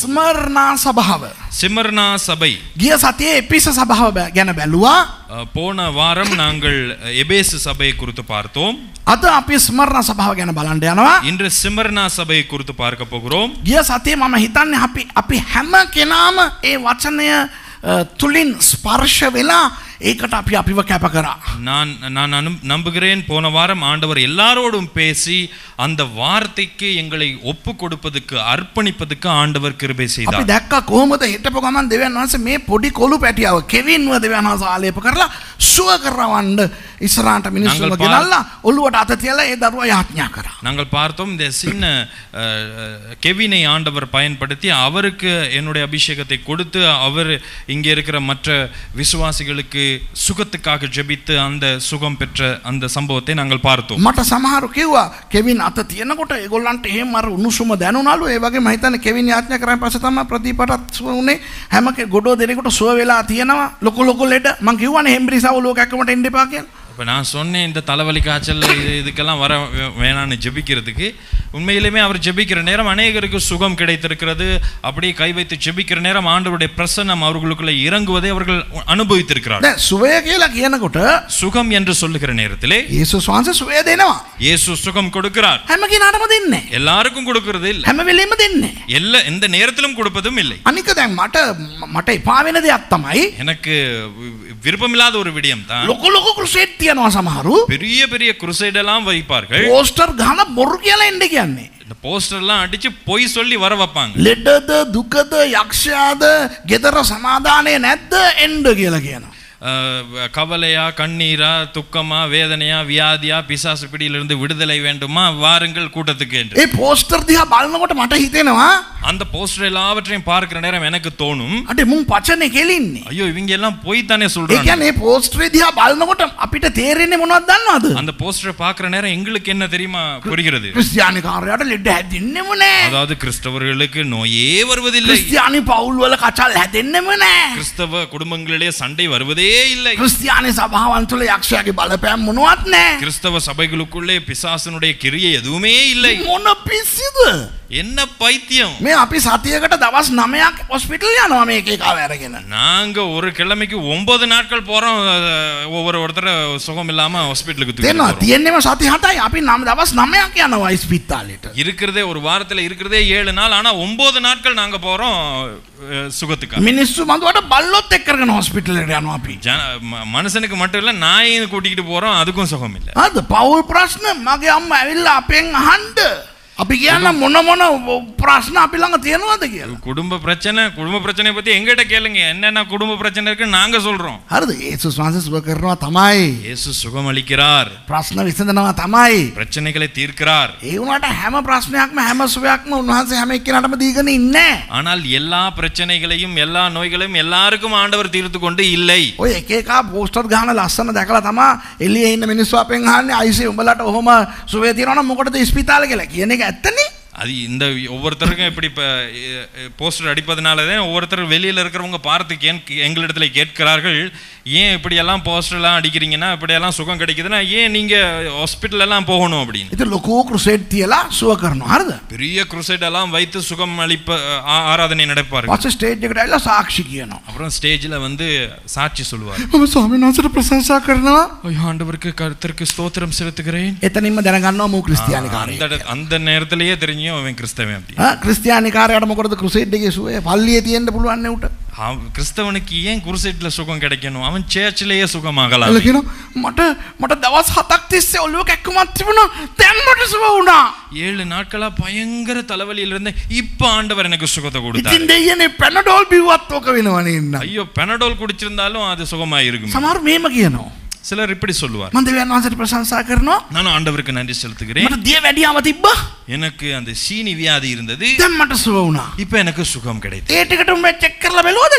ස්මර්නා සභාව. சிமர்னா சபை ගිය සතියේ එපිස සභාව බැ- ගැන බැලුවා. அஹ், போன வாரம் நாங்கள் எபேசு சபை குறித்து பார்த்தோம் අද අපි ස්මර්ණ සභාව ගැන බලන්ඩ යනවා. இன்று சிமர்னா சபை குறித்து பார்க்க போகிறோம் ගිය සතිය මම හිතන්නේ අපි අපි හැම කෙනාම ඒ වචනය අ, තුළින් ස්පර්ශ වෙලා ඒකට අපි අපිව කැප කරා. நான் நான் அனு- நம்புகிறேன் போன வாரம் ஆண்டவர் எல்லாரோடும் பேசி அந்த வார்த்தைக்கு எங்களை ஒப்பு கொடுப்பதுக்கு அர்ப்பணிப்பதுக்கு ஆண்டவர் கிருபை අපි செய்தார் දැක්ක කොහොමද හිටපු ගමන් දෙවන් වහන්සේ මේ පොඩි කොළු පැටියාව කෙවින්ව දෙවන් වහන්සේ ආලේප කරලා සුව කරවන්න ඉස්සරහට මිනිස්සුම நாங்கள் ගෙනල්ලා ඔළුවට අත තියලා ඒ දරුවා යාඥා කරා. நாங்கள் பார்த்தோம் இந்த சின்ன அஹ், அஹ், கெவினை ஆண்டவர் பயன்படுத்தி அவருக்கு என்னுடைய அபிஷேகத்தை கொடுத்து அவர் இங்கே இருக்கிற மற்ற விசுவாசிகளுக்கு சுகத்துக்காக ஜெபித்து அந்த சுகம் பெற்ற அந்த சம்பவத்தை நாங்கள் பார்த்தோம் මට සමහරු කිව්වා කෙවින් අත තියෙනකොට ඒගොල්ලන්ට එහෙම අර උණුසුම දැනුණලු ඒ වගේ මම හිතන්නේ කෙවින් යාඥා කරාන් පස්සේ තමයි ප්‍රතිපටත් සුව උනේ හැම කෙ ගොඩෝ දෙනෙකුට සුව වෙලා තියෙනවා ලොකු ලොකු ලෙඩ මං කිව්වනේ හෙම්බ්‍රිසාව ඔලුව කැක්කමට එන්න එපා කියලා இப்போ நான் சொன்னேன் இந்த தலைவலி காய்ச்சல் இது இதுக்கெல்லாம் வர வே- வேணான்னு ஜெபிக்கிறதுக்கு உண்மையிலுமே அவர் ஜெபிக்கிற நேரம் அநேகருக்கு சுகம் கிடைத்திருக்கிறது அப்படியே கை வைத்து ஜெபிக்கிற நேரம் ஆண்டவருடைய பிரசன்னம் அவர்களுக்குள்ள இறங்குவதை அவர்கள் அனுபவித்திருக்கிறார் දැන් සුවය කියලා කියනකොට சுகம் என்று சொல்லுகிற நேரத்திலே යේසුස් වහන්සේ සුවය දෙනවා இயேசு சுகம் கொடுக்கிறார் හැම කෙනාටම දෙන්නේ எல்லாருக்கும் கொடுக்கிறது இல்லை හැම වෙලෙම දෙන්නේ எல்லா எந்த நேரத்திலும் கொடுப்பதும் இல்லை අනික දැන් මට මට එපා වෙන දෙයක් තමයි எனக்கு வி- விருப்பமில்லாத ஒரு விடயம் தான் ලොකු ලොකු ක්‍රුසේට් තියනවා සමහරු பெரிய பெரிய குருசைட் எல்லாம் வைப்பார்கள் පෝස්ටර් ගහලා බොරු කියලා එන්න කියන්නේ இந்த போஸ்டர் எல்லாம் அடிச்சு பொய் சொல்லி வர வைப்பாங்க ලෙඩද දුකද යක්ෂයාද ගෙදර සමාධානය නැද්ද එන්ඩ කියලා කියනවා. அஹ், கவலையா கண்ணீரா துக்கமா வேதனையா வியாதியா பிசாசு பிடியிலிருந்து விடுதலை வேண்டுமா வாருங்கள் கூட்டத்துக்கு என்று ඒ පෝස්ටර් දිහා බලන්නකොට මට හිතෙනවා அந்த போஸ்டர் எல்லாவற்றையும் பார்க்கிற நேரம் எனக்கு தோணும் අට මුන් පචනය කෙලින්නේ. ஐயோ இவங்க எல்லாம் பொய் தானே ඒ சொல்றாங்க කියන්නේ පෝස්ට්‍රේ දිහා බලන්නකොට අපිට තේරෙන්නේ මොනවද දන්නවද? அந்த போஸ்டரை பார்க்கிற நேரம் எங்களுக்கு என்ன தெரியுமா புரிகிறது ක්‍රිස්තියානි කාරයට ලෙඩ හැදෙන්නෙම නෑ. அதாவது கிறிஸ்தவர்களுக்கு நோயே வருவதில்லை ක්‍රිස්තියානි පවුල් වල කචල් හැදෙන්නෙම නෑ. கிறிஸ்தவ குடும்பங்களிலே சண்டை வருவதே இல்லை ක්‍රිස්තියානි සභාවන් තුළ යක්ෂයාගේ බලපෑම් මොනවත් නෑ. கிறிஸ்தவ சபைகளுக்குள்ளே பிசாசனுடைய கிரியை எதுவுமே இல்லை මොන පිස්සිද? என்ன பைத்தியம் මේ අපි සතියකට දවස් නමයක් ඔස්පිටල් යනවා මේ එකකාව අරගෙන. நாங்க ஒரு கிழமைக்கு ஒன்பது நாட்கள் போறோம் அஹ், ஒவ்வொரு ஒருத்தர சுகம் இல்லாம ஹாஸ்பிட்டலுக்கு தூக்கிட்டு දෙනවා போறோம். තියෙන්නම සති හතයි අපි නම් දවස් නමයක් යනවා ඉස්පිත්තාලට. இருக்கிறதே ஒரு வாரத்துல இருக்கிறதே ஏழு நாள் ஆனா ஒன்பது நாட்கள் நாங்க போறோம் அஹ், சுகத்துக்காக මිනිස්සු මඳුවට බල්ලොත් එක්කරගෙන හොස්පිටලට යනවා අපි. ஜன- ம- மனுஷனுக்கு மட்டும் இல்ல நாயையும் கூட்டிக்கிட்டு போறோம் அதுக்கும் சுகம் இல்ல අද පවුල් ප්‍රශ්න මගේ අම්ම ඇවිල්ලා අපෙන් අහන්ඩ. අපි කියන්න මොන මොන ප්‍රශ්න අපි ළඟ තියෙනවද කියලා. குடும்ப பிரச்சனை குடும்ப பிரச்சனையை பத்தி எங்கிட்ட கேளுங்க என்னென்ன குடும்ப பிரச்சனை இருக்கு நாங்க சொல்றோம் හරිද ඒසුස් වහන්සේ සුව කරනවා තමයි. இயேசு சுகம் அளிக்கிறார் ප්‍රශ්න විසඳනවා තමයි. பிரச்சனைகளை தீர்க்கிறார் ඒ වුණට හැම ප්‍රශ්නයක්ම හැම සුවයක්ම උන්වහන්සේ හැම එක්කෙනාටම දීගෙන ඉන්නේ. ஆனால் எல்லா பிரச்சனைகளையும் எல்லா நோய்களையும் எல்லாருக்கும் ஆண்டவர் தீர்த்து கொண்டு இல்லை ඔය එක එකා පෝස්ටර් ගහන ලස්සන දැකලා තමා එළියේ ඉන්න මිනිස්සු අපෙන් අහන්නේ අයිසි උඹලට ඔහොම සුවේ තියෙනවා නම් මොකටද ඉස්පිතාල කියලා කියන එක ඇත්තනේ. அது இந்த ஒவ்வொருத்தருக்கும் இப்படி இப்போ போஸ்டர் அடிப்பதனால தான் ஒவ்வொருத்தர் வெளியில் இருக்கிறவங்க பார்த்து கேன் எங்களிடத்துல கேட்கிறார்கள் ஏன் இப்படியெல்லாம் போஸ்டர்லாம் அடிக்கிறீங்கன்னா இப்படியெல்லாம் சுகம் கிடைக்குதுன்னா ஏன் நீங்கள் ஹாஸ்பிட்டலெல்லாம் போகணும் அப்படின்னு ඉතින් ලොකෝ ක්‍රුසේට් තියලා සුව කරනවා හරිද? பெரிய குருசைட் எல்லாம் வைத்து சுகம் அளிப்ப ஆ- ஆராதனை நடப்பார்கள் පස්සේ ස්ටේජ් එකට ඇවිල්ලා සාක්ෂි කියනවා. அப்புறம் ஸ்டேஜில் வந்து சாட்சி சொல்லுவார் මම ස්වාමීන් වහන්සේට ප්‍රශංසා කරනවා. ஐயோ ஆண்டவருக்கு கருத்தருக்கு ஸ்தோத்திரம் செலுத்துகிறேன் එතනින්ම දැනගන්නවා මූ ක්‍රිස්තියානි அந்த කාරයෙක්. இட- அந்த நேரத்திலேயே தெரிஞ்சும் அவன் கிறிஸ்தவன் அப்படி ආ ක්‍රිස්තියානි කාරයට මොකටද ක්‍රුසේට් එකේ සුවය? පල්ලියේ තියෙන්න පුළුවන් නේ උට. அவன் கிறிஸ்தவனுக்கு ஏன் குருசைட்ல சுகம் கிடைக்கணும் அவன் சேர்ச்சிலேயே சுகமாகலாம் එල කියනවා මට මට දවස් හතක් තිස්සේ ඔළුව කැක්කුමක් තිබුණා. දැන් මට සුව වුණා. ஏழு நாட்களா பயங்கர தலைவலியில இருந்தேன் இப்ப ஆண்டவர் எனக்கு சுகத்தை கொடுத்தார் ඉතින් දෙයියනේ පැනඩෝල් බිව්වත් ඕක වෙනවනේ ඉන්න. ஐயோ பெனடோல் குடிச்சிருந்தாலும் அது சுகமா இருக்கும் සමහර මේම කියනවා. சிலர் இப்படி சொல்லுவார் මම දෙවියන් වහන්සේට ප්‍රශංසා කරනවා. நானும் ஆண்டவருக்கு நன்றி செலுத்துகிறேன் මට දිය වැඩියාම තිබ්බා. எனக்கு அந்த சீனி வியாதி இருந்தது දැන් මට සුව වුණා. இப்ப எனக்கு சுகம் கிடைத்தது ඒ ටිකට උඹ චෙක් කරලා බැලුවද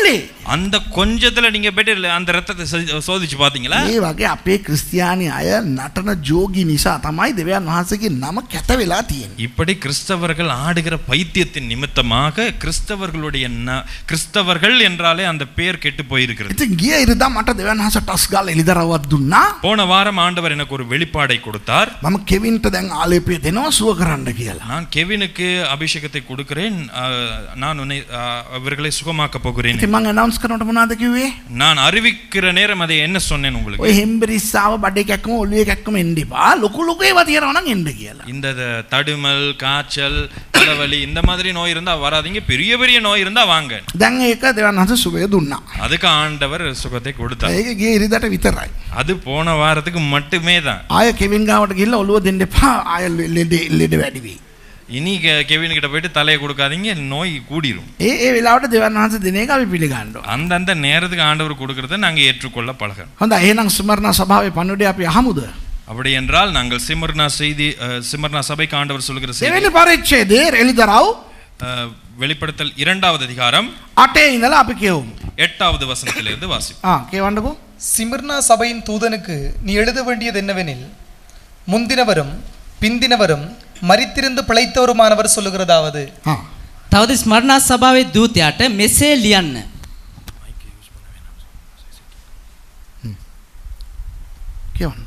නෙවේ. அந்த கொஞ்சத்துல நீங்க போயிட்டு அந்த ரத்தத்தை சோதி- சோதிச்சு பாத்தீங்களா ඒ වගේ අපේ ක්‍රිස්තියානි අය නටන ජෝගි නිසා තමයි දෙවන් වහන්සගේ නම කැත වෙලා තියෙන. இப்படி கிறிஸ்தவர்கள் ஆடுகிற பைத்தியத்தின் நிமித்தமாக கிறிஸ்தவர்களுடைய ந- கிறிஸ்தவர்கள் என்றாலே அந்த பேர் கெட்டு போயிருக்கிறது ඉතින් ගිය ඉරිදා මට දෙවන් හස ටස් ගාල එලිදරවත් දුන්නා போன வாரம் ஆண்டவர் எனக்கு ஒரு வெளிப்பாடை கொடுத்தார் මම කෙවින්ට දැන් ආලේපය දෙනවා සුව කරන්න කියලා. நான் கெவினுக்கு அபிஷேகத்தை கொடுக்கிறேன் அஹ், நான் உன்னை அஹ், அவர்களை சுகமாக்க போகிறேன் ඉතින් මං අනවුන්ස් කරනට මොනවද කිව්වේ? நான் அறிவிக்கிற நேரம் அதை என்ன சொன்னேன் ඔය உங்களுக்கு හෙම්බරිස්සාව බඩ එකක්ම ඔලුව එකක්ම එන්න එපා. ලොකු ලොකු ඒවා තියෙනවා නම් එන්න කියලා. இந்த த- தடுமல் காய்ச்சல் தலைவலி இந்த மாதிரி நோய் இருந்தா வராதீங்க பெரிய பெரிய நோய் இருந்தா வாங்க දැන් ඒක දෙවන් හස සුවය දුන්නා. அதுக்கு ஆண்டவர் சுகத்தை கொடுத்தார் ඒක ගේ ඉරිදට විතරයි. அது போன வாரத்துக்கு மட்டுமே தான் ආය කෙවින් ගාවට ගිහිල්ලා ඔලුව දෙන්න එපා. ආය ලෙඩ ලෙඩ වැඩි වෙයි. இனி கெ- கெவின் கிட்ட போயிட்டு தலையை கொடுக்காதீங்க நோய் கூடிரும் ඒ ඒ වෙලාවට දෙවන් වහන්සේ දින එක අපි පිළිගන්නවා. அந்தந்த நேரத்துக்கு ஆண்டவர் கொடுக்கறத நாங்க ஏற்றுக்கொள்ள பழகணும் හොඳ එහෙනම් සුමරණ සභාවේ පණුඩේ අපි අහමුද? அப்படி என்றால் நாங்கள் சிமர்னா செய்தி அஹ், சிமர்னா சபைக்கு ஆண்டவர் சொல்லுகிற செய்தி දෙවෙනි පරිච්ඡේදයේ එළිදරව් அஹ், வெளிப்படுத்தல் இரண்டாவது அதிகாரம் අටේ ඉඳලා අපි කියවමු. எட்டாவது வசனத்திலிருந்து வாசி ආ කියවන්නකෝ. சிமிர்னா சபையின் தூதனுக்கு நீ எழுத வேண்டியது என்னவெனில் முந்தினவரும் பிந்தினவரும் மரித்திருந்து பிழைத்தவருமானவர் சொல்லுகிறதாவது ආ තවද ස්මරණා සභාවේ දූතයාට මෙසේ ලියන්න. කියවන්න.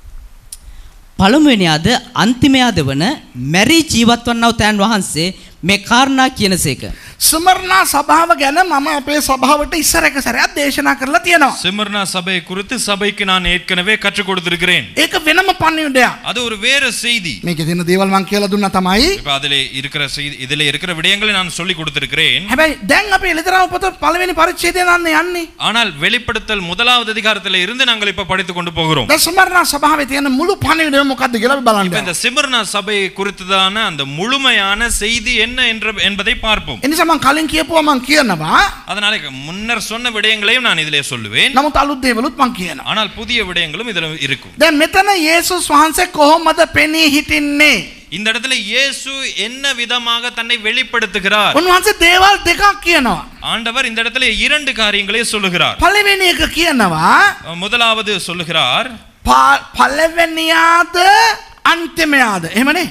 පළමුවෙනියාද අන්තිමයාද වන මැරී ජීවත් වන්නව තෑන් වහන්සේ මේ කාරණා කියනසේක. සුමරණා සභාව ගැන මම අපේ සභාවට ඉස්සර එක සැරයක් දේශනා කරලා තියෙනවා. சிமர்னா சபை குறித்து சபைக்கு நான் ஏற்கனவே கற்றுக் கொடுத்திருக்கிறேன் ඒක වෙනම පණිවිඩයක්. அது ஒரு வேற செய்தி මේකේ තියෙන දේවල් මං කියලා දුන්නා තමයි. இப்ப அதிலே இருக்கிற செய்தி இதிலே இருக்கிற விடயங்களை நான் சொல்லி கொடுத்திருக்கிறேன் හැබැයි දැන් අපි එළිදරව් පොත පළවෙනි පරිච්ඡේදය දන්න යන්නේ. ஆனால் வெளிப்படுத்தல் முதலாவது அதிகாரத்திலே இருந்து நாங்கள் இப்ப படித்துக் கொண்டு போகிறோம் දැන් සුමරණා සභාවේ තියෙන මුළු පණිවිඩයම මොකක්ද කියලා අපි බලන්න. இப்ப இந்த சிமர்னா சபை குறித்துதான அந்த முழுமையான செய்தி என்ன என்ற என்பதை பார்ப்போம் එනිසා මං කලින් කියපුවා මං කියනවා. அதனால முன்னர் சொன்ன விடயங்களையும் நான் இதிலே சொல்லுவேன் නමුත් අලුත් දේවලුත් මං කියනවා. ஆனால் புதிய விடயங்களும் இதுல இருக்கும் දැන් මෙතන යේසුස් වහන්සේ කොහොමද පෙනී හිටින්නේ? இந்த இடத்துல இயேசு என்ன விதமாக தன்னை வெளிப்படுத்துகிறார் උන්වහන්සේ දේවල් දෙකක් කියනවා. ஆண்டவர் இந்த இடத்துல இரண்டு காரியங்களை சொல்லுகிறார் පළවෙනි එක කියනවා முதலாவது சொல்லுகிறார் පා- පළවෙනියාද අන්තිමයාද එහෙමනේ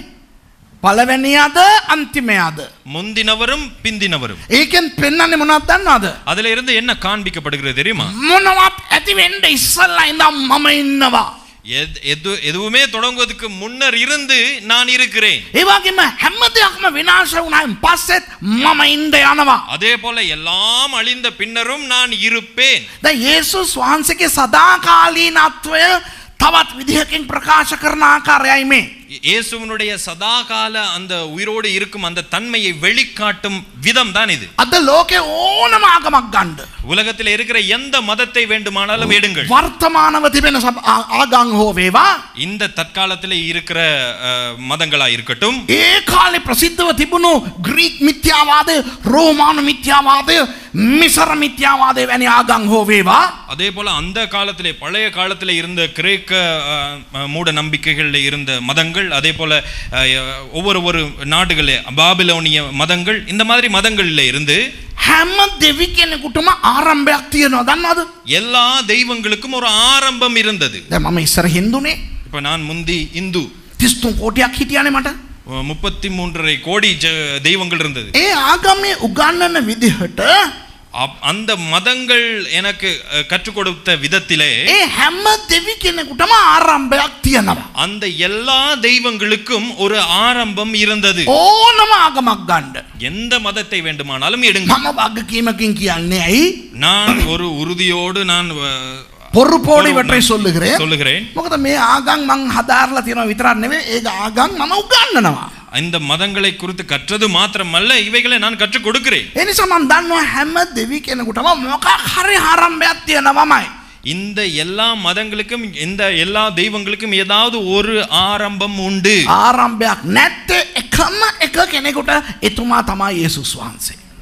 පළවෙනියාද අන්තිමයාද முந்தினவரும் பிந்தினவரும் ඒකෙන් පෙන්වන්නේ මොනවද දන්නවද அதுல இருந்து என்ன காண்பிக்கப்படுகிறது தெரியுமா මොනවත් ඇති වෙන්න ඉස්සල්ලා ඉඳන් මම ඉන්නවා எது- எது- எதுவுமே தொடங்குவதற்கு முன்னர் இருந்து நான் இருக்கிறேன் ඒ වගේම හැම දෙයක්ම විනාශ වුණායින් පස්සෙත් මම ඉන්න යනවා அதே போல எல்லாம் அழிந்த பின்னரும் நான் இருப்பேன் දැන් යේසුස් වහන්සේගේ සදාකාලීනත්වය තවත් විදිහකින් ප්‍රකාශ කරන ආකාරයයි මේ இயேசுவனுடைய சதாகால அந்த உயிரோடு இருக்கும் அந்த தன்மையை வெளிக்காட்டும் விதம் தான் இது අද ලෝකේ ඕනම ආගමක් ගන්න உலகத்தில் இருக்கிற எந்த மதத்தை வேண்டுமானாலும் எடுங்கள் වර්තමානව තිබෙන සබ- ආ- ආගම් හෝ වේවා இந்த தற்காலத்தில் இருக்கிற அஹ், மதங்களா இருக்கட்டும் ඒ කාලෙ ප්‍රසිද්ධව තිබුණු ග්‍රීක් මිත්‍යාවාදය රෝමානු මිත්‍යාවාදය මිසර මිත්‍යාවාදය වැනි ආගං හෝ වේවා அதே போல அந்த காலத்திலே பழைய காலத்திலே இருந்த கிரேக்க அஹ், அஹ், மூட நம்பிக்கைகளில் இருந்த மதங்கள் அதே போல அஹ், ஒவ்வொரு ஒரு நாடுகளே பாபிலோனிய மதங்கள் இந்த மாதிரி மதங்களில் இருந்து හැම දෙවි කෙනෙකුටම ආරම්භයක් තියෙනවා දන්නවද எல்லா தெய்வங்களுக்கும் ஒரு ஆரம்பம் இருந்தது දැන් මම ඉස්සර හින්දුනේ இப்ப நான் முந்தி இந்து තිස්තුන් කෝටියක් හිටියනේ මට முப்பத்தி மூன்றரை கோடி ஜ- தெய்வங்கள் இருந்தது ඒ ආගමේ උගන්නන විදිහට அப்- அந்த மதங்கள் எனக்கு அஹ், கற்றுக் கொடுத்த விதத்திலே ඒ හැම දෙවි කෙනෙකුටම ආරම්භයක් තියෙනවා அந்த எல்லா தெய்வங்களுக்கும் ஒரு ஆரம்பம் இருந்தது ඕනම ආගමක් ගන්න எந்த மதத்தை வேண்டுமானாலும் எடுங்க මම වගකීමකින් කියන්නේ ඇයි நான் ஒரு உறுதியோடு நான் அஹ், පොරු පෝඩි ஒரு- වටේ சொல்லுகிறேன் சொல்லுகிறேன் මොකද මේ ආගම් මං හදාarලා තියෙනවා විතරක් නෙවෙයි ඒක ආගම් මම උගන්වනවා இந்த மதங்களை குறித்து கற்றது மாத்திரமல்ல இவைகளை நான் கற்றுக் கொடுக்கிறேன் එනිසා මම දන්නවා හැම දෙවි කෙනෙකුටම මොකක් හරි ආරම්භයක් තියෙනවමයි. இந்த எல்லா மதங்களுக்கும் இந்த எல்லா தெய்வங்களுக்கும் ஏதாவது ஒரு ஆரம்பம் உண்டு ආරම්භයක් නැත්තේ එකම එක කෙනෙකුට එතුමා තමයි යේසුස් වහන්සේ.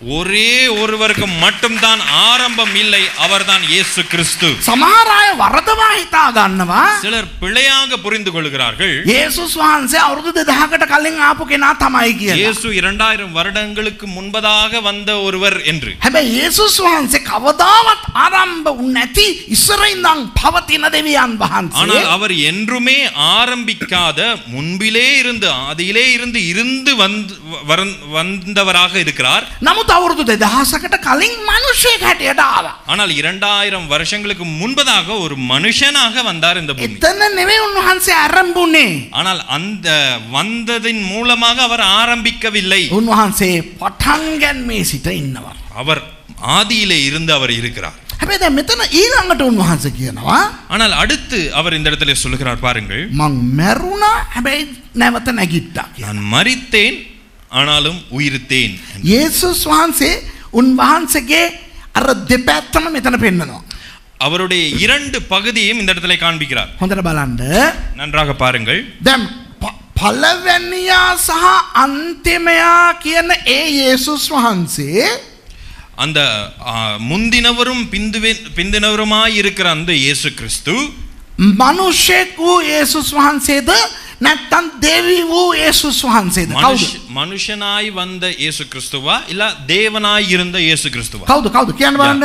ஒரே ஒருவருக்கு மட்டும்தான் ஆரம்பம் இல்லை அவர்தான் இயேசு கிறிஸ்து සමහර අය වරදවා හිතා ගන්නවා சிலர் பிழையாக புரிந்து கொள்கிறார்கள் ඒසුස් වහන්සේ අවුරුදු දෙදහකට කලින් ආපු කෙනා තමයි කියලා. இயேசு இரண்டாயிரம் வருடங்களுக்கு முன்பதாக வந்த ஒருவர் என்று හැබැයි ඒසුස් වහන්සේ කවදාවත් ආරම්භ උන් නැති ඉස්සරින්දං පවතින දෙවියන් වහන්සේ. ஆனால் அவர் என்றுமே ஆரம்பிக்காத முன்பிலே இருந்து ஆதியிலே இருந்து இருந்து வந்து வரந்- வந்தவராக இருக்கிறார் නමුත් අවුරුදු දෙදහසකට කලින් මනුෂ්‍යයෙක් හැටියට ආවා. ஆனால் இரண்டாயிரம் வருஷங்களுக்கு முன்பதாக ஒரு மனுஷனாக வந்தார் இந்த பூமி එතන නෙවෙයි උන්වහන්සේ ආරම්භුනේ. ஆனால் அந்த வந்ததின் மூலமாக அவர் ஆரம்பிக்கவில்லை උන්වහන්සේ පටන් ගැන්මේ සිට ඉන්නවා. அவர் ஆதியிலே இருந்து அவர் இருக்கிறார் හැබැයි දැන් මෙතන ඊළඟට උන්වහන්සේ කියනවා ஆனால் அடுத்து அவர் இந்த இடத்துல சொல்லுகிறார் பாருங்கள் මං මැරුණා හැබැයි නැවත නැගිට්ටා කියලා. நான் மரித்தேன் ஆனாலும் உயிர்த்தேன் යේසුස් වහන්සේ උන්වහන්සේගේ අර දෙපැත්තම මෙතන පෙන්නනවා. அவருடைய இரண்டு பகுதியும் இந்த இடத்துல காண்பிக்கிறார் හොඳට බලන්න. நன்றாக பாருங்கள் දැම් පලවැනියා සහ අන්තිමයා කියන ඒ යේසුස් වහන්සේ அந்த ஆ, முந்தினவரும் பிந்துவே பிந்தினவருமாய் இருக்கிற அந்த இயேசு கிறிஸ்து මනුෂ්‍යෙක් වූ යේසුස් වහන්සේද නැත්තන් දෙවි වූ යේසුස් වහන්සේද කවුද மனுஷ மனுஷனாய் வந்த இயேசு கிறிஸ்துவா இல்ல தேவனாய் இருந்த இயேசு கிறிஸ்துவா කවුද කවුද කියන්න බලන්න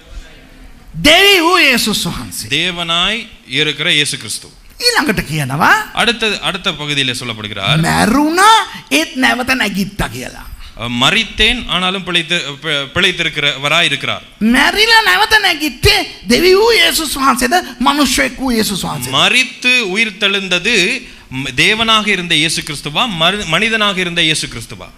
දෙවි වූ යේසුස් වහන්සේ தேவனாய் இருக்கிற இயேசு கிறிஸ்து ඊළඟට කියනවා அடுத்த அடுத்த பகுதியில சொல்லப்படுகிறார் මැරුණා ඒත් නැවත නැගිත්ත කියලා மரித்தேன் ஆனாலும் பிழைத்து பி- பிழைத்திருக்கிறவராய் இருக்கிறார் මැරිලා නැවත නැගිත්තේ දෙවි වූ යේසුස් වහන්සේද මනුෂ්‍යයෙක් වූ යේසුස් වහන්සේ மரித்து உயிர் தெழுந்தது ம், தேவனாக இருந்த இயேசு கிறிஸ்துவா மரு- மனிதனாக இருந்த இயேசு கிறிஸ்துவா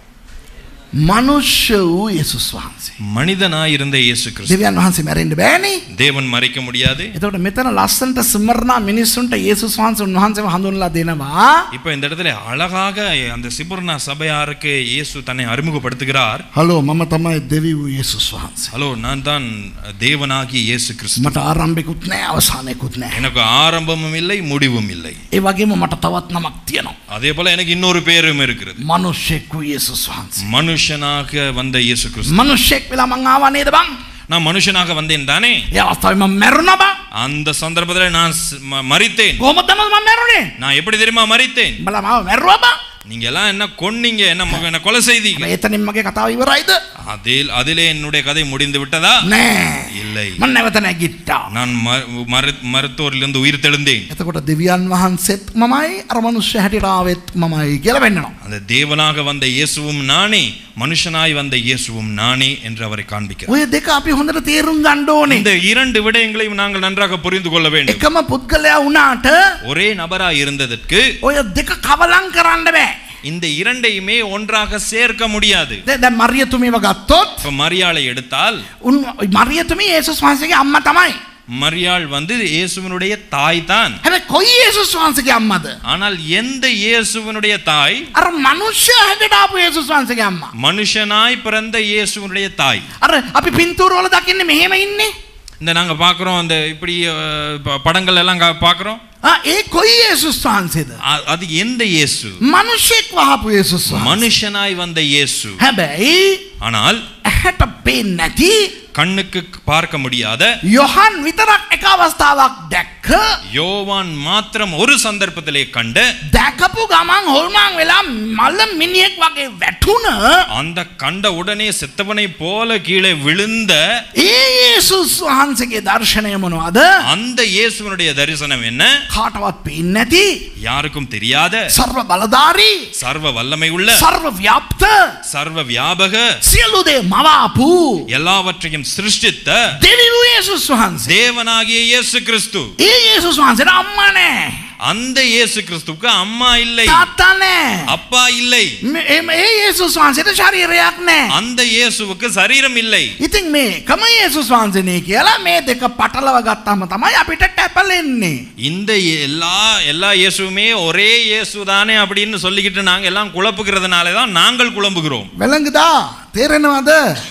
මනුෂ්‍ය වූ යේසුස් වහන්සේ மனிதனாய் இருந்த இயேசு கிறிஸ்து දෙවියන් වහන්සේ මැරෙන්ඩ බෑනේ தேவன் மறைக்க முடியாது එතකොට මෙතන ලස්සන්ට සිමරණා මිනිස්සුන්ට යේසුස් වහන්සේ උන්වහන්සේව හඳුන්ලා දෙනවා இப்ப இந்த இடத்துல அழகாக அந்த சிபுர்ணா சபையாருக்கு இயேசு தன்னை அறிமுகப்படுத்துகிறார் හලෝ මම තමයි දෙවි වූ යේසුස් වහන්සේ ஹலோ நான் தான் தேவனாகிய இயேசு கிறிஸ்து මට ආරම්භිකුත් නෑ අවසානයකුත් නෑ எனக்கு ஆரம்பமும் இல்லை முடிவும் இல்லை ඒ වගේම මට තවත් නමක් තියෙනවා அதே போல எனக்கு இன்னொரு பேரும் இருக்கிறது මනුෂ්‍යෙක් වූ යේසුස් වහන්සේ மனுஷனாக வந்த இயேசு கிறிஸ்து මනුෂ්‍යෙක් වෙලා මං ආවා නේද බං நான் මනුஷனாக வந்தேன் தானே ඒ අවස්ථාවේ මම මැරුණා බං அந்த சந்தர்ப்பத்தில் நான் ஸ்- ம- மரித்தேன் කොහොමද තමයි මම මැරුණේ நான் எப்படி தெரியுமா மரித்தேன் බලා මාව මැරුවා බං நீங்க எல்லாம் என்ன கொன்னீங்க என்ன மக- என்ன கொலை செய்தீங்க එතනින් මගේ කතාව ඉවරයිද அதில் அதிலே என்னுடைய கதை முடிந்து விட்டதா නෑ இல்லை මම නැවත නැගිට්ටා நான் ம- மரு- மருத்துவரிலிருந்து உயிர் தெழுந்தேன் එතකොට දෙවියන් වහන්සේත් මමයි අර මනුෂ්‍ය හැටියට ආවෙත් මමයි කියලා වෙන්නනවා அந்த தேவனாக வந்த இயேசுவும் நானே மனுஷனாய் வந்த இயேசுவும் நானே என்று அவரை காண்பிக்கிறார் ඔය දෙක අපි හොඳට තේරුම් ගන්න ඕනේ இந்த இரண்டு விடயங்களையும் நாங்கள் நன்றாக புரிந்து கொள்ள வேண்டும் එකම පුද්ගලයා වුණාට ஒரே நபராய் இருந்ததற்கு ඔය දෙක කවලං කරන්න බෑ இந்த இரண்டையுமே ஒன்றாக சேர்க்க முடியாது දැන් දැන් මරියතුමීව ගත්තොත් இப்ப மரியாளை எடுத்தால் උන් මරියතුමී යේසුස් වහන්සේගේ අම්මා තමයි மரியாள் வந்து இயேசுவினுடைய தாய் தான் හැබැයි කොයි යේසුස් වහන්සේගේ අම්මද ஆனால் எந்த இயேசுவினுடைய தாய் අර මනුෂ්‍ය හැටියට ආපු යේසුස් වහන්සේගේ අම්මා மனுஷனாய் பிறந்த இயேசுவினுடைய தாய் අර අපි පින්තූර වල දකින්නේ මෙහෙම ඉන්නේ இந்த நாங்க பார்க்குறோம் அந்த இப்படி அஹ், ப- படங்கள் எல்லாம் கா- பார்க்குறோம் ආ, ඒ කොයි යේසුස් වහන්සේද அ- அது எந்த இயேசு මනුෂ්‍යෙක් වහපු යේසුස් වහන්සේ மனுஷனாய் வந்த இயேசு හැබැයි ஆனால் ඇහැට පේන්නේ නැති கண்ணுக்கு பார்க்க முடியாத යොහන් විතරක් එක අවස්ථාවක් දැක්ක யோவான் மாத்திரம் ஒரு சந்தர்ப்பத்திலே கண்ட දැකපු ගමන් හොල්මන් වෙලා මල්ල මිනිහෙක් වගේ වැටුණ அந்த கண்ட உடனே செத்தவனை போல கீழே விழுந்த ඒ යේසුස් වහන්සේගේ දර්ශනය මොනවාද அந்த இயேசுவினுடைய தரிசனம் என்ன කාටවත් පේන්නේ නැති யாருக்கும் தெரியாத සර්ව බලධාරී சர்வ வல்லமை உள்ள සර්ව ව්‍යාප්ත சர்வ வியாபக සියලු දේ මවාපු எல்லாவற்றையும் சிருஷ்டித்த දෙවි වූ යේසුස් වහන්සේ தேவனாகிய இயேசு கிறிஸ்து ඒ යේසුස් වහන්සේට අම්මා නෑ அந்த இயேசு கிறிஸ்துவுக்கு அம்மா இல்லை තාත්තා නෑ அப்பா இல்லை මේ- එම- ඒ යේසුස් වහන්සේට ශරීරයක් නෑ அந்த இயேசுவுக்கு சரீரம் இல்லை ඉතින් මේ කම යේසුස් වහන්සේනේ කියලා මේ දෙක පටලව ගත්තාම තමයි අපිට ටැපලෙන්නේ இந்த எல்லா எல்லா இயேசுவுமே ஒரே இயேசு தானே அப்படின்னு சொல்லிக்கிட்டு நாங்க எல்லாம் குழப்புகிறதுனால தான் நாங்கள் குழம்புகிறோம் වැළඟදා තේරෙනවද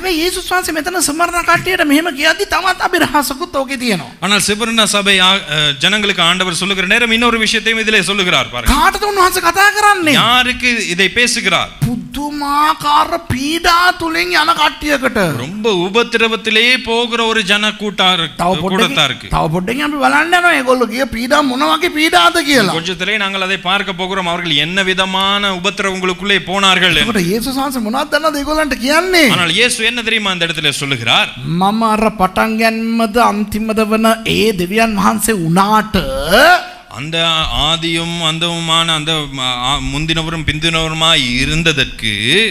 හැබැයි ඒසුස් වහන්සේ මෙතන සමරණ කට්ටියට මෙහෙම කියද්දි තවත් අභිරහසකුත් ඕකේ තියෙනවා. ஆனால் சிபர்னா சபை ஆ- அஹ், ஜனங்களுக்கு ஆண்டவர் சொல்லுகிற நேரம் இன்னொரு விஷயத்தையும் இதிலே சொல்லுகிறார் பாருங்க කාටද උන්වහන්සේ කතා කරන්නේ? யாருக்கு இதை பேசுகிறார் පුදුමාකාර පීඩා තුලින් යන කට්ටියකට. ரொம்ப உபத்திரவத்திலே போகிற ஒரு ஜன கூட்டாரு තව පොඩ්ඩකින් கூட்டத்தாருக்கு තව පොඩ්ඩකින් අපි බලන්න යනවා ඒගොල්ලෝ කිය පීඩා මොන වගේ පීඩාද කියලා. கொஞ்சத்திலே நாங்கள் அதை பார்க்க போகிறோம் அவர்கள் என்ன விதமான உபத்திரவங்களுக்குள்ளே போனார்கள் என்று. ඒකට යේසුස් වහන්සේ මොනවද දන්නවද ඒගොල්ලන්ට කියන්නේ? ஆனால் இயேசு என்ன தெரியுமா அந்த இடத்துல சொல்லுகிறார் මම අර පටන් ගැන්මද අන්තිමද වන ඒ දෙවියන් වහන්සේ වුණාට அந்த ஆதியும் அந்தவுமான அந்த ம- ஆ- முந்தினவரும் பிந்தினவருமாய் இருந்ததற்கு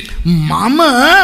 මම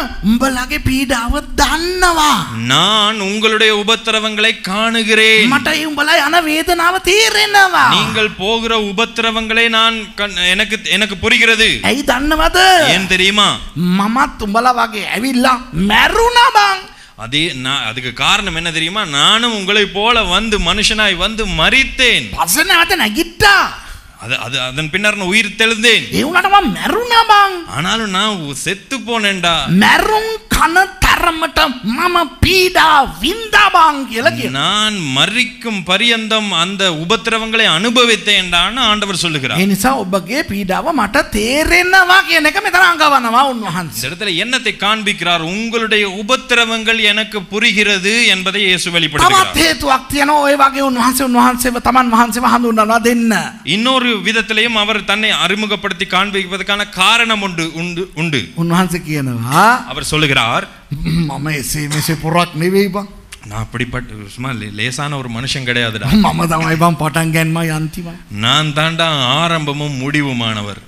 උඹලගේ පීඩාව දන්නවා. நான் உங்களுடைய உபத்திரவங்களை காணுகிறேன் මට ඒ උඹලා යන වේදනාව තේරෙනවා. நீங்கள் போகிற உபத்திரவங்களை நான் கண்- எனக்கு எனக்கு புரிகிறது ඇයි දන්නවද? ஏன் தெரியுமா මමත් උඹලා වගේ ඇවිල්ලා මැරුණා බං. அதே நான் அதுக்கு காரணம் என்ன தெரியுமா நானும் உங்களை போல வந்து மனுஷனாய் வந்து மரித்தேன் පස්සේ නැවත නැගිට්ටා. அது அது அதன் பின்னர் நான் உயிர் தெழுந்தேன் ඒ වුණාට මම මැරුණා බං. ஆனாலும் நான் செத்து போனேன்டா මැරුම් කන තරමට මම පීඩා වින්දා බං කියලා කියනවා. நான் மறிக்கும் பரியந்தம் அந்த உபத்திரவங்களை அனுபவித்தேன்டான்னு ஆண்டவர் சொல்லுகிறார் ඒ නිසා ඔබගේ පීඩාව මට තේරෙනවා කියන එක මෙතන අඟවනවා උන්වහන්සේ. இந்த இடத்துல என்னத்தை காண்பிக்கிறார் உங்களுடைய உபத்திரவங்கள் எனக்கு புரிகிறது என்பதை இயேசு තවත් வெளிப்படுத்துகிறார் හේතුවක් තියෙනවා ඔය වගේ උන්වහන්සේ උන්වහන්සේව තමන් වහන්සේව හඳුන්වලා දෙන්න. இன்னொரு விதத்திலையும் அவர் தன்னை அறிமுகப்படுத்தி காண்பிப்பதற்கான காரணம் உண்டு உண்டு உண்டு උන්වහන්සේ කියනවා அவர் சொல்லுகிறார் මම එසේ මෙසේ පොරක් නෙවෙයි බං. நான் அப்படிப்பட்ட சும்மா லே- லேசான ஒரு மனுஷன் கிடையாதுடா මම තමයි බං පටන් ගැන්ම යන්තිම. நான் தாண்டா ஆரம்பமும் முடிவுமானவர்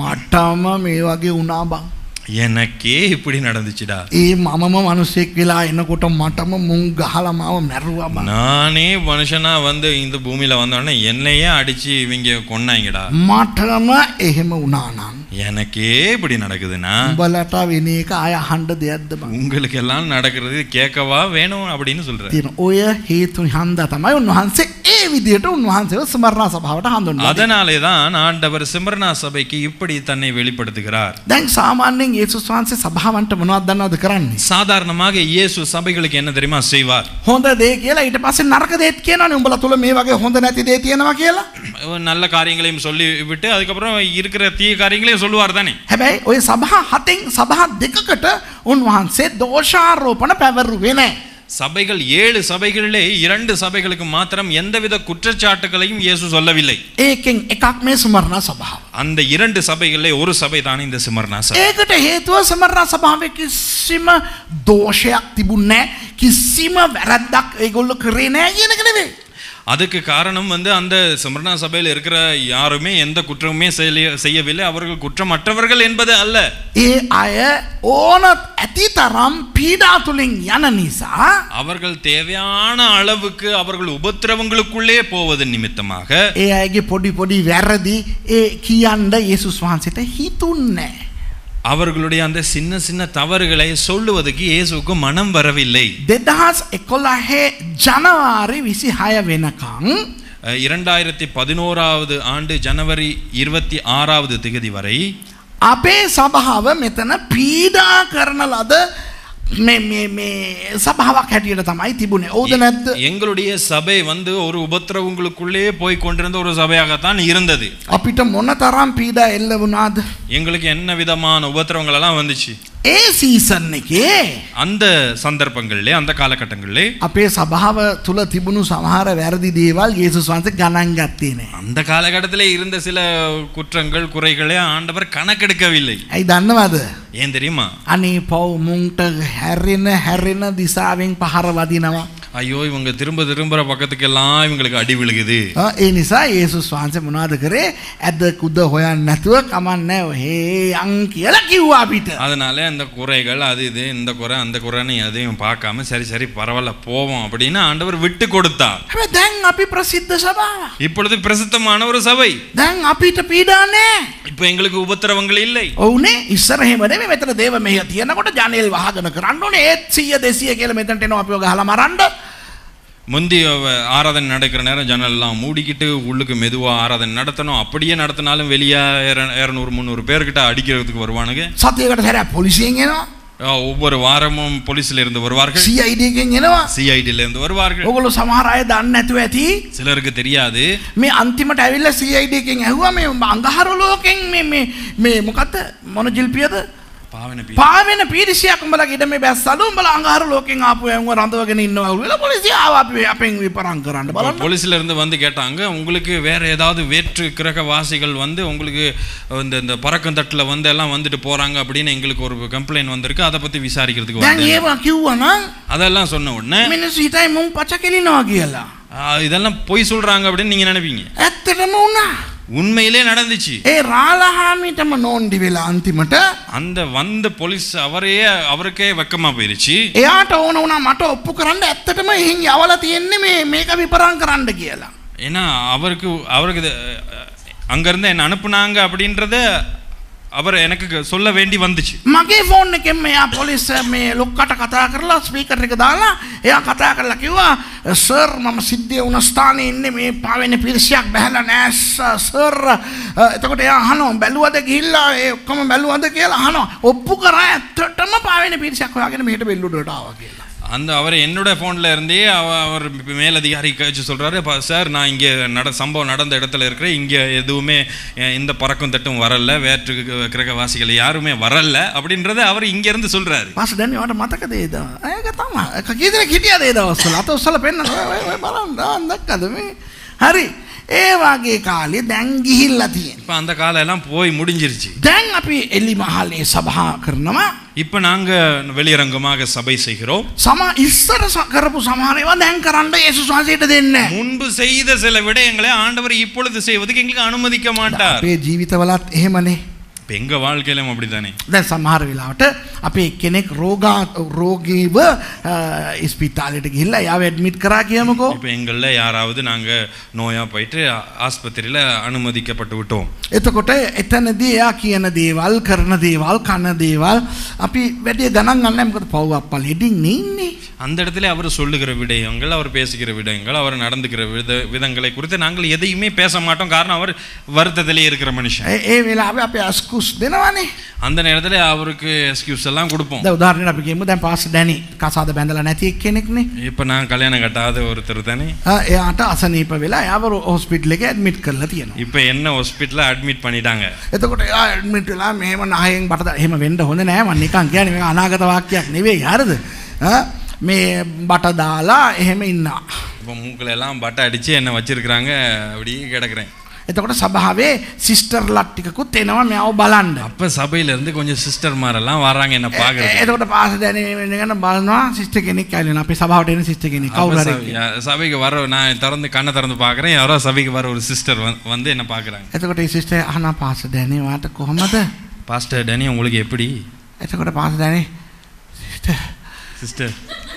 මටම මේ වගේ වුණා බං. எனக்கே இப்படி நடந்துச்சுடா ඒ මමම මනුස්සෙක් වෙලා එනකොට මටම මුං ගහලා මාව මැරුවා බං. நானே மனுஷனா வந்து இந்த பூமியில வந்தோடனே என்னையே அடிச்சு இவங்க கொன்னாங்கடா මටම එහෙම වුණා නම් எனக்கே இப்படி நடக்குதுன்னா උඹලට වෙන එක අය අහන්න දෙයක්ද බං. உங்களுக்கு எல்லாம் நடக்கிறது கேட்கவா வேணும் அப்படின்னு சொல்ற තියෙන ඔය හේතු හන්දා තමයි උන්වහන්සේ ඒ විදියට උන්වහන්සේව ස්මරණ සභාවට හඳුන්වන්නේ. அதனாலே தான் ஆண்டவர் சிமர்னா சபைக்கு இப்படி தன்னை வெளிப்படுத்துகிறார் දැන් සාමාන්‍යයෙන් යේසුස් වහන්සේ සභාවන්ට මොනවද දන්නවද කරන්නේ? சாதாரணமாக இயேசு சபைகளுக்கு என்ன தெரியுமா செய்வார் හොඳ දේ කියලා ඊට පස්සේ නරක දේත් කියනවනේ උඹලා තුල මේ වගේ හොඳ නැති දේ තියෙනවා කියලා. நல்ல காரியங்களையும் சொல்லி விட்டு அதுக்கப்புறம் இருக்கிற தீய காரியங்களையும் சொல்லுவார் தானே හැබැයි ඔය සභා හතෙන් සභා දෙකකට උන්වහන්සේ දෝෂාරෝපණ පැවරුවේ නැහැ. சபைகள் ஏழு சபைகளிலே இரண்டு சபைகளுக்கு மாத்திரம் எந்தவித குற்றச்சாட்டுகளையும் இயேசு சொல்லவில்லை ඒකෙන් එකක් මේ සමරණ සභාව. அந்த இரண்டு சபைகளிலே ஒரு சபை தான் இந்த சிமர்னா சபை ඒකට හේතුව සමරණ සභාවේ කිසිම දෝෂයක් තිබුණේ නැහැ. කිසිම වැරද්දක් ඒගොල්ලෝ කරේ නැහැ කියන එක නෙවෙයි. அதுக்கு காரணம் வந்து அந்த சிமர்னா சபையில் இருக்கிற யாருமே எந்த குற்றமுமே செய்ய- செய்யவில்லை அவர்கள் குற்றமற்றவர்கள் என்பது அல்ல ඒ අය ඕනත් ඇති තරම් පීඩා තුලින් යන නිසා அவர்கள் தேவையான அளவுக்கு அவர்கள் உபத்திரவங்களுக்குள்ளே போவதன் நிமித்தமாக ඒ අයගේ පොඩි පොඩි වැරදි ඒ කියන්න යේසුස් වහන්සේට හිතුන්නේ. அவர்களுடைய அந்த சின்ன சின்ன தவறுகளை சொல்லுவதற்கு இயேசுவுக்கு மனம் வரவில்லை දෙදහස් එකොළහේ ජනවාරි විසි හය වෙනකං அஹ், இரண்டாயிரத்தி பதினோராவது ஆண்டு ஜனவரி இருபத்தி ஆறாவது திகதி வரை අපේ සභාව මෙතන පීඩා කරන ලද මේ මේ මේ සභාවක් හැටියට තමයි තිබුණේ ඕද නැද්ද எங்களுடைய சபை வந்து ஒரு உபத்திரவங்களுக்குள்ளே போய் கொண்டிருந்த ஒரு சபையாகத்தான் இருந்தது අපිට මොන තරම් පීඩා එල්ල වුණාද எங்களுக்கு என்ன விதமான உபத்திரவங்கள் எல்லாம் வந்துச்சு ඒ සීසන් එකේ அந்த சந்தர்ப்பங்களிலே அந்த காலகட்டங்களிலே අපේ සභාව තුළ තිබුණු සමහර වැරදි දේවල් යේසුස් වහන්සේ ගණන් ගත්තේ නෑ. அந்த காலகட்டத்திலே இருந்த சில குற்றங்கள் குறைகளை ஆண்டவர் கணக்கெடுக்கவில்லை ඇයි දන්නවද. ஏன் தெரியுமா අනේ පව් මුන්ට හැරෙන හැරෙන දිසාවෙන් පහර වදිනවා. ஐயோ இவங்க திரும்ப திரும்புற பக்கத்துக்கெல்லாம் இவங்களுக்கு அடி விழுகுது ආ, ඒ නිසා ඒසුස් වහන්සේ මොනාද කරේ ඇද කුද හොයන් නැතුව කමන්න හේ අං කියලා කිව්වා අපිට. அதனால அந்த குறைகள் அது இது இந்த குறை அந்த குறைன்னு எதையும் பார்க்காம சரி சரி பரவாயில்ல போவோம் அப்படின்னு ஆண்டவர் விட்டு கொடுத்தார் හැබැයි දැන් අපි ප්‍රසිද්ධ සභාව. இப்பொழுது பிரசித்தமான ஒரு சபை දැන් අපිට පීඩානේ. இப்போ எங்களுக்கு உபத்திரவங்கள் இல்லை ඔවුනේ ඉස්සරහෙමනේ මෙතන දේව මෙහෙ තියෙනකොට ජනේල් වහගෙන කරන්න ඕනේ ඒත් 100 200 කියලා මෙතනට එනවා අපිව ගහලා මරන්න. முந்தி அவ- ஆராதனை நடக்கிற நேரம் ஜன்னல்லாம் மூடிக்கிட்டு உள்ளுக்கு மெதுவா ஆராதனை நடத்தணும் அப்படியே நடத்தினாலும் வெளியே இரநூறு முந்நூறு பேர்கிட்ட அடிக்கிறதுக்கு வருவானுங்க සතියකට හැරයක් පොලිසියෙන් එනවා. அஹ், ஒவ்வொரு வாரமும் போலீஸ்ல இருந்து வருவார்கள் CID එකෙන් එනවා. சிஐடில இருந்து வருவார்கள் ඔගොල්ලෝ සමහර අය දන්නේ නැතුව ඇති. சிலருக்கு தெரியாது මේ අන්තිමට ඇවිල්ලා CID එකෙන් ඇහුවා මේ උඹ අඟහරු ලෝකෙන් මේ මේ මේ මොකද්ද මොන ජිල්පියද? பாவனை பி- පාවෙන පීරිසියක් උඹලගේ ඉඩ මේ බැස්සලු උඹලා අඟහරු ලෝකෙන් ආපු ඇවුව රඳවගෙන ඉන්නවා කියලා පොලිසිය ආවා අපි අපෙන් විපරම් කරන්න බලන්න. போலீஸ்ல இருந்து வந்து கேட்டாங்க உங்களுக்கு வேற ஏதாவது வேற்று கிரக வாசிகள் வந்து உங்களுக்கு இந்த இந்த பறக்கும் தட்டுல வந்து எல்லாம் வந்துட்டு போறாங்க அப்படின்னு எங்களுக்கு ஒரு கம்ப்ளைண்ட் வந்திருக்கு அதை பத்தி விசாரிக்கிறதுக்கு දැන් வந்தேன். ඒවා කිව්වනම් அதெல்லாம் சொன்ன உடனே මිනිස්සු හිතයි මුන් පච කෙලිනවා කියලා. ஆ, இதெல்லாம் பொய் சொல்றாங்க அப்படின்னு நீங்க நினைப்பீங்க ඇත්තටම වුණා. உண்மையிலே நடந்துச்சு ඒ රාලහාමිටම නෝන්ඩි වෙලා අන්තිමට அந்த வந்த போலீஸ் அவரையே அவருக்கே வெக்கமா போயிருச்சு එයාට ඕන වුණා මට ඔප්පු කරන්න ඇත්තටම එහෙන් යවලා තියෙන්නේ මේ මේක විපරම් කරන්න කියලා. ஏன்னா அவருக்கு அவருக்கு இது, அஹ், அங்கிருந்து என்ன அனுப்புனாங்க அப்படின்றத அவர் எனக்கு சொல்ல வேண்டி வந்துச்சு මගේ ෆෝන් එකෙන් මෙයා පොලිස් මේ ලොක්කට කතා කරලා ස්පීකර් එක දාලා එයා කතා කරලා කිව්වා සර් මම සිද්ධිය වුණ ස්ථානයේ ඉන්නේ මේ පාවෙන පිරිසියක් බහැලා නෑ සර් එතකොට එයා අහනවා බැලුවද ගිහිල්ලා ඒ ඔක්කොම බැලුවද කියලා අහනවා ඔප්පු කරා ඇත්තටම පාවෙන පිරිසියක් හොයාගෙන මෙහෙට බෙල්ලුඩට ආවා කියලා அந்த அவர் என்னோட ஃபோனில் இருந்தே அவ- அவர் மேலதிகாரி கழிச்சு சொல்கிறாரு சார் நான் இங்கே நட சம்பவம் நடந்த இடத்துல இருக்கிறேன் இங்கே எதுவுமே அஹ், இந்த பறக்கும் தட்டும் வரல வேற்று க- கிரகவாசிகள் யாருமே வரல அப்படின்றத அவர் இங்கேருந்து சொல்கிறாரு පස දැන් වට මතකද ඒ දව ඒක තමයි එක කීදෙනෙක් හිටියද ඒ දවස්වල අත උස්සලා පෙන්නන ඔය ඔය ඔය බලන්න ආන් දැක්කද මේ හරි ඒ වගේ කාලේ දැන් ගිහිල්ලා තියෙන இப்போ அந்த காலம் எல்லாம் போய் முடிஞ்சிருச்சு දැන් අපි එල්ලි මහල්ලේ සභා කරනවා இப்போ நாங்கள் வெளியரங்கமாக சபை செய்கிறோம் සම ඉස්සර ස- කරපු සමහරේවා දැන් කරන්න යේසුස් වහන්සේට දෙන්නේ නැහැ. முன்பு செய்த சில விடயங்களை ஆண்டவர் இப்பொழுது செய்வதுக்கு எங்களுக்கு அனுமதிக்க மாட்டார் අපේ ජීවිතවලත් එහෙමනේ இப்போ எங்க வாழ்க்கையிலும் அப்படித்தானே දැන් සමහර වෙලාවට අපේ කෙනෙක් රෝගා රෝගීව ඉස්පිතාලට ගිහිල්ලා යාව ඇඩ්මිට් කරා කියමුකෝ இப்போ எங்களில் யாராவது நாங்கள் நோயாக போயிட்டு ஆ- ஆஸ்பத்திரியில் அனுமதிக்கப்பட்டு விட்டோம் එතකොට එතනදී එයා කියන දේවල් කරන දේවල් කන දේවල් අපි වැඩිය ගණන් ගන්න මොකද පව් අප්පල් හෙඩින් ඉන්නේ அந்த இடத்துல அவர் சொல்லுகிற விடயங்கள் அவர் பேசுகிற விடயங்கள் அவர் நடந்துக்கிற வித விதங்களை குறித்து நாங்கள் எதையுமே பேச மாட்டோம் காரணம் அவர் வருத்தத்திலே இருக்கிற மனுஷன் ඒ ඒ වෙලාවේ අපි අස්කුස් දෙනවනේ அந்த நேரத்தில் அவருக்கு எக்ஸ்கியூஸ் எல்லாம் கொடுப்போம் දැන් උදාහරණයක් අපි කියමු දැන් පාස් ඩැනි කසාද බැඳලා නැති එක්කෙනෙක්නේ இப்போ நான் கல்யாணம் கட்டாத ஒருத்தர் தானே ආ, එයාට අසනීප වෙලා එයාව හොස්පිටල් එකේ ඇඩ්මිට් කරලා තියෙනවා இப்போ என்ன ஹாஸ்பிட்டலில் அட்மிட் பண்ணிட்டாங்க එතකොට එයා ඇඩ්මිට් වෙලා මෙහෙම නහයෙන් බට දා- එහෙම වෙන්න හොඳ නෑ මම නිකන් කියන්නේ මේක අනාගත වාක්‍යයක් නෙවෙයි හරිද ආ, මේ බට දාලා එහෙම ඉන්නවා இப்போ மூக்கில் எல்லாம் பட்டை அடித்து என்ன வச்சிருக்கிறாங்க அப்படியே கிடக்குறேன் එතකොට සභාවේ සිස්ටර්ලත් ටිකකුත් එනවා මෙයාව බලන්න அப்போ சபையிலேருந்து கொஞ்சம் சிஸ்டர்மாரெல்லாம் வராங்க என்ன பார்க்குறது එතකොට පාස දැනගෙන බලනවා සිස්ට කෙනෙක් ඇලෙන අපේ සභාවට එන සිස්ට කෙනෙක් කවුරු හරි சபைக்கு வர நான் திறந்து கண்ணை திறந்து பார்க்குறேன் யாரோ சபைக்கு வர ஒரு சிஸ்டர் வந்து என்ன பார்க்குறாங்க එතකොට ඒ සිස්ට අහන පාස දැනේ වාට කොහොමද பாஸ்டர் டனி உங்களுக்கு எப்படி එතකොට පාස දැනේ සිස්ටර් சிஸ்டர்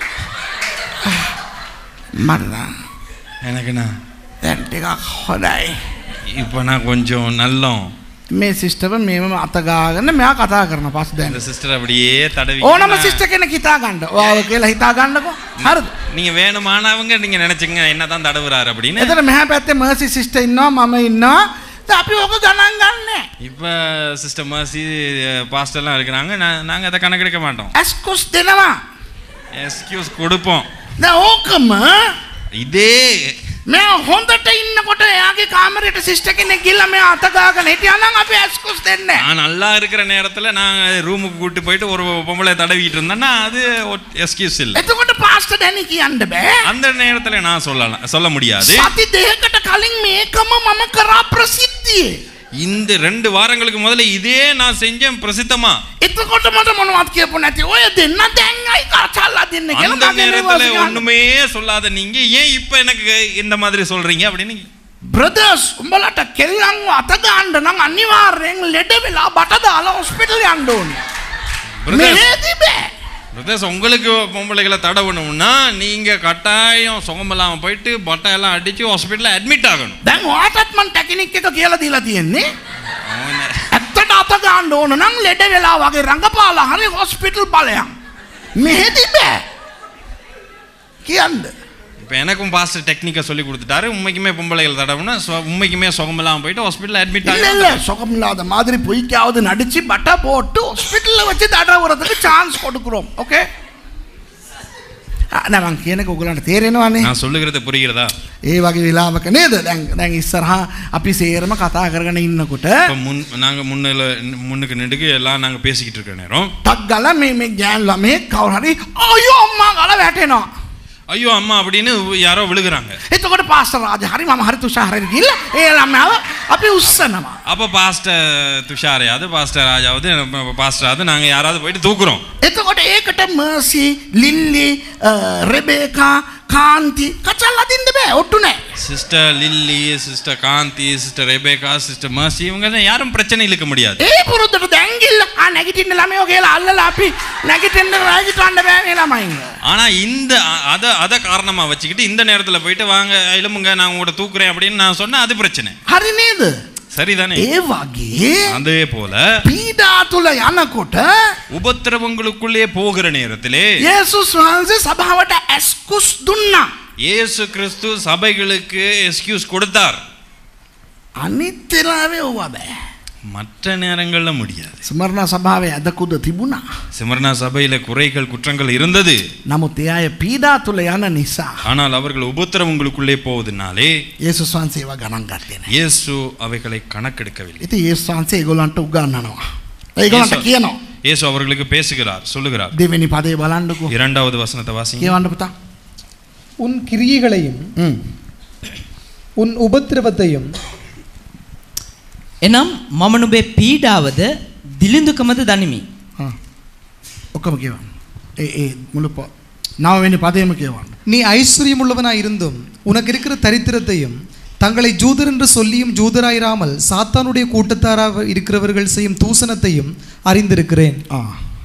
මට නම් எனக்கு நான் දැන් ටිකක් හොඳයි இப்போ நான் கொஞ்சம் நல்லோம் මේ සිස්ටව මේම අතගාගන්න මෙයා කතා කරන පස් දැන இந்த සිஸ்டர் அப்படியே தடவி ඕනම සිස්ට කෙන හිතා ගන්න ඔයාව කියලා හිතා ගන්නකො හරි நீங்க வேணுமானவங்க நீங்க நினைச்சுங்க என்னதான் தடவுறாரு அப்படின்னு එතන මෙහ පැත්තේ මර්සි සිස්ට ඉන්නවා මම ඉන්නවා ද අපි ඕක ගණන් ගන්න இப்போ சிஸ்டர் மாசி பாஸ்டர்லாம் இருக்கிறாங்க நான் நாங்கள் அதை கணக்கெடுக்க மாட்டோம் ඇස්කොස් දෙනවා எக்ஸ்கியூஸ் கொடுப்போம் ද ඕකම இதே මෙ හොඳට ඉන්නකොට එයාගේ කාමරයට සිිෂ්ට කෙනෙ ගිල්ල මේ අතගාගන හිටිය අනම් අපි ඇස්කොස් දෙන්න நான் நல்லா இருக்கிற நேரத்துல நான் ரூமுக்கு கூட்டி போயிட்டு ஒரு பொம்பளை தடவிட்டு இருந்தேன்னா அது எக்ஸ்கியூஸ் இல்லை එතකොට පාස්ට දැනි කියන්න බෑ அந்த நேரத்துல நான் சொல்லலாம் சொல்ல முடியாது සති දෙහකට කලින් මේකම මම කරා ප්‍රසිද්ධිය இந்த ரெண்டு வாரங்களுக்கு முதல்ல இதே நான் செஞ்சேன் பிரசித்தமா එතකොට මට මොනවත් කියපු නැති ඔය දෙන්න දැන්යි කචල්ලා දෙන්න அந்த කියලා මගේ நேரத்துல නිවාසිකයන්. ஒண்ணுமே சொல்லாத நீங்க ஏன் இப்ப எனக்கு இந்த மாதிரி சொல்றீங்க அப்படின்னு බ්‍රදර්ස් උඹලට කෙල්ලංව අතගාණ්ඩ නම් අනිවාර්යෙන් ලෙඩ වෙලා බට දාලා හොස්පිටල් යන්න ඕනේ Brothers, මෙහෙදි බෑ brothers, உங்களுக்கு பொம்பளைகளை தடவணும்னா நீங்க கட்டாயம் சுகமெல்லாம் போயிட்டு பட்டை எல்லாம் அடிச்சு ஹாஸ்பிட்டல்ல அட்மிட் ஆகணும் දැන් වාටත් මන් ටැකිනික් එක කියලා දීලා තියෙන්නේ அவன- ඇත්තට අතගාණ්ඩ ඕන නම් ලෙඩ වෙලා වගේ රඟපාලා හරි හොස්පිටල් බලයන් මෙහෙදි බෑ කියන්න இப்போ எனக்கும் பாஸ்டர் டெக்னிக்கை சொல்லி கொடுத்துட்டாரு உண்மைக்குமே பொம்பளைகள் தடவுனா சொ- உண்மைக்குமே சுகமெல்லாம் போயிட்டு ஹாஸ்பிட்டல் அட்மிட் இல்ல ஆகி இல்ல சுகம் இல்லாத மாதிரி பொய்க்காவது நடிச்சு பட்டா போட்டு ஹாஸ்பிட்டல்ல வச்சு தடவுறதுக்கு சான்ஸ் கொடுக்குறோம் ஓகே நான் කියනක ඔගලන්ට තේරෙනවානේ நான் சொல்லுகிறது புரிகிறதா ඒ වගේ වෙලාවක නේද දැන් දැන් ඉස්සරහා අපි සේරම කතා කරගෙන ඉන්නකොට இப்போ முன் நாங்கள் முன்னில் முன்னுக்கு நின்றுக்கு எல்லாம் நாங்கள் பேசிக்கிட்டு இருக்கிற நேரம் ටක් ගල මේ මේ ගෑන් ළමේ කවුරු හරි අයියෝ අම්මා ගල වැටෙනවා ஐயோ அம்மா அப்படின்னு யாரோ விழுகுறாங்க එතකොට පාස්ටර් රාජ හරි මම හරි තුෂාර හරි ගිහිල්ලා ඒ ළමයාව අපි උස්සනවා அப்போ பாஸ்டர் துஷாரையாவது பாஸ்டர் ராஜாவது பாஸ்டராவது நாங்கள் யாராவது போயிட்டு தூக்குறோம் එතකොට ඒකට මර්සි ලිල්ලි රෙබේකා කාන්ති කචල් අදින්න බෑ ඔට්ටු නෑ sister Lily sister Gandhi sister Rebecca sister Mercy இவங்க தான் யாரும் பிரச்சனை இழுக்க முடியாது ඒ පුරුද්දට දැන්ගිල්ල ආ නැගිටින්න ළමයෝ කියලා අල්ලලා අපි නැගිටින්න රාජිටවන්න බෑ මේ ළමයින්ව ஆனா இந்த அ- அத அத காரணமா வச்சுக்கிட்டு இந்த நேரத்துல போயிட்டு வாங்க எலும்புங்க நான் உங்களோட தூக்குறேன் அப்படின்னு நான் சொன்னா அது பிரச்சனை හරි නේද சரிதானே ඒ වගේ அதே போல පීඩා තුළ යනකොට உபத்திரவங்களுக்குள்ளே போகிற நேரத்திலே යේසුස් වහන්සේ සභාවට ඇස්කුස් දුන්නා இயேசு கிறிஸ்து சபைகளுக்கு எஸ்கியூஸ் கொடுத்தார் අනිත්‍යලාවේ ඕවා බෑ மற்ற நேரங்கள்ல முடியாது ස්මරණ සභාවේ ඇදකුද තිබුණා சிமர்னா சபையில குறைகள் குற்றங்கள் இருந்தது නමුත් ඒ අය පීඩා තුළ යන නිසා ஆனால் அவர்கள் உபத்திரவங்களுக்குள்ளே போவதனாலே යේසුස් වහන්සේව ගණන් ගත්තේ නැහැ. இயேசு அவைகளை கணக்கெடுக்கவில்லை ඉතින් යේසුස් වහන්සේ ඒගොල්ලන්ට උගන්වනවා. ඒගොල්ලන්ට යේසු- කියනවා. இயேசு அவர்களுக்கு பேசுகிறார் சொல்லுகிறார் දෙවෙනි පදේ බලන්නකෝ. இரண்டாவது வசனத்தை வாசிங்க කියවන්න පුතා. உன் கிரியைகளையும் ம். உன் உபத்திரவத்தையும் එනම් මම නුඹේ පීඩාවද දිලිඳුකමද දනිමි. ආ. ඔක්කොම කියවන්න. ඒ ඒ මුළු පො නවවෙනි පදේම කියවන්න. நீ ஐஸ்வர்யமுள்ளவனாய் இருந்தும் உனக்கு இருக்கிற தரித்திரத்தையும் தங்களை ஜூதர் என்று சொல்லியும் ஜூதராயிராமல் சாத்தானுடைய கூட்டத்தாராக இருக்கிறவர்கள் செய்யும் தூசணத்தையும் அறிந்திருக்கிறேன் ආ.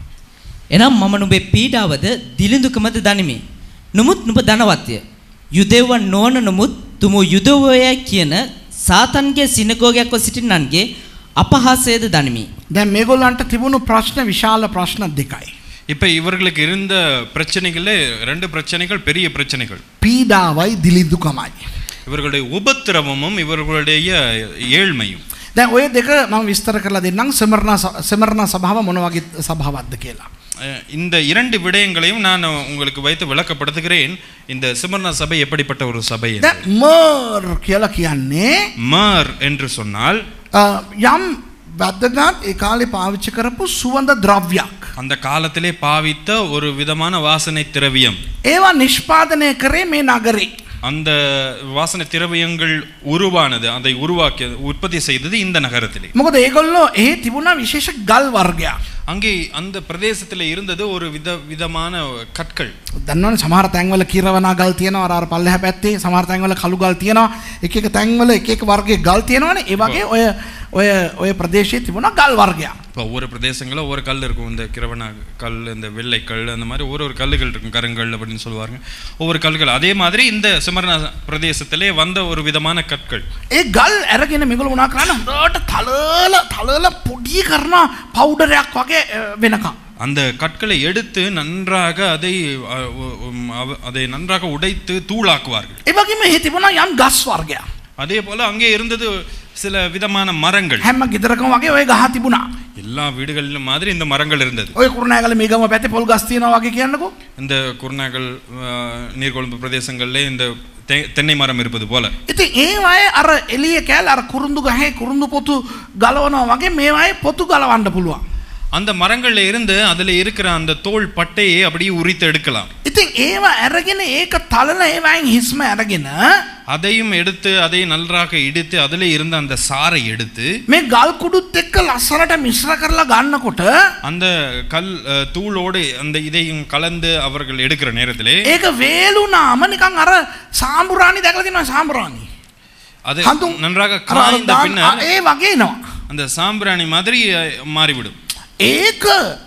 එනම් මම නුඹේ පීඩාවද දිලිඳුකමද දනිමි. නමුත් නුඹ ධනවත්ය. යුදෙව්වන් නොවන නමුත් තුමු යුදවය කියන සාතන්ගේ සිනගෝගයක්ව සිටින්නන්ගේ අපහාසයද දනිමි. දැන් මේගොල්ලන්ට තිබුණු ප්‍රශ්න විශාල ප්‍රශ්න දෙකයි. இப்ப இவர்களுக்கு இருந்த பிரச்சனைகளே ரெண்டு பிரச்சனைகள் பெரிய பிரச்சனைகள் පීඩාවයි දිලිදුකමයි. இவர்களுடைய உபத்திரவமும் இவர்களுடைய ஏழ்மையும் දැන් ඔය දෙක මම විස්තර කරලා දෙන්නම් සමරණ සමරණ සභාව මොන වගේ සභාවක්ද කියලා. அஹ், இந்த இரண்டு விடயங்களையும் நான் உங்களுக்கு வைத்து விளக்கப்படுத்துகிறேன் இந்த சிமர்னா சபை எப்படிப்பட்ட ஒரு சபை என்று. දැන් මර් කියලා කියන්නේ மர் என்று சொன்னால் අ, යම් වැදගත් ඒ කාලේ පාවිච්චි කරපු සුවඳ ද්‍රව්‍යයක්. அந்த காலத்திலே பாவித்த ஒரு விதமான வாசனை திரவியம் ඒවා නිෂ්පාදනය කරේ මේ නගරේ. அந்த வாசனை திரவியங்கள் உருவானது அதை உருவாக்கிய உற்பத்தி செய்தது இந்த நகரத்திலே මොකද ඒගොල්ලෝ ඒ තිබුණා විශේෂ ගල් වර්ගයක්. அங்கே அந்த பிரதேசத்தில் இருந்தது ஒரு வித விதமான கற்கள் දන්නවනේ සමහර තැන්වල කිරවනා ගල් තියෙනවා අර අර පල්ලෙහා පැත්තේ සමහර තැන්වල කළු ගල් තියෙනවා එක එක තැන්වල එක එක වර්ගයේ ගල් තියෙනවනේ ඒ වගේ ඔය ඔය ඔය ප්‍රදේශයේ තිබුණා ගල් වර්ගයක්. இப்போ ஒவ்வொரு பிரதேசங்களும் ஒவ்வொரு கல் இருக்கும் இந்த கிரவண கல் இந்த வெள்ளை கல் அந்த மாதிரி ஒரு ஒரு கல்லுகள் இருக்கும் கருங்கல் அப்படின்னு சொல்லுவாங்க ஒவ்வொரு கல்கள் அதே மாதிரி இந்த சிமரண பிரதேசத்திலே வந்த ஒரு விதமான கற்கள் ඒ ගල් ඇරගෙන මේගොල්ලෝ මොනා කරන්නේ හොඳට තලල තලල පොඩි කරන පවුඩරයක් වගේ අ, වෙනකම්. அந்த கற்களை எடுத்து நன்றாக அதை அ, உம், அவ- அதை நன்றாக உடைத்து தூளாக்குவார்கள் ඒ වගේම එහි තිබුණා යම් ගස් වර්ගයක්. அதே போல அங்கே இருந்தது சில விதமான மரங்கள் හැම ගෙදරකම වගේ ඔය ගහ තිබුණා. எல்லா வீடுகளிலும் மாதிரி இந்த மரங்கள் இருந்தது ඔය කුරුණෑගල මේගම පැත්තේ පොල් ගස් තියෙනවා වගේ කියන්නකෝ. இந்த குருநாகல் அஹ், நீர்கொழும்பு பிரதேசங்களிலே இந்த தெ- தென்னை மரம் இருப்பது போல ඉතින් ඒ අය අර එළිය කෑල්ල අර කුරුඳු ගහේ කුරුඳු පොතු ගලවනවා වගේ මේ අය පොතු ගලවන්න පුළුවන්. அந்த மரங்கள்ல இருந்து அதுல இருக்கிற அந்த தோல் பட்டையை அப்படியே உரித்து எடுக்கலாம் ඉතින් ඒවා ඇරගෙන ඒක තලන ඒවයින් හිස්ම ඇරගෙන அதையும் எடுத்து அதை நன்றாக இடித்து அதிலே இருந்த அந்த சாறை எடுத்து මේ ගල් කුඩුත් එක්ක ලස්සනට මිශ්‍ර කරලා ගන්නකොට அந்த கல் அஹ், தூளோடு அந்த இதையும் கலந்து அவர்கள் எடுக்கிற நேரத்திலே ඒක වේලුනාම නිකන් අර සාම්බුරාණි දැකලා තියෙනවා සාම්බුරාණි. அது හඳුන් நன்றாக අර- අර காய்ந்த දාන්න- பின்னர் ඒ වගේ එනවා. அந்த சாம்பிராணி மாதிரி அஹ், மாறிவிடும் ඒක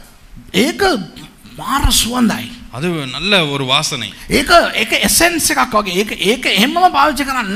ඒක මාර සුවඳයි. அது நல்ல ஒரு வாசனை ඒක ඒක එසෙන්ස් එකක් වගේ ඒක ඒක එහෙමම පාවිච්චි කරන්නේ නැහැ.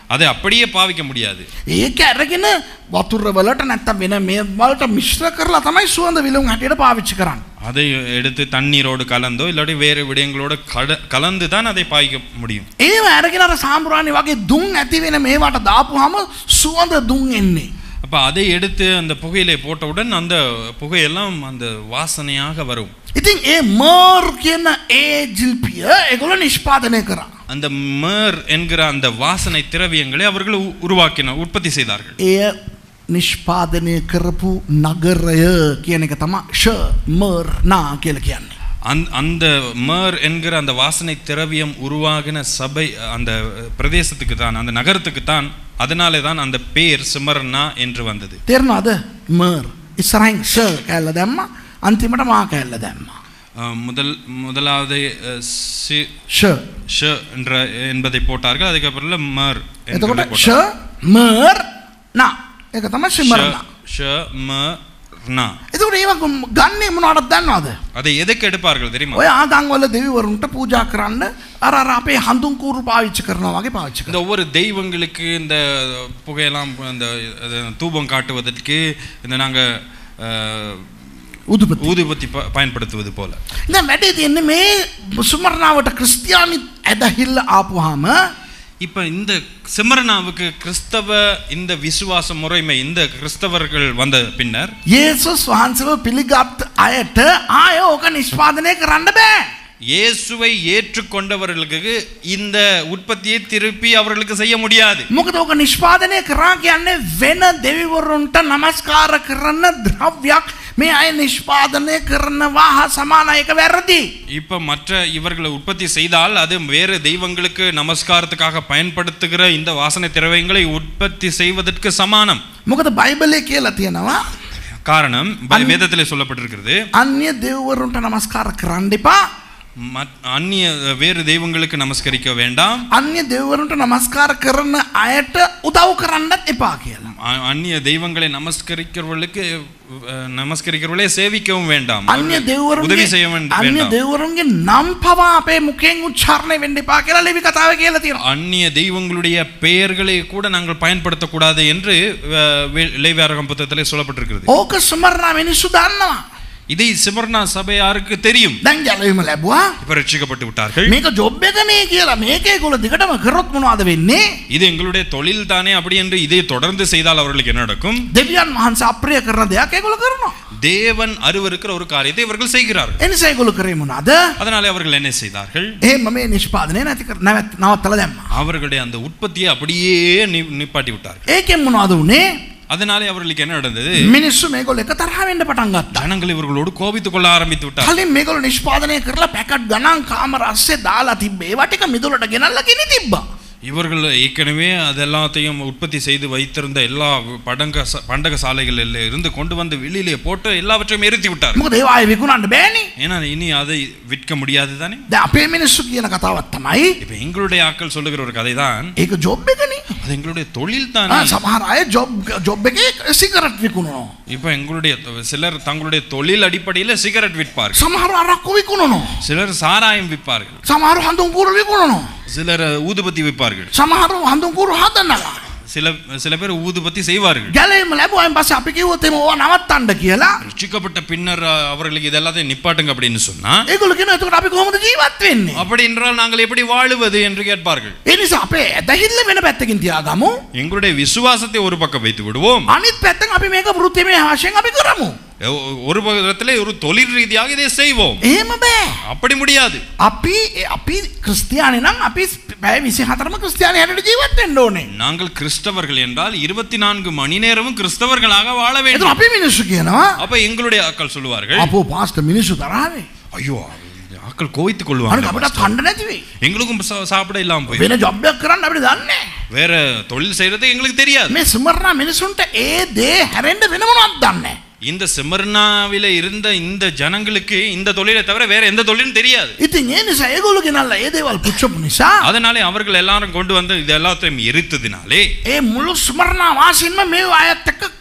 அதை அப்படியே பாவிக்க முடியாது ඒක ඇරගෙන වතුර වලට නැත්තම් වෙන මේ වලට මිශ්‍ර කරලා තමයි සුවඳ විලවුන් හැටියට පාවිච්චි කරන්න. அதை எடுத்து தண்ணீரோடு கலந்தோ இல்லாட்டி வேறு விடயங்களோட கட கலந்து தான் அதை பாய்க்க முடியும் ඒ ඇරගෙන අර සාම්ප්‍රාණි වගේ දුම් ඇති වෙන මේවට දාපුහම සුවඳ දුම් එන්නේ. அப்போ அதை எடுத்து அந்த புகையிலே போட்டவுடன் அந்த புகையெல்லாம் அந்த வாசனையாக வரும் ඉතින් ඒ මර් කියන ඒ ජිල්පිය එගොල නිෂ්පාදනය කරා. அந்த மேர் என்கிற அந்த வாசனை திரவியங்களை அவர்கள் உ- உருவாக்கின உற்பத்தி செய்தார்கள் එය නිෂ්පාදනය කරපු නගරය කියන එක තමා ෂ මර් නා කියල කියන්නේ. அந் அந்த மேர் என்கிற அந்த வாசனை திரவியம் உருவாகின சபை அந்த பிரதேசத்துக்கு தான் அந்த நகரத்துக்கு தான் அதனாலே தான் அந்த பேர் சிமர்னா என்று வந்தது තෙරනවාද මර් ඉස්සරයින් ෂ කැල්ල දැම්ම අන්තිමට මා කැල්ල දැම්ම. அஹ், முதல் முதலாவது அஹ், சி ෂ ஷ என்ற என்பதை போட்டார்கள் அதுக்கப்புறம் மேர் එතකොට ෂ මර් නා එක තම ශිමරණ. ஷ ம னா එතකට ඒව ගන්නේ මොනටත් දන්නවාද. அதை எதுக்கு எடுப்பார்கள் தெரியுமா ඔය ආගංවල දෙවිවරුන්ට පූජා කරන්න අර අර අපේ හඳුන් කූරු පාවිච්චි කරනවා වගේ පාවිච්චි කරනවා. இந்த ஒவ்வொரு தெய்வங்களுக்கு இந்த புகையெல்லாம் இந்த அது தூபம் காட்டுவதற்கு இந்த நாங்க அஹ், උදුපති. ஊதுபத்தி ப- பயன்படுத்துவது போல දැන් වැඩේ තියෙන්නේ මේ සුමරණාවට ක්‍රිස්තියානි ඇදහිල්ල ආපුහාම இப்ப இந்த சிமரனாவுக்கு கிறிஸ்தவ இந்த விசுவாச முறைமை இந்த கிறிஸ்தவர்கள் வந்த பின்னர் යේසුස් වහන්සේව පිළිගත් අයට ආය ඕක නිෂ්පාදනය කරන්න බෑ. இயேசுவை ஏற்றுக்கொண்டவர்களுக்கு இந்த உற்பத்தியை திருப்பி அவர்களுக்கு செய்ய முடியாது මොකද ඕක නිෂ්පාදනය කරා කියන්නේ වෙන දෙවිවරුන්ට නමස්කාර කරන්න ද්‍රව්යක් මේ අය නිෂ්පාදනය කරනවා හා සමානයක වැරදි. இப்ப மற்ற இவர்களை உற்பத்தி செய்தால் அது வேறு தெய்வங்களுக்கு நமஸ்காரத்துக்காக பயன்படுத்துகிற இந்த வாசனை திரவியங்களை உற்பத்தி செய்வதற்கு சமானம் මොකද බයිබලය කියලා තියෙනවා காரணம் ப- வேதத்திலே சொல்லப்பட்டிருக்கிறது අන්‍ය දෙව්වරුන්ට නමස්කාර කරන්න එපා மத்- அந்நிய வேறு தெய்வங்களுக்கு நமஸ்கரிக்க வேண்டாம் අන්‍ය දෙව්වරුන්ට නමස්කාර කරන අයට උදව් කරන්නත් එපා කියලා. அ- அந்நிய தெய்வங்களை நமஸ்கரிக்கிறவர்களுக்கு அஹ், நமஸ்கரிக்கிறவர்களே சேவிக்கவும் வேண்டாம் අන්‍ය அவர்கள் உதவி செய்ய දෙවරුන්ගේ வேண்ட- අන්‍ය வேண்டாம் දෙවරුන්ගේ නම් පවා අපේ මුකෙන් උච්චාරණය වෙන්න එපා කියලා ලෙවි කතාව කියලා තියෙනවා. அந்நிய தெய்வங்களுடைய பெயர்களை கூட நாங்கள் பயன்படுத்தக்கூடாது என்று அஹ், வே- லேவியாரகம் புத்தகத்திலே சொல்லப்பட்டிருக்கிறது ඕක සුමරණා මිනිස්සු දන්නවා. இதை சிமர்னா சபையாருக்கு தெரியும் දැන් ගැලවීම ලැබුවා. இப்ப ரட்சிக்கப்பட்டு விட்டார்கள் මේක ජොබ් එකනේ කියලා මේකේ ගොල දිගටම කරොත් මොනවද වෙන්නේ? இது எங்களுடைய தொழில் தானே அப்படி என்று இதை தொடர்ந்து செய்தால் அவர்களுக்கு என்ன நடக்கும் දෙවියන් වහන්සේ අප්‍රිය කරන දෙයක් ඒගොල්ලෝ කරනවා. தேவன் அருவருக்கிற ஒரு காரியத்தை இவர்கள் செய்கிறார்கள் එනිසා ඒගොල්ලෝ කරේ මොනවද? அதனாலே அவர்கள் என்ன செய்தார்கள் එහෙම මේ නිෂ්පාදනය නැති කර නැවත නවත්තලා දැම්මා. அவர்களுடைய அந்த உற்பத்தியை அப்படியே நி- நிப்பாட்டி விட்டார்கள் ඒකෙන් මොනවද වුනේ? அதனாலே அவர்களுக்கு என்ன நடந்தது මිනිස්සු මේගොල්ලෝ එක තරහ වෙන්න පටන් ගත්තා. ஜனங்கள் இவர்களோடு கோபித்துக் கொள்ள ஆரம்பித்து விட்டார் කලින් මේගොල්ලෝ නිෂ්පාදනය කරලා පැකට් ගණන් කාමර අස්සේ දාලා තිබ්බේ. ඒවා ටික මිදුලට ගෙනල්ලා ගෙනි තිබ්බා. இவர்கள் ஏற்கனவே அதெல்லாத்தையும் உற்பத்தி செய்து வைத்திருந்த எல்லா படங்க ச- பண்டக சாலைகளில் இருந்து கொண்டு வந்து வெளியிலே போட்டு எல்லாவற்றையும் எரித்து விட்டார் මොකද ඒවා ආයේ විකුණන්න බෑනේ. ஏன்னா இனி அதை விற்க முடியாது தானே දැන් අපේ මිනිස්සු කියන කතාවක් තමයි இப்ப எங்களுடைய ஆட்கள் சொல்லுகிற ஒரு கதை தான் ඒක ජොබ් එකනේ. அது எங்களுடைய தொழில் ආ, தானே සමහර අය ජොබ් ජොබ් එකේ සිගරට් විකුණනවා. இப்ப எங்களுடைய சிலர் தங்களுடைய தொழில் அடிப்படையில் சிகரெட் விற்பார்கள் සමහර අරක්කු විකුණනවා. சிலர் சாராயம் விற்பார்கள் සමහර හඳුන් කූරු විකුණනවා. சிலர் ஊதுபத்தி விற்பார்கள் සමහර හඳුන් කූරු හදන්නවා. சில சில பேர் ஊதுபத்தி செய்வார்கள் ගැලීම ලැබුවයින් පස්සේ අපි කිව්වොත් එම ඕවා නවත්තන්න කියලා. ரட்சிக்கப்பட்ட பின்னர் அஹ், அவர்களுக்கு இதெல்லாத்தையும் நிப்பாட்டுங்க அப்படின்னு சொன்னா ඒගොල්ලෝ කියනවා එතකොට අපි කොහොමද ජීවත් වෙන්නේ? அப்படி என்றால் நாங்கள் எப்படி வாழுவது என்று கேட்பார்கள் ඒ නිසා අපේ ඇදහිල්ල වෙන පැත්තකින් තියාගමු. எங்களுடைய விசுவாசத்தை ஒரு பக்கம் வைத்து விடுவோம் අනිත් පැත්තෙන් අපි මේක වෘත්තිමය වශයෙන් අපි කරමු. ஒ- ஒரு பக்கத்திலே ஒரு தொழில் ரீதியாக இதை செய்வோம் එහෙම බෑ. அப்படி முடியாது අපි අපි ක්‍රිස්තියානි නම් අපි පැය 24ම ක්‍රිස්තියානි හැටියට ජීවත් වෙන්න ඕනේ. நாங்கள் கிறிஸ்தவர்கள் என்றால் இருபத்தி நான்கு மணி நேரமும் கிறிஸ்தவர்களாக வாழ එතන வேண்டும் අපි මිනිස්සු කියනවා அப்ப எங்களுடைய ஆக்கள் சொல்லுவார்கள் අපෝ පාස්ටර් මිනිස්සු තරහවේ. ஐயோ ஆக்கள் கோவித்துக் අනික கொள்வாங்க අපිට කන්න නැති වෙයි. எங்களுக்கும் சா- சாப்பிட இல்லாம போய் වෙන ජොබ් එකක් කරන්න අපිට දන්නේ නැහැ. வேற தொழில் செய்யறது எங்களுக்கு தெரியாது මේ සුමරණ මිනිසුන්ට ඒ දේ හැරෙන්න වෙන මොනවද දන්නේ නැහැ. இந்த சிமர்னாவில இருந்த இந்த ஜனங்களுக்கு இந்த தொழிலை தவிர வேற எந்த தொழிலும் தெரியாது ඉතින් ඒ නිසා ඒගොල්ලෝ ගෙනල්ලා ඒ දේවල් පුච්චපු නිසා அதனாலே அவர்கள் எல்லாரும் கொண்டு வந்து இது எல்லாத்தையும் எரித்ததினாலே ඒ මුළු ස්මරණ වාසින්ම මේ අයත් එක්ක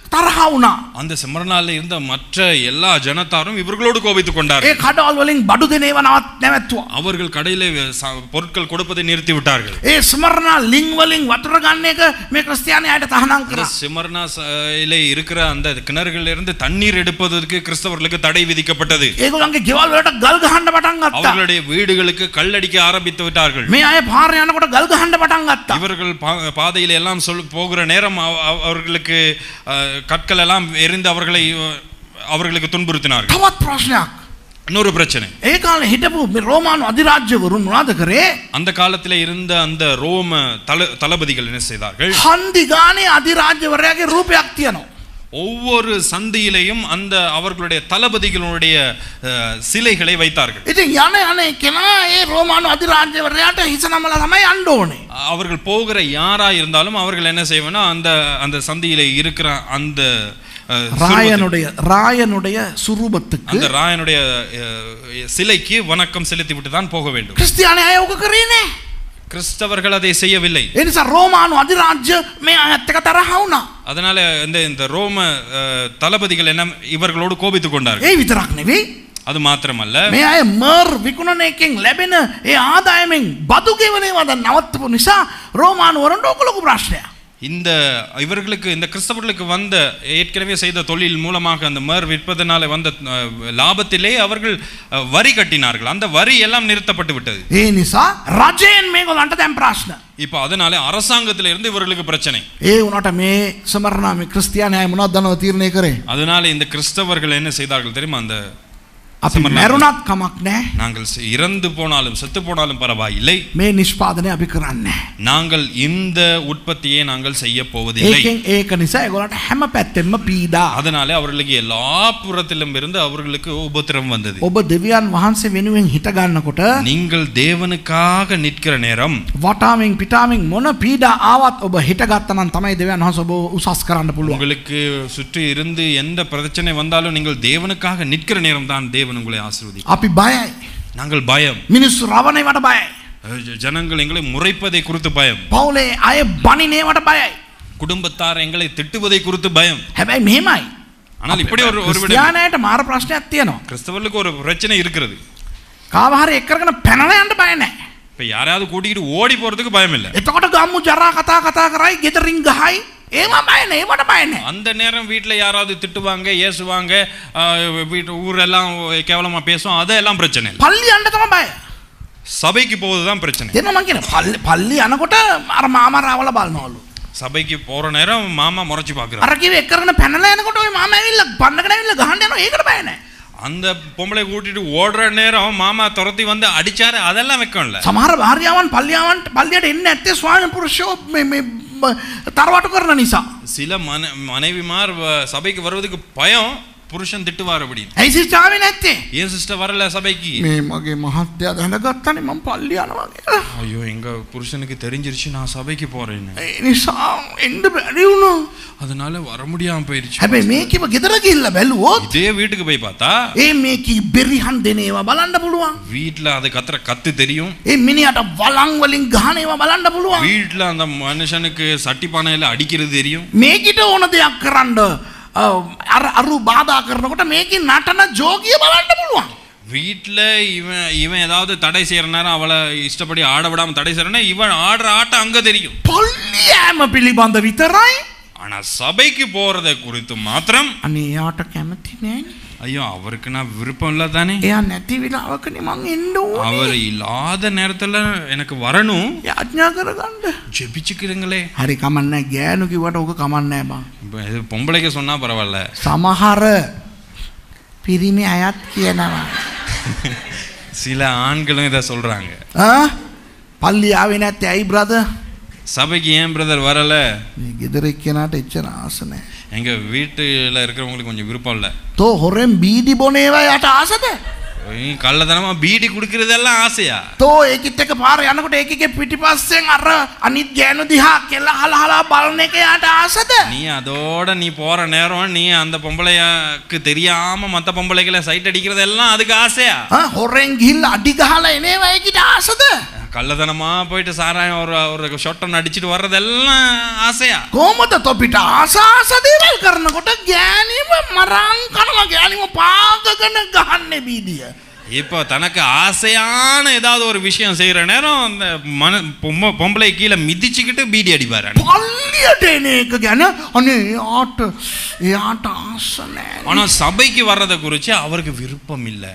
තරහ වුණා. அந்த சிமரனால இருந்த மற்ற எல்லா ஜனத்தாரும் இவர்களோடு கோபித்துக் ඒ கொண்டார்கள் කඩවල් වලින් බඩු දෙනේව නවත් නැවැත්තුවා. அவர்கள் கடையிலே ச- பொருட்கள் கொடுப்பதை நிறுத்தி விட்டார்கள் ඒ ස්මරණ ලිං වලින් වතුර ගන්න එක මේ ක්‍රස්තියානි අයට තහනම් அந்த කරා. சிமர்னா இலே இருக்கிற அந்த கிணறுகளில் இருந்து தண்ணீர் எடுப்பதற்கு கிறிஸ்தவர்களுக்கு தடை விதிக்கப்பட்டது ඒගොල්ලන්ගේ ගෙවල් වලට ගල් ගහන්න පටන් ගත්තා. அவர்களுடைய வீடுகளுக்கு கல்லடிக்க ஆரம்பித்து விட்டார்கள் මේ අය පාර යනකොට ගල් ගහන්න පටන් ගත්තා. இவர்கள் பா- பாதையில எல்லாம் சொல் போகிற நேரம் அவ- அவ- அவர்களுக்கு அஹ், கற்கள் எல்லாம் எரிந்து அவர்களை அஹ், அவர்களுக்கு துன்புறுத்தினார்கள் තවත් ප්‍රශ්නයක්. இன்னொரு பிரச்சனை ඒ කාලේ හිටපු මේ රෝමානු අධිරාජ්‍යවරුන් මොනවද කරේ? அந்த காலத்தில் இருந்த அந்த ரோம தல தளபதிகள் என்ன செய்தார்கள் හන්දි ගානේ අධිරාජ්‍යවරයාගේ රූපයක් තියෙනවා. ஒவ்வொரு சந்தியிலையும் அந்த அவர்களுடைய தளபதிகளுடைய அஹ், சிலைகளை வைத்தார்கள் ඉතින් යන යන කෙනා ඒ රෝමානු අධිරාජ්‍යවරයාට හිස නමලා තමයි යන්න ඕනේ. அவர்கள் போகிற யாரா இருந்தாலும் அவர்கள் என்ன செய்வேன்னா அந்த அந்த சந்தியில இருக்கிற அந்த அஹ், சுரூபத்துக்கு- ராயனுடைய ராயனுடைய சுரூபத்துக்கு அந்த ராயனுடைய அஹ், சிலைக்கு வணக்கம் செலுத்தி விட்டு தான் போக வேண்டும் ක්‍රිස්තියානි අය ඕක කරේ නෑ. கிறிஸ்தவர்கள் அதை செய்யவில்லை ඒ නිසා රෝමානු අධිරාජ්‍ය මේ අයත් එක තරහ වුණා. அதனால இந்த இந்த ரோம அஹ், தளபதிகள் என்ன இவர்களோடு கோபித்துக் கொண்டார்கள் ඒ විතරක් නෙවෙයි. அது மாத்திரமல்ல මේ අය මර් විකුණන එකෙන් ලැබෙන ඒ ආදායමෙන් බදු ගෙවනේවද නවත්තපු නිසා රෝමානුවරන්ට ඕක ලොකු ප්‍රශ්නයක්. இந்த இவர்களுக்கு இந்த கிறிஸ்தவர்களுக்கு வந்த ஏற்கனவே செய்த தொழில் மூலமாக அந்த மர் விற்பதனால வந்த அஹ், லாபத்திலே அவர்கள் அஹ், வரி கட்டினார்கள் அந்த வரி எல்லாம் நிறுத்தப்பட்டு விட்டது ඒ නිසා රජයෙන් මේගොල්ලන්ට දැන් ප්‍රශ්න. இப்போ அதனால அரசாங்கத்தில இருந்து இவர்களுக்கு பிரச்சனை ඒ වුණට මේ සමරණාම ක්‍රිස්තියානය මොනවද දනව තීරණය කරේ. அதனால இந்த கிறிஸ்தவர்கள் என்ன செய்தார்கள் தெரியுமா அந்த අපි සමරණාම. මැරුණත් කමක් නෑ நாங்கள் செ- இறந்து போனாலும் செத்து போனாலும் பரவாயில்லை මේ නිෂ්පාදනය අපි කරන්න. நாங்கள் இந்த உற்பத்தியை நாங்கள் செய்ய போவதில்லை ඒකෙන් ඒක නිසා එගොලට හැම පැත්තෙන්ම පීඩා. அதனால அவர்களுக்கு எல்லா புறத்திலும் இருந்து அவர்களுக்கு உபத்திரம் வந்தது ඔබ දෙවියන් වහන්සේ වෙනුවෙන් හිටගන්නකොට நீங்கள் தேவனுக்காக நிற்கிற நேரம் වටාමින් පිටාමින් මොන පීඩා ආවත් ඔබ හිටගත්තනම් තමයි දෙවන් වහස ඔබ උසස් කරන්න පුළුවන්. உங்களுக்கு சுற்றி இருந்து எந்த பிரச்சனை வந்தாலும் நீங்கள் தேவனுக்காக நிற்கிற நேரம் தான் தேவன் உங்களை ஆசீர்வதி අපි බයයි. நாங்கள் பயம் මිනිස්සු රවණයවට බයයි. அஹ் ஜ- ஜனங்கள் எங்களை முறைப்பதை குறித்து பயம் පවුලේ අය බනිනේවට බයයි. குடும்பத்தார் எங்களை திட்டுவதை குறித்து பயம் හැබැයි මෙහෙමයි. ஆனால் இப்படி ஒரு ஒரு விட ක්‍රිස්තියානයට මාර ප්‍රශ්නයක් තියෙනවා. கிறிஸ்தவர்களுக்கு ஒரு பிரச்சனை இருக்கிறது කාවහරි එක්කරගෙන පැනල යන්න බය නැහැ. இப்ப யாரையாவது கூட்டிக்கிட்டு ஓடி போறதுக்கு பயம் இல்லை එතකොට ගම්මු ජරා කතා කතා කරයි ගෙදරින් ගහයි ඒම බය නැහැ. ඒවට බය නැහැ. அந்த நேரம் வீட்ல யாராவது திட்டுவாங்க ஏசுவாங்க ஆஹ் வீட்டு ஊரெல்லாம் கேவலமா பேசுவோம் அதெல்லாம் பிரச்சனை இல்லை පල්ලි යන්න තමයි බය. சபைக்கு போவதுதான் பிரச்சனை දෙන්න මං කියන පල්ලි පල්ලි යනකොට අර මාමා රාවල බලනවලු. சபைக்கு போற நேரம் மாமா முறைச்சு பாக்குறாரு අර කිව්වේ එක්කරගෙන පැනලා යනකොට ওই මාමා ඇවිල්ලා බන්නකට ඇවිල්ලා ගහන්න යනවා. ඒකට බය නැහැ. அந்த பொம்பளை கூட்டிட்டு ஓடுற நேரம் மாமா துரத்தி வந்து அடிச்சாரு அதெல்லாம் வெக்கம் இல்ல සමහර භාර්යාවන් පල්ලියාවන් පල්ලියට එන්න ඇත්තේ ස්වාමීන් පුරුෂයෝ මේ මේ බ- තරවටු කරන නිසා. சில மன மனைவிமார் வ- சபைக்கு வருவதுக்கு பயம் புருஷன் திட்டுவார் அப்படின்னு ඇයි සිස්ටාවේ නැත්තේ? ஏன் சிஸ்டர் வரல சபைக்கு මේ මගේ මහත්තයා දැනගත්තනේ මම පල්ලි යනවා කියලා. ஐயோ எங்க புருஷனுக்கு தெரிஞ்சிருச்சு நான் சபைக்கு போறேன்னு ඒ නිසා එන්න බැරි වුණා. அதனால வர முடியாம போயிருச்சு හැබැයි මේ කිව ගෙදර ගිහිල්ලා බැලුවොත් இதே வீட்டுக்கு போய் பார்த்தா ඒ මේ කී බෙරිහන් දෙන ඒවා බලන්න පුළුවන්. வீட்ல அது கத்துற கத்து தெரியும் ඒ මිනිහට වලං වලින් ගහන ඒවා බලන්න පුළුවන්. வீட்ல அந்த மனுஷனுக்கு சட்டி பானையில அடிக்கிறது தெரியும் මේකිට ඕන දෙයක් කරන්න අ, අර අරු බාධා කරනකොට මේකින් නටන ජෝගිය බලන්න පුළුවන්. வீட்ல இவன் இவன் ஏதாவது தடை செய்யற நேரம் அவளை இஷ்டப்படி ஆட விடாம தடை செய்யறனா இவன் ஆடுற ஆட்டம் அங்க தெரியும் පොල්ලි ෑම පිළිබඳ විතරයි ஆனா சபைக்கு போறதை குறித்து மாத்திரம் අනේ යාට කැමති නෑ. ஐயோ அவருக்கு நான் விருப்பம் இல்ல தானே එයා නැති වෙලාවකනේ මං එන්න அவர் ඕනේ. இல்லாத நேரத்துல எனக்கு வரணும் යාඥා කරගන්න. ஜெபிச்சுக்கிறீங்களே හරි කමන්න ගෑනු කිවට ඕක කමන්නෑ බා. இப்ப இது பொம்பளைக்கு சொன்னா பரவாயில்ல සමහර පිරිමි අයත් කියනවා. சில ஆண்களும் இதை சொல்றாங்க ආ? පල්ලි ආවේ නැත්තේ ඇයි බ්‍රද? சபைக்கு ஏன் பிரதர் வரல මේ ගෙදර එක්කෙනාට එච්චර ආස නැහැ. எங்க வீட்டுல இருக்கிறவங்களுக்கு கொஞ்சம் விருப்பம் இல்ல තෝ හොරෙන් බීඩි බොන ඒවා යට ආසද? நீ கள்ளத்தனமா பீடி குடுக்கறதெல்லாம் ஆசையா තෝ ඒකිත් එක පාර යනකොට ඒකගේ පිටිපස්සෙන් අර අනිත් ගෑනු දිහා කෙල්ල හලහලා බලන එක යට ආසද? நீ அதோட நீ போற நேரம் நீ அந்த பொம்பளையாக்கு தெரியாம மத்த பொம்பளைகளை சைட் அடிக்கிறதெல்லாம் அதுக்கு ஆசையா ආ, හොරෙන් ගිහිල්ලා අඩි ගහලා එන ඒවා ඒකිට ආසද? கள்ளதனமா போயிட்டு சாராயம் ஒரு ஒரு ஷொட்டன் அடிச்சிட்டு வர்றதெல்லாம் ஆசையா කොහොමද තොපිට ආසාස දේවල් කරනකොට ගෑනීම මරං කනවා ගෑනීම පාගගෙන ගහන්නේ බීදිය. இப்போ தனக்கு ஆசையான ஏதாவது ஒரு விஷயம் செய்யற நேரம் அந்த மன பொம்ம பொம்பளை கீழே மிதிச்சுக்கிட்டு பீடி அடிப்பாரு පල්ලියට එන එක ගැන අනේ එයාට එයාට ආසනෑ. ஆனா சபைக்கு வர்றதை குறித்து அவருக்கு விருப்பம் இல்லை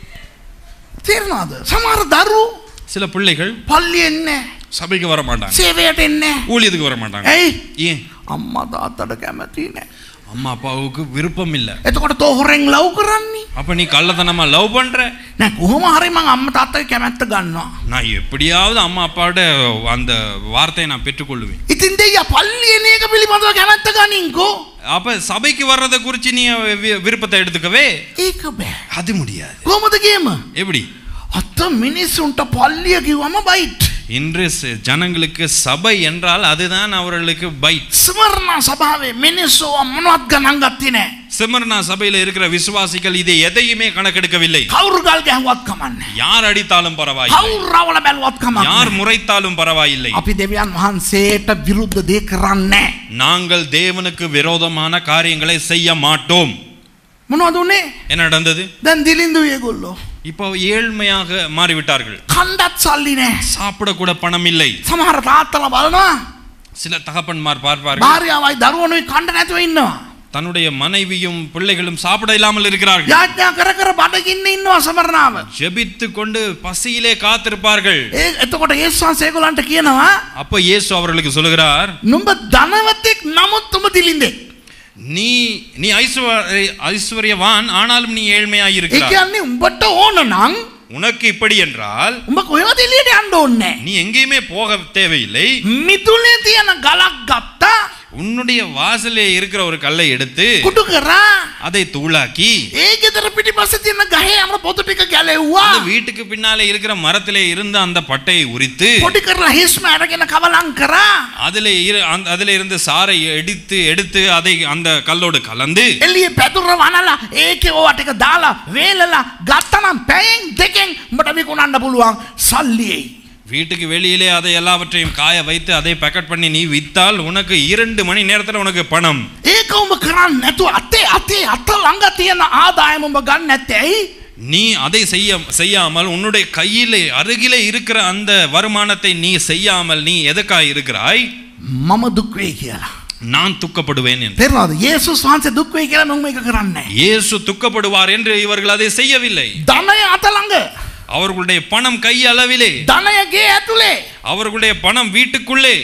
තේරනාද සමහර දරු சில பிள்ளைகள் පල්ලි එන්නේ சபைக்கு வர மாட்டாங்க සේවයට එන්නේ. ஊழியத்துக்கு வர மாட்டாங்க ඇයි ஏன் අම්ම තාත්තට කැමති නෑ. அம்மா அப்பாவுக்கு விருப்பம் இல்லை එතකොට තෝ හොරෙන් ලව් කරන්නේ. அப்ப நீ கள்ளத்தனமா லவ் பண்ற නෑ කොහොම හරි මං අම්ම තාත්තගේ කැමැත්ත ගන්නවා. நான் எப்படியாவது அம்மா அப்பாவோட அந்த வார்த்தையை நான் பெற்றுக்கொள்ளுவேன் ඉතින් දෙය පල්ලි එන එක පිළිබඳව කැමැත්ත ගනින්කෝ. அப்ப சபைக்கு வர்றதை குறித்து நீ வி- விருப்பத்தை எடுத்துக்கவே ඒක බෑ. அது முடியாது කොහොමද ගේම? எப்படி අත්ත මිනිස්සුන්ට පල්ලිය කිව්වම බයිට්. இன்று ச- ஜனங்களுக்கு சபை என்றால் அதுதான் அவர்களுக்கு பைட் ස්මරණ සභාවේ මිනිස්සෝ මොනවත් ගණන් ගත්තේ නෑ. சிமர்னா சபையில இருக்கிற விசுவாசிகள் இதை எதையுமே கணக்கெடுக்கவில்லை කවුරු ගල් ගැහුවත් කමන්නේ. யார் அடித்தாலும் பரவாயில்லை කවුරු රවල බැලුවත් யார் කමන්නේ. முறைத்தாலும் பரவாயில்லை අපි දෙවියන් වහන්සේට විරුද්ධ දේ කරන්නේ. நாங்கள் தேவனுக்கு விரோதமான காரியங்களை செய்ய மாட்டோம் මොනවද උනේ? என்ன நடந்தது දැන් දිලින්දු ඒගොල්ලෝ. இப்போ ஏழ்மையாக மாறிவிட்டார்கள் කණ්ඩත් සල්ලි නෑ. சாப்பிடக்கூட பணம் இல்லை සමහර තාත්තලා බලනවා. சில தகப்பன்மார் பார்ப்பார்கள் භාර්යාවයි දරුවනුයි කණ්ඩ නැතුව ඉන්නවා. தன்னுடைய மனைவியும் பிள்ளைகளும் சாப்பிட இல்லாமல் இருக்கிறார்கள் යාඥා කර කර බඩගින්න ඉන්නවා සමරනාව. ஜெபித்து கொண்டு பசியிலே காத்திருப்பார்கள் ඒ එතකොට ඒස්වාන්සේ ඒගොල්ලන්ට කියනවා அப்ப இயேசு அவர்களுக்கு சொல்லுகிறார் නුඹ ධනවතෙක් නමුත් උඹ දිලින්දෙක්. நீ நீ ஐஸ்வர்ய ஐஸ்வர்யவான் ஆனாலும் நீ ஏழ்மையாய் ඒ இருக்கிறாய் කියන්නේ උඹට ඕන නම් உனக்கு இப்படி என்றால் උඹ කොහෙවත් එළියට යන්න ඕනේ නැහැ. நீ எங்கேயுமே போக தேவையில்லை මිදුලේ තියෙන ගලක් ගත්තා உன்னுடைய வாசலே இருக்கிற ஒரு கல்லை எடுத்து කුඩු කරා அதை தூளாக்கி ඒ ගෙදර පිටිපස්සේ තියෙන ගහේ අමර පොතු ටික ගැලෙව්වා. அந்த வீட்டுக்கு பின்னாலே இருக்கிற மரத்திலே இருந்த அந்த பட்டையை உரித்து පොඩි කරලා හිස්ම අරගෙන කවලම් කරා. அதிலே இரு- அந்த- அதிலே இருந்து சாறை எடுத்து எடுத்து அதை அந்த கல்லோடு கலந்து එළියේ පැදුර වනලා ඒකේ ඕවා ටික දාලා වේලලා ගත්තනම් පැයෙන් දෙකෙන් උඹට විකුණන්න පුළුවන් සල්ලියේ. வீட்டுக்கு வெளியிலே அதை எல்லாவற்றையும் காய வைத்து அதை பேக்கெட் பண்ணி நீ வித்தால் உனக்கு இரண்டு மணி நேரத்துல உனக்கு பணம் ඒක උඹ කරන්න නැතුව අතේ අතේ අත ළඟ තියෙන ආදායම උඹ ගන්න නැත්තේ ඇයි? நீ அதை செய்ய செய்யாமல் உன்னுடைய கையிலே அருகிலே இருக்கிற அந்த வருமானத்தை நீ செய்யாமல் நீ எதுக்காய் இருக்கிறாய் මම දුක් වෙයි කියලා. நான் துக்கப்படுவேன் என்று තේරෙනවද? යේසුස් වහන්සේ දුක් වෙයි කියලා මම මේක කරන්නේ. නැහැ. இயேசு துக்கப்படுவார் என்று இவர்கள் அதை செய்யவில்லை ධනය අත ළඟ. அவர்களுடைய பணம் கை அளவிலே ධනය ගේ ඇතුලේ. அவர்களுடைய பணம் வீட்டுக்குள்ளே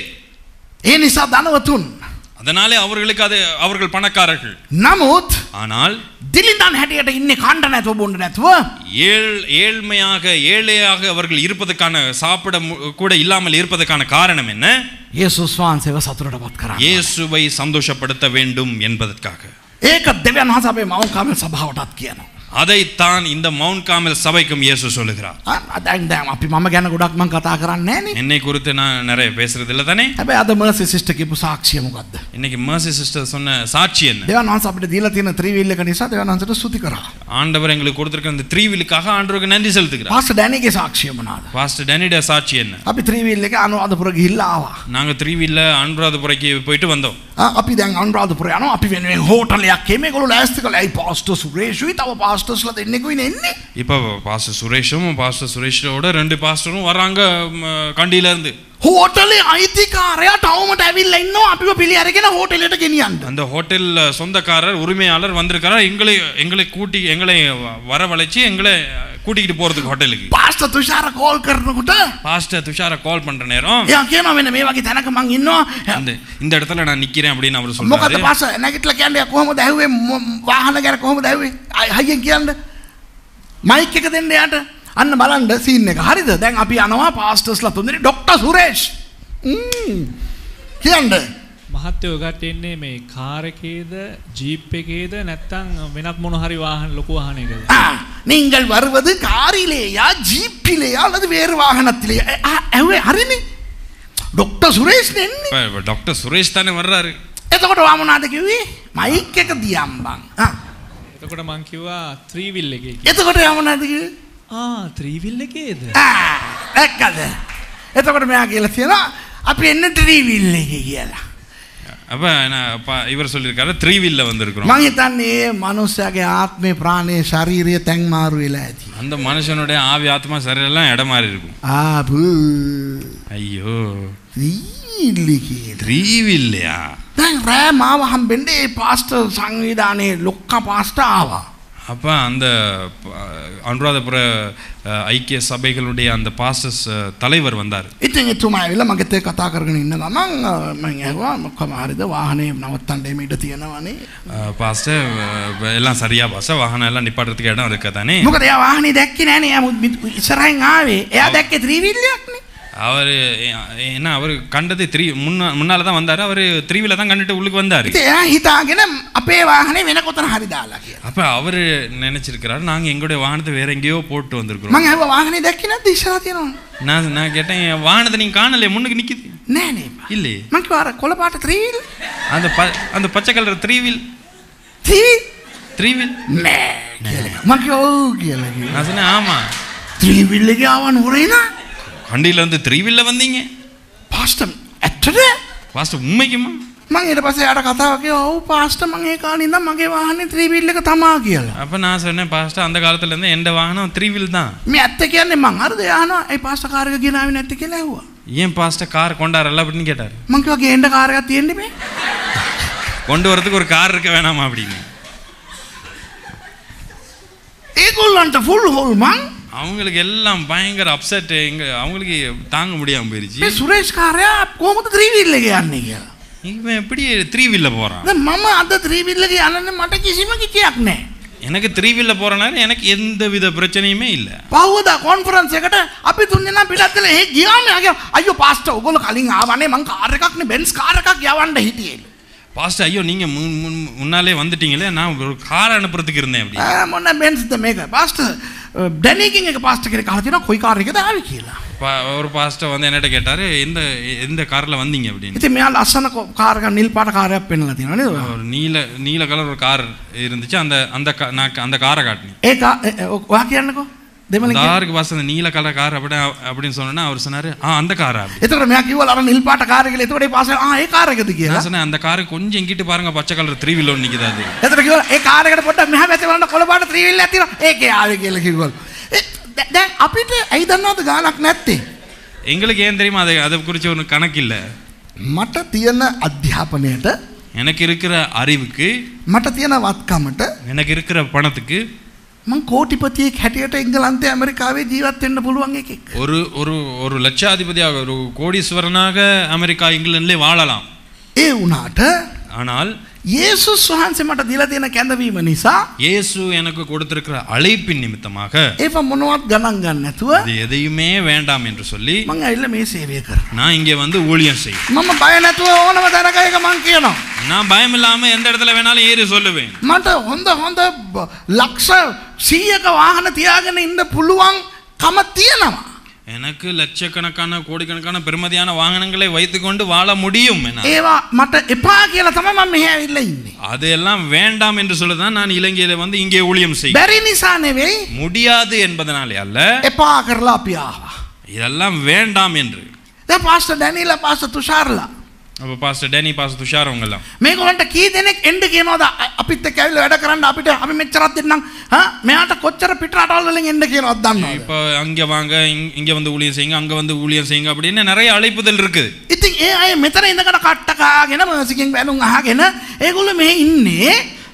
ඒ නිසා ධනවතුන්. அதனாலே அவர்களுக்கு அது அவர்கள் பணக்காரர்கள் නමුත් ஆனால் දිලිඳන් හැටියට ඉන්නේ කණ්ඩ නැතුව බොන්න නැතුව ஏழ் ஏழ்மையாக ஏழையாக அவர்கள் இருப்பதற்கான சாப்பிட மு- கூட இல்லாமல் இருப்பதற்கான காரணம் என்ன යේසුස් වහන්සේව සතුටටපත් කරන්න. இயேசுவை சந்தோஷப்படுத்த வேண்டும் என்பதற்காக ඒක දෙවියන් වහන්සේ අපේ මවුන් කාමල් සභාවටත් කියනවා. அதைத்தான் இந்த மவுண்ட் காமல் சபைக்கும் இயேசு சொல்லுகிறார் ආ, දැන් දැන් අපි මම ගැන ගොඩක් මං කතා කරන්නේ නෑනේ. என்னை குறித்து நான் நிறைய பேசுறது இல்லை தானே හැබැයි අද මර්සි සිස්ටර් කියපු සාක්ෂිය මොකද්ද? இன்னைக்கு மர்சி சிஸ்டர் சொன்ன சாட்சி என்ன දෙවියන් වහන්සේ අපිට දීලා තියෙන ත්‍රිවිල් එක නිසා දෙවියන් වහන්සේට ස්තුති කරා. ஆண்டவர் எங்களுக்கு கொடுத்திருக்கிற இந்த த்ரீவிலுக்காக ஆண்டவருக்கு நன்றி செலுத்துகிறார் පාස්ටර් ඩැනිගේ සාක්ෂිය මොනවාද? பாஸ்டர் டெனிடா சாட்சி என்ன අපි ත්‍රිවිල් එක අනුරාධපුර ගිහිල්ලා ආවා. நாங்க த்ரீவில்ல அனுராதபுரைக்கு போயிட்டு வந்தோம் ආ, අපි දැන් අනුරාධපුර යනවා අපි වෙනුවෙන් හෝටලයක් එමේ ගොල්ලෝ ලෑස්ති කළා. ඇයි පාස්ටර් සුරේෂුයි තව පාස්ටර්ස්ලා දෙන්නෙකුයි එන්නේ. இப்போ பாஸ்டர் சுரேஷும் பாஸ்டர் சுரேஷோட ரெண்டு பாஸ்டரும் வர்றாங்க ம், கண்டியில இருந்து හෝටලේ අයිතිකාරයා තවමට ඇවිල්ලා ඉන්නවා අපිව පිළි අරගෙන හෝටලෙට ගෙනියන්න. அந்த ஹோட்டல் சொந்தக்காரர் உரிமையாளர் வந்திருக்கிறார் எங்களை எங்களை கூட்டி எங்களை வரவழைச்சு எங்களை கூட்டிக்கிட்டு போறதுக்கு ஹோட்டலுக்கு පාස්ටර් තුෂාර කෝල් කරනකොට பாஸ்டர் துஷாரை கால் பண்ற நேரம் එයා කියනවා මෙන්න මේ වගේ තැනක මං ඉන්නවා. இந்த இந்த இடத்துல நான் நிக்கிறேன் அப்படின்னு அவர் මොකද சொல்றாரு පාස නැගිටලා කියන්නේ කොහොමද ඇහුවේ ම- වාහන ගැන කොහොමද ඇහුවේ අය- හයියෙන් කියන්න මයික් එක දෙන්න යාට අන්න බලන්න සීන් එක හරිද දැන් අපි යනවා පාස්ටර්ස්ලා තුන්දෙනෙක් ඩොක්ටර් සුරේෂ් ම්ම්. කියන්න මහත්තයෝ ඔයගට එන්නේ මේ කාර් එකේද ජීප් එකේද නැත්තම් වෙනත් මොන හරි වාහන ලොකු වාහනයකද ஆ, நீங்கள் வருவது காரிலேயா ஜீப்பிலேயா அல்லது வேறு வாகனத்திலேயா அ, ஆ, ඇහුවේ හරිනේ ඩොක්ටර් සුරේෂ් නෙන්නේ இப்ப- இப்ப டாக்டர் சுரேஷ் தானே வர்றாரு එතකොට වාමනාද කිව්වේ මයික් එක දියම්බන් ආ, එතකොට මං කිව්වා ත්‍රීවිල් එකේ කියලා. එතකොට යමනාද කිව්වේ ආ ත්‍රීවිල් එකේද ආ, දැක්කද එතකොට මෙයා කියලා තියෙනවා අපි එන්න ට්‍රීවිල් එක කියලා. அப்ப நான் அப்ப இவர் சொல்லியிருக்காரு த்ரீ வீல்ல வந்திருக்கிறோம் මං හිතන්නේ ඒ මනුස්සයාගේ ආත්මේ ප්‍රාණයේ ශරීරය තැන් මාරු වෙලා ඇති. அந்த மனுஷனுடைய ஆவி ஆத்மா சரியெல்லாம் இடம் மாறி இருக்கும் ආපු ஐயோ ත්‍රීවිල්ලි කියලා. த்ரீ வீல்லையா දැන් රෑ මාව හම්බෙන්ඩ ඒ පාස්ට සංවිධානයේ ලොක්ක පාස්ට ආවා. அப்ப அந்த ப- அனுராதபுர அஹ், ஐக்கிய சபைகளுடைய அந்த பாஸ்டர்ஸ் அஹ், தலைவர் வந்தார் ඉතින් එතුමා ඇවිල්ලා මගෙත් එක්ක කතා කරගෙන ඉන්න ගමන් අ, මං ඇහුවා මොකම හරිද වාහනේ නවත්තන්න එමේ ඉඩ තියෙනවනේ. அஹ், பாஸ்டர் அஹ், எல்லாம் சரியா பாச வாகனம் எல்லாம் நிப்பாட்டுறதுக்கு இடம் இருக்கா தானே මොකද එයා වාහනේ දැක්කේ නෑනේ. එයා මුත්- මිත්- ඉස්සරහින් ආවේ. එයා දැක්කේ ත්‍රීවිල්ලයක්නේ. அவர் ஏன்னா அவர் கண்டது த்ரீ முன்னா முன்னால தான் வந்தாரு அவர் த்ரீவில தான் கண்டுட்டு உள்ளுக்கு வந்தாரு ඉතින් එයා හිතාගෙන අපේ වාහනේ වෙන කොතන හරි දාලා කියලා. அப்ப அவர் நினைச்சிருக்கிறாரு நாங்க எங்களுடைய வாகனத்தை வேற எங்கேயோ போட்டு வந்திருக்கிறோம் මං ඇහුවා වාහනේ දැක්කේ නැද්ද ඉස්සරහ තියෙනවනේ. நான் நான் கேட்டேன் என் வாகனத்தை நீங்க காணலையே முன்னுக்கு நிக்குது නෑනේ. இல்லையே මං කිව්වා අර කොළ පාට ත්‍රීවිල්. அந்த ப அந்த பச்சை colour three wheel three wheel three wheel නෑ කියලා. මං කිව්වා ඔව් කියලා කිව්වා. நான் சொன்னேன் ஆமா ත්‍රීවිල් එකේ ආව නුරේනා. வண்டியில வந்து த்ரீ வீல்ல வந்தீங்க පාස්ට ඇත්තද? பாஸ்டர் உண்மைக்குமா මං ඊට පස්සේ යාට කතාව කිව්වා ඔව් පාස්ට මං ඒ කාලේ ඉඳන් මගේ වාහනේ ත්‍රීවිල් එක තමා කියලා. அப்ப நான் சொன்னேன் பாஸ்டர் அந்த காலத்துல இருந்து எந்த வாகனம் த்ரீ வீல் தான் මේ ඇත්ත කියන්නේ මං හරිද යහනවා ඒ පාස්ට කාර් එක ගෙනාවේ නැත්තේ කියලා ඇහුවා. ஏன் பாஸ்டர் கார் கொண்டாரல்ல அப்படின்னு கேட்டாரு මං කිව්වා ගේන්න කාර් එකක් තියෙන්න බෑ. கொண்டு வரதுக்கு ஒரு கார் இருக்க வேணாமா அப்படின்னு ඒගොල්ලන්ට ෆුල් හොල් මං அவங்களுக்கு எல்லாம் பயங்கர அப்செட் எங்க அவங்களுக்கு தாங்க முடியாம போயிருச்சு මේ සුරේෂ් කාර්යයා කොහොමද ත්‍රීවිල් එක යන්නේ කියලා. இவன் எப்படி த்ரீ வீல்ல போறான் දැන් මම අද ත්‍රීවිල් එක යනනේ මට කිසිම කිචයක් නැහැ. எனக்கு த்ரீ வீல்ல போறனால எனக்கு எந்த வித பிரச்சனையுமே இல்ல පහුවදා කොන්ෆරන්ස් එකට අපි තුන් දෙනා පිටත් වෙලා ඒ ගියාම යාගේ අයියෝ පාස්ටර් ඔයගොල්ලෝ කලින් ආවනේ මං කාර් එකක් නේ බෙන්ස් කාර් එකක් යවන්න හිටියේ. பாஸ்டர் ஐயோ நீங்க முன்- முன்- முன்னாலே வந்துட்டீங்களே நான் ஒரு கார் அனுப்புறதுக்கு இருந்தேன் அப்படி ආ, මොන බෙන්ස්ද මේක පාස්ටර් ඩැනීකින් එක පාස්ටර් කෙනෙක් අහලා තියෙනවා කොයි කාර් එකද ආවේ කියලා. பா- ஒரு பாஸ்டர் வந்து என்னட்ட கேட்டாரு எந்த எந்த கார்ல வந்தீங்க அப்படின்னு ඉතින් මෙයා ලස්සන කො- කාර් එකක් නිල් පාට කාර් එකක් පෙන්නලා තියෙනවා නේද? ஒரு நீல நீல கலர் ஒரு கார் இருந்துச்சு அந்த அந்த கா- நான் அந்த காரை காட்டினேன் ඒ කා- එ- එ- ඔයා කියන්නකෝ. දෙමළ அந்த காருக்கு பாஸ் அந்த நீல கலர் கார் அப்படி அப்படின்னு சொன்னா அவர் சொன்னாரு ஆ அந்த காரா அப்படி එතකොට මෙයා කිව්වල අර නිල් පාට කාර් එකල එතකොට ඒ පාස්ටර් ආ ඒ කාර් එකද කියලා. நான் சொன்னேன் அந்த காரு கொஞ்சம் இங்கிட்டு பாருங்க பச்சை கலர் த்ரீ வீல் ஒன்று நிக்குது அது එතකොට කිව්වල ඒ කාර් එකට පොඩ්ඩක් මෙහා පැත්තේ බලන්න කොළ පාට ත්‍රිවිල් එකක් තියෙනවා. ඒකේ ආවේ කියලා කිව්වලු. ඒ දැ- දැන් අපිට ඇයි දන්නවද ගානක් නැත්තේ? எங்களுக்கு ஏன் தெரியுமா அதை அதை குறித்து ஒரு கணக்கு இல்லை මට තියෙන අධ්‍යාපනයට எனக்கு இருக்கிற அறிவுக்கு මට තියෙන වත්කමට எனக்கு இருக்கிற பணத்துக்கு මං කෝටිපතියෙක් හැටියට එංගලන්තේ ඇමරිකාවේ ජීවත් වෙන්න පුළුවන් එකෙක්. ஒரு ஒரு ஒரு லட்சாதிபதியாக ஒரு கோடீஸ்வரனாக அமெரிக்கா இங்கிலாந்துலேயே வாழலாம் ඒ වුණාට ஆனால் යේසුස් වහන්සේ මට දීලා තියෙන කැඳවීම නිසා இயேசு எனக்கு கொடுத்திருக்கிற அழைப்பின் நிமித்தமாக ඒව මොනවත් ගණන් ගන්න නැතුව இது எதையுமே வேண்டாம் என்று சொல்லி මං ඇවිල්ලා මේ සේවය කරා. நான் இங்கே வந்து ஊழியம் செய்யும் මම බය නැතුව ඕනම තැනක ඒක මං කියනවා. நான் பயம் இல்லாம எந்த இடத்துல வேணாலும் ஏறி சொல்லுவேன் මට හොඳ හොඳ බ- ලක්ෂ සීයක වාහන තියාගෙන ඉන්න පුළුවන් කම තියෙනවා. எனக்கு லட்சக்கணக்கான கோடிக்கணக்கான பெருமதியான வாகனங்களை வைத்துக்கொண்டு வாழ முடியும் என்னால். ඒවා මට එපා කියලා තමයි මම මෙහෙ ඇවිල්ලා ඉන්නේ. அதையெல்லாம் வேண்டாம் என்று சொல்லுதான் நான் இலங்கையில வந்து இங்கே ஊழியம் செய்யும் බැරි නිසා නෙවෙයි முடியாது என்பதனாலே அல்ல එපා කරලා අපි ආවා. இதெல்லாம் வேண்டாம் என்று දැන් පාස්ටර් ඩැනිලා පාස්ටර් තුෂාර්ලා அப்ப பாஸ்டர் டேனி பாஸ்டர் துஷார் அவங்க எல்லாம் මේගොල්ලන්ට කී දෙනෙක් එන්න කියනවද අ- අපිත් එක්ක ඇවිල්ලා වැඩ කරන්න අපිට අපි මෙච්චරක් දෙන්නම් හා මෙයාට කොච්චර පිට රටවල් වලින් එන්න කියනවද දන්නවද இப்போ அங்க வாங்க இங்க- இங்க வந்து ஊழியம் செய்யுங்க அங்க வந்து ஊழியம் செய்யுங்க அப்படின்னு நிறைய அழைப்புதல் இருக்குது ඉතින් ඒ අය මෙතන ඉඳකට කට්ට කාගෙන මර්සිකින් බැලුම් අහගෙන ඒගොල්ලෝ මෙහෙ ඉන්නේ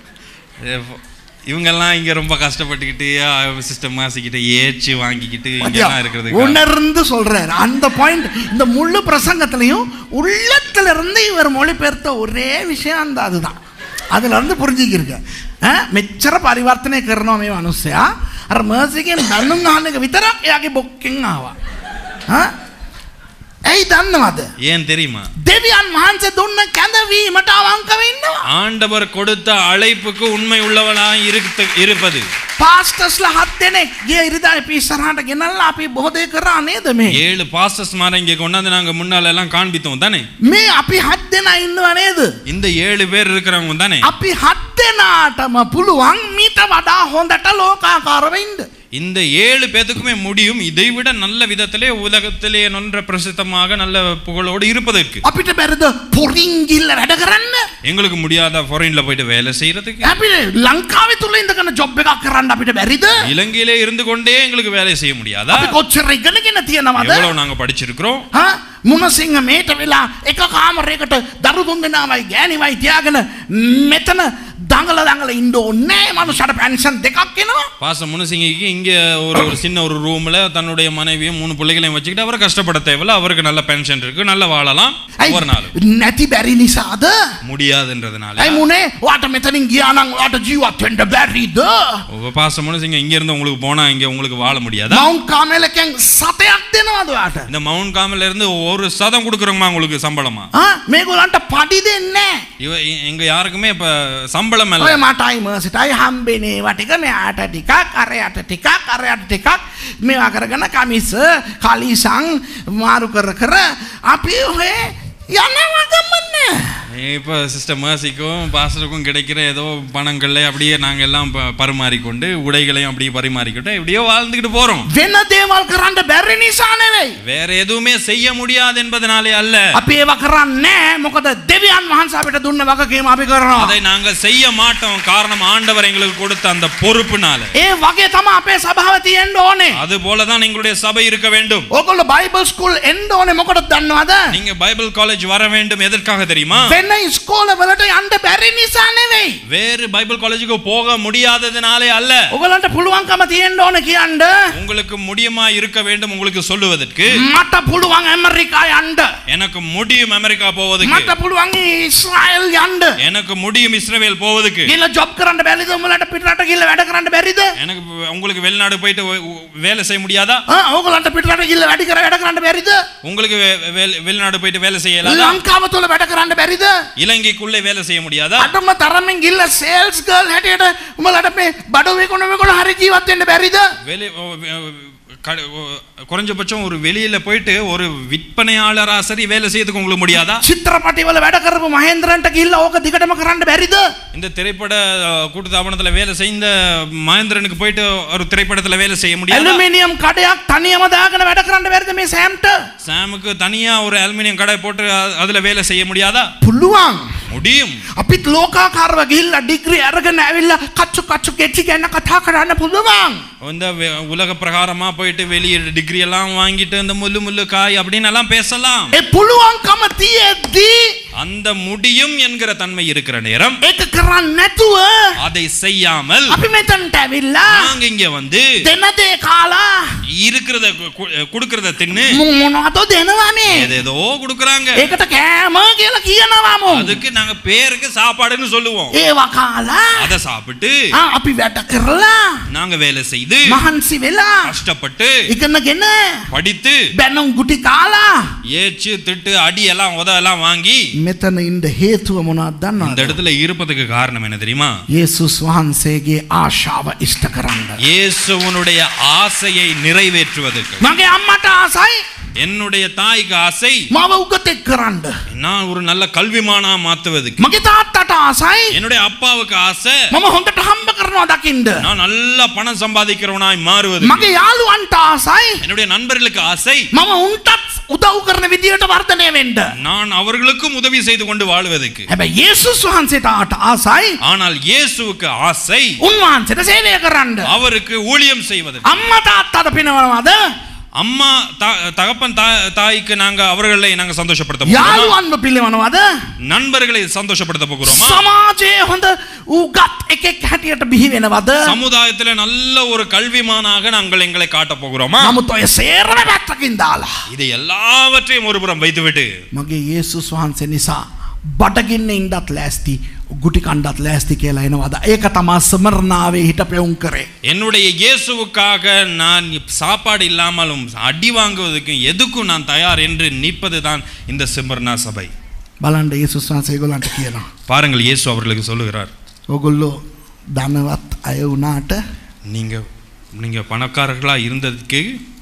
இவங்கெல்லாம் இங்க ரொம்ப கஷ்டப்பட்டுக்கிட்டு சிஸ்டம் மாசிக்கிட்டு ஏச்சு வாங்கிக்கிட்டு பாத்தியா? இங்கெல்லாம் இருக்கிறதுக்கு உணர்ந்து சொல்றாரு அந்த பாயிண்ட் இந்த முழு பிரசங்கத்திலையும் உள்ளத்துல இருந்து இவர் மொழிபெயர்த்த ஒரே விஷயம் அந்த அதுதான் அதுல இருந்து புரிஞ்சுக்கிருக்க මෙච්චර පරිවර්තනය කරනවා මේ මනුස්සයා අර මර්සිකෙන් බැලුම් අහන එක විතරක් එයාගේ බොක්කෙන් ආවා ඈ? ඇයි දන්නවද ஏன் தெரியுமா දෙවියන් වහන්සේ දුන්න කැඳවීමට අවංකව ඉන්නවා ஆண்டவர் கொடுத்த அழைப்புக்கு உண்மை உள்ளவனாய் இருக்க- இருப்பது පාස්ටස්ලා හත් දෙනෙක් ගිය ඉරිදා අපි ඉස්සරහට ගෙනල්ලා අපි බොහෝ කරා නේද මේ ஏழு பாஸ்டர்ஸ் மார இங்க கொண்டாந்து நாங்க முன்னால எல்லாம் காண்பித்தோம் தானே මේ අපි හත් දෙනා ඉන්නවා නේද இந்த ஏழு பேர் இருக்கிறவங்க தானே අපි හත් දෙනාටම පුළුවන් මීට වඩා හොඳට ලෝකාකාරව ඉන්න. இந்த ஏழு பேத்துக்குமே முடியும் இதைவிட நல்ல விதத்திலே உலகத்திலே நொன்ற பிரசித்தமாக நல்ல புகழோடு இருப்பதற்கு අපිට බැරිද පොරින් ගිල්ල වැඩ කරන්න எங்களுக்கு முடியாத ஃபாரின்ல போயிட்டு வேலை செய்யறதுக்கு අපි ලංකාවේ තුළ ඉඳගන ජොබ් එකක් කරන්න අපිට බැරිද இலங்கையிலே இருந்து கொண்டே எங்களுக்கு வேலை செய்ய முடியாதா අපි කොච්චර ඉගෙනගෙන තියෙනවද எவ்வளவு நாங்க படிச்சிருக்கிறோம் හා? මුණසිංහ මේට වෙලා එක කාමරයකට දරු තුන් දෙනාවයි ගෑනිවයි තියාගෙන මෙතන දඟල දඟල ඉන්න ඕනේ මනුෂ්‍යට පැන්ෂන් දෙකක් එනවා பாச முனுசிங்கிக்கு இங்க ஒரு ஒரு சின்ன ஒரு ரூம்ல தன்னுடைய மனைவியும் மூணு பிள்ளைகளையும் வச்சுக்கிட்டு அவர் கஷ்டப்பட தேவையில்ல அவருக்கு நல்ல பென்ஷன் இருக்கு நல்ல வாழலாம் ஒவ்வொரு நாள் නැති බැරි නිසාද முடியாதுன்றதுனால ඇයි මුණේ වාට මෙතනින් ගියානං වාට ජීවත්වෙන්ට බැරිද உங்க பாச முனுசிங்க இங்க இருந்து உங்களுக்கு போனா இங்க உங்களுக்கு வாழ முடியாதா මවුන් කාමලකෙන් සතයක් දෙනවද වාට இந்த மவுண்ட் காமில இருந்து ஒரு சதம் கொடுக்குறோமா உங்களுக்கு சம்பளமா මේගොලන්ට පඩි දෙන්නේ இவ இ- எங்க யாருக்குமே இப்ப சம்பளம் ඔය இல்ல මටයි මසිටයි හම්බෙනේ වටික මෙයාට ටිකක් අරයට ටිකක් අරයට ටිකක් මේවා කරගන කමිස කලිසං මාරු කර කර අපි ඔහේ යනවගමන්න இப்ப சிஸ்டர் மேர்சிக்கும் பாஸ்டருக்கும் கிடைக்கிற ஏதோ பணங்கள்ல அப்படியே நாங்க எல்லாம் ப- பரிமாறிக்கொண்டு உடைகளையும் அப்படியே பரிமாறிக்கிட்டு எப்படியோ வாழ்ந்துகிட்டு போறோம் වෙන දේවල් කරන්න බැරි නිසා නෙවෙයි வேற எதுவுமே செய்ய முடியாது என்பதனாலே அல்ல අපි ඒව කරන්නේ මොකද දෙවියන් වහන්සේ අපිට දුන්න වගකීම අපි කරනවා அதை நாங்க செய்ய மாட்டோம் காரணம் ஆண்டவர் எங்களுக்கு கொடுத்த அந்த பொறுப்புனால ඒ වගේ තම අපේ සභාව තියෙන්න ඕනේ அது போலதான் எங்களுடைய சபை இருக்க வேண்டும் ඕගොල්ලෝ බයිබල් ස්කූල් එන්න ඕනේ මොකටද දන්නවද நீங்க பைபிள் காலேஜ் வர வேண்டும் எதற்காக தெரியுமா වෙන ඉස්කෝල වලට යන්න බැරි නිසා නෙවෙයි வேறு பைபிள் காலேஜுக்கு போக முடியாததுனாலே அல்ல ඔගලන්ට පුළුවන්කම තියෙන්න ඕන කියන්න உங்களுக்கு முடியுமா இருக்க வேண்டும் உங்களுக்கு சொல்லுவதற்கு මට පුළුවන් ඇමරිකා යන්න எனக்கு முடியும் அமெரிக்கா போவதுக்கு මට පුළුවන් ඉස්රායල් යන්න எனக்கு முடியும் இஸ்ரவேல் போவதுக்கு ගිල ජොබ් කරන්න බැරිද උඹලට පිටරට ගිල්ල වැඩ කරන්න බැරිද எனக்கு உங்களுக்கு வெளிநாடு போயிட்டு வே- வேலை செய்ய முடியாதா ආ, ඕගලන්ට පිටරට ගිල්ල වැඩි කර වැඩ කරන්න බැරිද உங்களுக்கு வே- வே- வெளிநாடு போயிட்டு வேலை செய்யலாதா ලංකාව තුළ වැඩ කරන්න බැරිද இலங்கைக்குள்ளே வேலை செய்ய முடியாதா අටම තරමින් ගිල්ල සේල්ස් ගල් හැටියට උඹලට මේ බඩු විකුණ විකුණ හරි ජීවත් වෙන්න බැරිද வெளி ஓ- வே- கட- ஓ- குறைஞ்சபட்சம் ஒரு வெளியில போயிட்டு ஒரு விற்பனையாளரா சரி வேலை செய்யறதுக்கு உங்களுக்கு முடியாதா චිත්‍රපටිවල වැඩ කරපු මහෙන්ද්‍රන්ට ගිල්ල ඕක දිගටම කරන්න බැරිද இந்த திரைப்பட அஹ், கூட்டுத்தாபனத்துல வேலை செய்த மகேந்திரனுக்கு போயிட்டு ஒரு திரைப்படத்துல வேலை செய்ய முடியாது ඇලුමිනියම් කඩයක් තනියම දාගෙන වැඩ කරන්න බැරිද මේ සෑම්ට சாமுக்கு தனியா ஒரு அலுமினியம் கடை போட்டு அ- அதுல வேலை செய்ய முடியாதா පුළුවන් முடியும் අපිත් ලෝකාකාරව ගිහිල්ලා ඩිග්‍රී අරගෙන ඇවිල්ලා කච්චු කච්චු කෙච්චි ගැන කතා කරන්න පුළුවන් இந்த வெ- உலக பிரகாரமா போயிட்டு வெளியே டிகிரி எல்லாம் வாங்கிட்டு இந்த முள்ளு முள்ளு காய் அப்படின்னு எல்லாம் பேசலாம் ඒ පුළුවන්කම තියෙද්දී அந்த முடியும் என்கிற தன்மை இருக்கிற நேரம் ඒක කරන්න නැතුව அதை செய்யாமல் අපි මෙතන්ට ඇවිල්ලා நாங்க இங்க வந்து දෙනදේ කාලා இருக்கிறத கு- கு- கொடுக்கறத தின்னு මු- මොනවද දෙනවානේ ஏதேதோ கொடுக்கறாங்க ඒකට කෑම කියලා කියනවාම அதுக்கு நாங்க பேருக்கு சாப்பாடுன்னு சொல்லுவோம் ඒවා කාලා அதை சாப்பிட்டு ආ, අපි වැඩ කරලා நாங்க வேலை செய்து මහන්සි වෙලා கஷ்டப்பட்டு ඉගෙනගෙන படித்து බැනුම් ගුටි කාලා ஏச்சு திட்டு அடி எல்லாம் உத எல்லாம் வாங்கி මෙතන ඉන්ඩ හේතුව මොනත් இந்த දන්නවා இடத்துல இருப்பதுக்கு காரணம் என்ன தெரியுமா ඒසුස් වහන්සේගේ ආශාව ඉෂ්ට කරන්න. இயேசுவனுடைய ஆசையை நிறைவேற்றுவதற்கு මගේ අම්මට ආසයි என்னுடைய தாய்க்கு ஆசை මව උගතෙක් කරන්න. நான் ஒரு நல்ல கல்விமானா மாத்துவதுக்கு මගේ තාත්තට ආසයි என்னுடைய அப்பாவுக்கு ஆசை මම හොඳට හම්බ කරනවා දකිින්ද. நான் நல்ல பணம் சம்பாதிக்கிறவனாய் மாறுவது මගේ යාළුවන්ට ආසයි என்னுடைய நண்பர்களுக்கு ஆசை මම උන්ටත් උදව් කරන විදිහට වර්ධනය වෙන්ඩ. நான் அவர்களுக்கும் உதவி செய்து கொண்டு வாழ்வதற்கு හැබැ ඒසුස් වහන්සේටට ආසයි ஆனால் இயேசுவுக்கு ஆசை උන්වහන්සට සේවය කරන්න. அவருக்கு ஊழியம் செய்வதற்கு අම්මට අත්තට පිනවනවාද அம்மா தா- தகப்பன் தா- தாய்க்கு நாங்க அவர்களை நாங்க சந்தோஷப்படுத்த போகிறோமா? යාළුවන්ව පිළිවනවාද நண்பர்களை சந்தோஷப்படுத்த போகிறோமா සමාජය හොඳ උගත් එකෙක් හැටියට බිහි වෙනවද சமுதாயத்துல நல்ல ஒரு கல்விமானாக நாங்கள் எங்களை காட்ட போகிறோமா නමුත් ඔය සේරම පැත්තකින් දාලා. இது எல்லாவற்றையும் ஒருபுறம் வைத்துவிட்டு මගේ ඒසුස් වහන්සේ නිසා බටගින්න ඉන්ඩත් ලෑස්ති ගුටි කණ්ඩත් ලෑස්ති කියලා එනවාද ඒක තමා සමරණාවේ හිට පෙවුම් කරේ. என்னுடைய இயேசுவுக்காக நான் சாப்பாடு இல்லாமலும் அடி வாங்குவதற்கும் எதுக்கும் நான் தயார் என்று நிற்பதுதான் இந்த சிம்மர்னா சபை බලන්ඩ ඒසුස් වහන්සේ ගොලන්ට කියනවා. பாருங்கள் இயேசு அவர்களுக்கு சொல்லுகிறார் ඔගොල්ලෝ ධනවත් අය වනාට நீங்க நீங்க பணக்காரர்களா இருந்ததுக்கு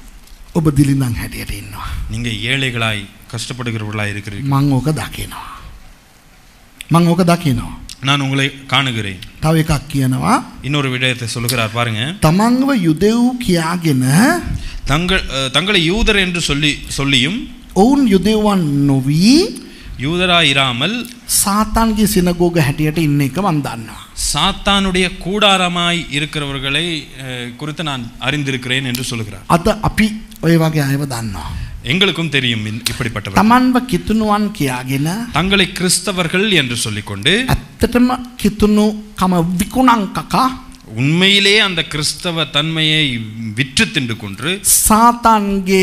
ඔබ දිලිඳං හැටියට ඉන්නවා. நீங்க ஏழைகளாய் கஷ்டப்படுகிறவர்களாய் இருக்கிறீர்கள் මං ඕක දකිනවා. මං ඕක දකිනවා. நான் உங்களை காணுகிறேன் තව එකක් කියනවා இன்னொரு விடயத்தை சொல்லுகிறார் பாருங்க තමන්ව යුදෙව් කියාගෙන தங்கள் அஹ், தங்களை யூதர் என்று சொல்லி சொல்லியும் ඔවුන් යුදෙව්වන් නොවී யூதராயிராமல் සාතන්ගේ සිනගෝග හැටියට ඉන්න එක මන් දන්නවා. சாத்தானுடைய கூடாரமாய் இருக்கிறவர்களை அஹ், குறித்து நான் அறிந்திருக்கிறேன் என்று சொல்லுகிறார் අද අපි ඔය වගේ අයව දන්නවා. எங்களுக்கும் தெரியும் இந்த- இப்படிப்பட்டவர் තමන්ව කිතුනුවන් කියාගෙන தங்களை கிறிஸ்தவர்கள் என்று சொல்லிக்கொண்டு ඇත්තටම කිතුුණු කම විකුණං කකා உண்மையிலே அந்த கிறிஸ்தவ தன்மையை விற்று தின்று கொன்று සාතන්ගේ